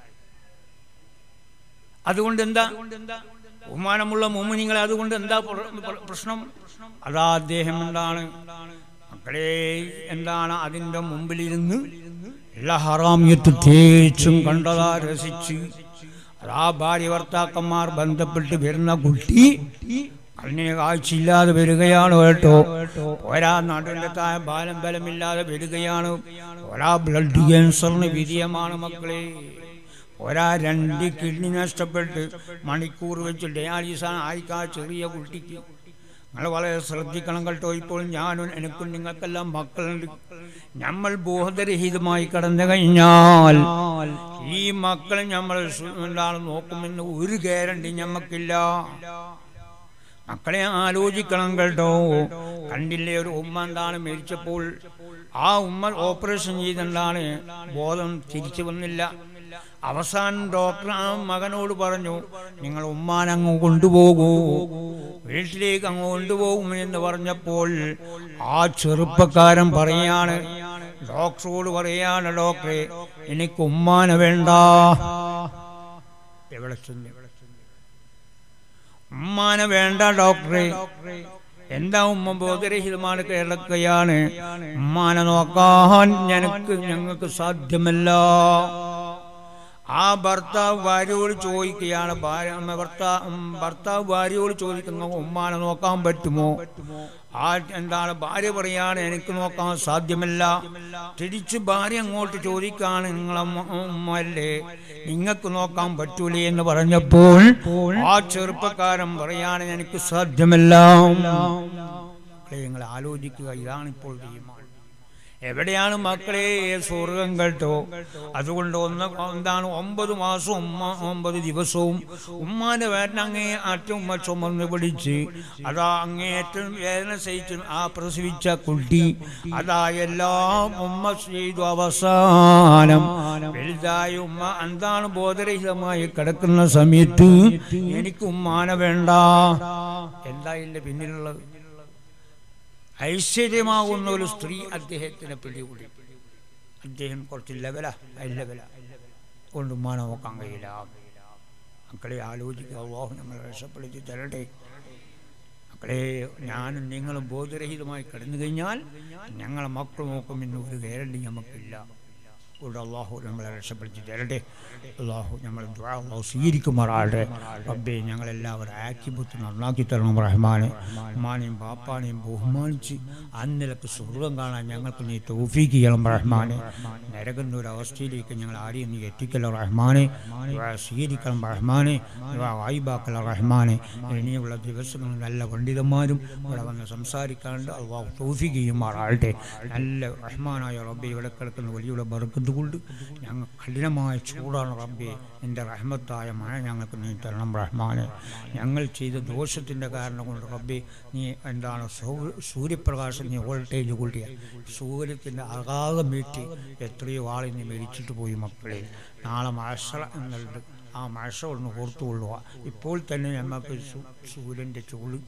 അതുകൊണ്ട് എന്താ ബഹുമാനമുള്ള മോമിനിങ്ങളെ അതുകൊണ്ട് എന്താ പ്ര- പ്ര- പ്രശ്നം അതാ അദ്ദേഹം എന്താണ് മക്കളെ എന്താണ് അതിൻ്റെ മുമ്പിലിരുന്ന് എല്ലാ ഹറാമിയത്ത് തേച്ചും കണ്ടതാ രസിച്ച് അതാ ഭാര്യ ഭർത്താക്കന്മാർ ബന്ധപ്പെട്ട് വരുന്ന കുട്ടി കണ്ണിന് കാഴ്ചയില്ലാതെ വരികയാണ് കേട്ടോ ഒരാ നടുവിൻ്റെ താഴെ ബാലം ബലമില്ലാതെ വരികയാണ് ഒരാ ബ്ലഡ് ക്യാൻസറിന് വിധേയമാണ് മക്കളെ ഒരാ രണ്ട് കിഡ്നി നഷ്ടപ്പെട്ട് മണിക്കൂർ വെച്ച് ഡയാലിസാണ് ആയിക്കാ ചെറിയ കുട്ടിക്ക് നിങ്ങൾ വളരെ ശ്രദ്ധിക്കണം കേട്ടോ ഇപ്പോൾ ഞാനും എനിക്കും നിങ്ങൾക്കെല്ലാം മക്കളുണ്ട് നമ്മൾ ബോധരഹിതമായി കടന്നു കഴിഞ്ഞാൽ ഈ മക്കൾ നമ്മൾ എന്താണ് നോക്കുമെന്ന് ഒരു ഗ്യാരണ്ടി ഞമ്മക്കില്ല മക്കളെ ആലോചിക്കണം കേട്ടോ കണ്ടില്ലേ ഒരു ഉമ്മ എന്താണ് മരിച്ചപ്പോൾ ആ ഉമ്മ ഓപ്പറേഷൻ ചെയ്തെന്താണ് ബോധം തിരിച്ചു വന്നില്ല അവസാനം ഡോക്ടർ ആ മകനോട് പറഞ്ഞു നിങ്ങൾ ഉമ്മാൻ അങ്ങ് കൊണ്ടുപോകൂ വീട്ടിലേക്ക് അങ്ങ് കൊണ്ടുപോകും എന്ന് പറഞ്ഞപ്പോൾ ആ ചെറുപ്പക്കാരൻ പറയാണ് ഡോക്ടറോട് പറയാണ് ഡോക്ടറെ എനിക്ക് ഉമ്മാനെ വേണ്ട എവിടെ ചെന്ന് ഉമ്മാനെ വേണ്ട ഡോക്ടറെ എന്താ ഉമ്മ ബോധരഹിതമാണ് കേരളക്കയാണ് ഉമ്മാനെ നോക്കാൻ ഞങ്ങൾക്ക് ഞങ്ങൾക്ക് സാധ്യമല്ല ആ ഭർത്താവ് ഭാര്യയോട് ചോദിക്കുകയാണ് ഭാര്യ ഭർത്താവ് ഭർത്താവ് ഭാര്യയോട് ചോദിക്കുന്ന ഉമ്മാനെ നോക്കാൻ പറ്റുമോ ആ എന്താണ് ഭാര്യ പറയാണ് എനിക്ക് നോക്കാൻ സാധ്യമല്ല തിരിച്ച് ഭാര്യ അങ്ങോട്ട് ചോദിക്കാണ് നിങ്ങളെ ഉമ്മല്ലേ നിങ്ങൾക്ക് നോക്കാൻ പറ്റൂലേ എന്ന് പറഞ്ഞപ്പോൾ ആ ചെറുപ്പക്കാരൻ പറയാണ് എനിക്ക് സാധ്യമല്ല നിങ്ങൾ ആലോചിക്കുക ഇതാണ് ഇപ്പോൾ തീരുമാനം എവിടെയാണ് മക്കളെ സ്വർഗം കേട്ടോ അതുകൊണ്ട് ഒന്ന് എന്താണ് ഒമ്പത് മാസവും ഉമ്മ ഒമ്പത് ദിവസവും ഉമ്മാന്റെ വേദന അങ്ങേ അറ്റം ഉമ്മ ചുമന്ന് പിടിച്ച് അതാ അങ്ങേറ്റം വേദന സഹിച്ച് ആ പ്രസവിച്ച കുട്ടി അതാ എല്ലാം ഉമ്മ ചെയ്തു അവസാനം വലുതായ ഉമ്മ എന്താണ് ബോധരഹിതമായി കിടക്കുന്ന സമയത്ത് എനിക്ക് ഉമ്മാനെ വേണ്ട എന്താ ഇതിന്റെ പിന്നിലുള്ളത് ഐശ്വര്യമാകുന്ന ഒരു സ്ത്രീ അദ്ദേഹത്തിനെ പിടികൂടി അദ്ദേഹം കുറച്ച് ലെവല ഹൈ ലെവല കൊണ്ട് ഉമ്മാനെ നോക്കാൻ കഴിയില്ല മക്കളെ ആലോചിക്കുക അള്ളാഹു ഞങ്ങളെ രക്ഷപ്പെടുത്തി തരട്ടെ മക്കളെ ഞാനും നിങ്ങളും ബോധരഹിതമായി കിടന്നു കഴിഞ്ഞാൽ ഞങ്ങളെ മക്കൾ നോക്കും ഇന്ന് ഒരു ഗ്യാരണ്ടി നമുക്കില്ല ഇവിടെ അള്ളാഹു നമ്മളെ രക്ഷപ്പെടുത്തി തരട്ടെ അള്ളാഹു നമ്മൾ അള്ളാഹു സ്വീകരിക്കുമാറാകട്ടെ റബ്ബെ ഞങ്ങളെല്ലാവരും ആക്കിബുത്ത് നന്നാക്കി തരണം റഹ്മാനെ ഉമ്മാനെയും ബാപ്പാനെയും ബഹുമാനിച്ച് അന്നിലക്ക് സുഹൃതം കാണാൻ ഞങ്ങൾക്ക് നീ തൗഫീക്ക് ചെയ്യണം റഹ്മാനെ നരകുന്ന ഒരു അവസ്ഥയിലേക്ക് ഞങ്ങൾ ആരെയും നീ എത്തിക്കല്ലോ റഹ്മാനെ സ്വീകരിക്കണം റഹ്മാനെ വായിബാക്കല റഹ്മാനെ ഇനിയുള്ള ദിവസങ്ങളിൽ നല്ല പണ്ഡിതന്മാരും ഇവിടെ വന്ന് സംസാരിക്കാണ്ട് അള്ളാഹു തൗഫീക്ക് ചെയ്യുമാറാകട്ടെ നല്ല റഹ്മാനായ റബ്ബെ ഇവിടെ കിടക്കുന്ന വലിയ ബർക്കത്ത് കൊണ്ട് ഞങ്ങൾ കഠിനമായ ചൂടാണ് റബ്ബെ എൻ്റെ റഹ്മത്തായ മഴ ഞങ്ങൾക്ക് നീ തരണം റഹ്മാനെ ഞങ്ങൾ ചെയ്ത ദോഷത്തിൻ്റെ കാരണം കൊണ്ട് റബ്ബെ നീ എന്താണ് സൂര്യപ്രകാശം നീ വോൾട്ടേജ് കൂട്ടിയ സൂര്യത്തിൻ്റെ അകാകം വീട്ടി എത്രയോ ആളെ നീ മരിച്ചിട്ട് പോയി മക്കളെ നാളെ മഴ എന്നുള്ളത് ആ മഴ ഒന്ന് ഓർത്തുകൊള്ളുക ഇപ്പോൾ തന്നെ ഞങ്ങൾക്ക് സൂര്യൻ്റെ ചൂട്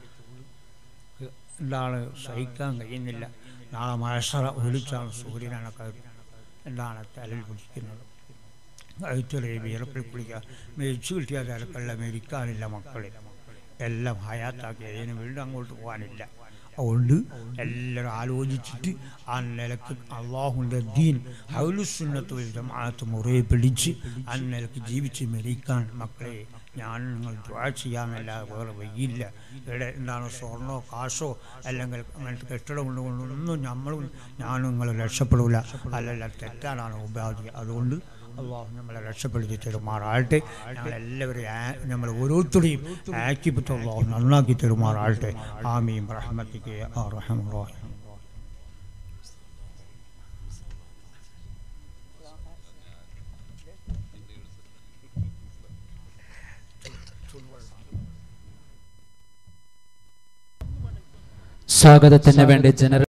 എന്താണ് സഹിക്കാൻ കഴിയുന്നില്ല നാളെ മഴ ഒലിച്ചാണ് സൂര്യനാണ് എന്താണ് തലയിൽ പിടിക്കുന്നത് കഴുത്തിലെ വിയർപ്പിൽ കുളിക്കുക മരിച്ചു കിട്ടിയ തിരക്കുള്ള മരിക്കാനില്ല മക്കളെ എല്ലാം ഹയാത്താക്കി അതിന് വീണ്ടും അങ്ങോട്ട് പോകാനില്ല അതുകൊണ്ട് എല്ലാവരും ആലോചിച്ചിട്ട് ആ നിലക്ക് അള്ളാഹുൻ്റെ ദീൻ ഹൗലുസുന്നത്ത് ജമാഅത്ത് മുറയെ പിടിച്ച് ആ നിലക്ക് ജീവിച്ച് മരിക്കാൻ മക്കളെ ഞാൻ നിങ്ങൾ ദ്വാ ചെയ്യാമെന്നല്ലാതെ വേറെ വയ്യില്ല ഇവിടെ എന്താണ് സ്വർണ്ണോ കാശോ അല്ലെങ്കിൽ അങ്ങനത്തെ കെട്ടിടം കൊണ്ടുകൊണ്ടൊന്നും നമ്മളും ഞാനും നിങ്ങൾ രക്ഷപ്പെടില്ല അല്ലല്ല തെറ്റാനാണ് ഉപാധി അതുകൊണ്ട് അള്ളാഹു നമ്മളെ രക്ഷപ്പെടുത്തി തരുമാറാകട്ടെ ഞങ്ങളെല്ലാവരും നമ്മൾ ഓരോരുത്തരെയും ആക്കിപ്പിട്ട് അള്ളാഹു നന്നാക്കി തരുമാറാകട്ടെ ആമീം റഹ്മത്തിക്ക് ആ റഹ്മാൻ സ്വാഗതത്തിന് വേണ്ടി ജനറൽ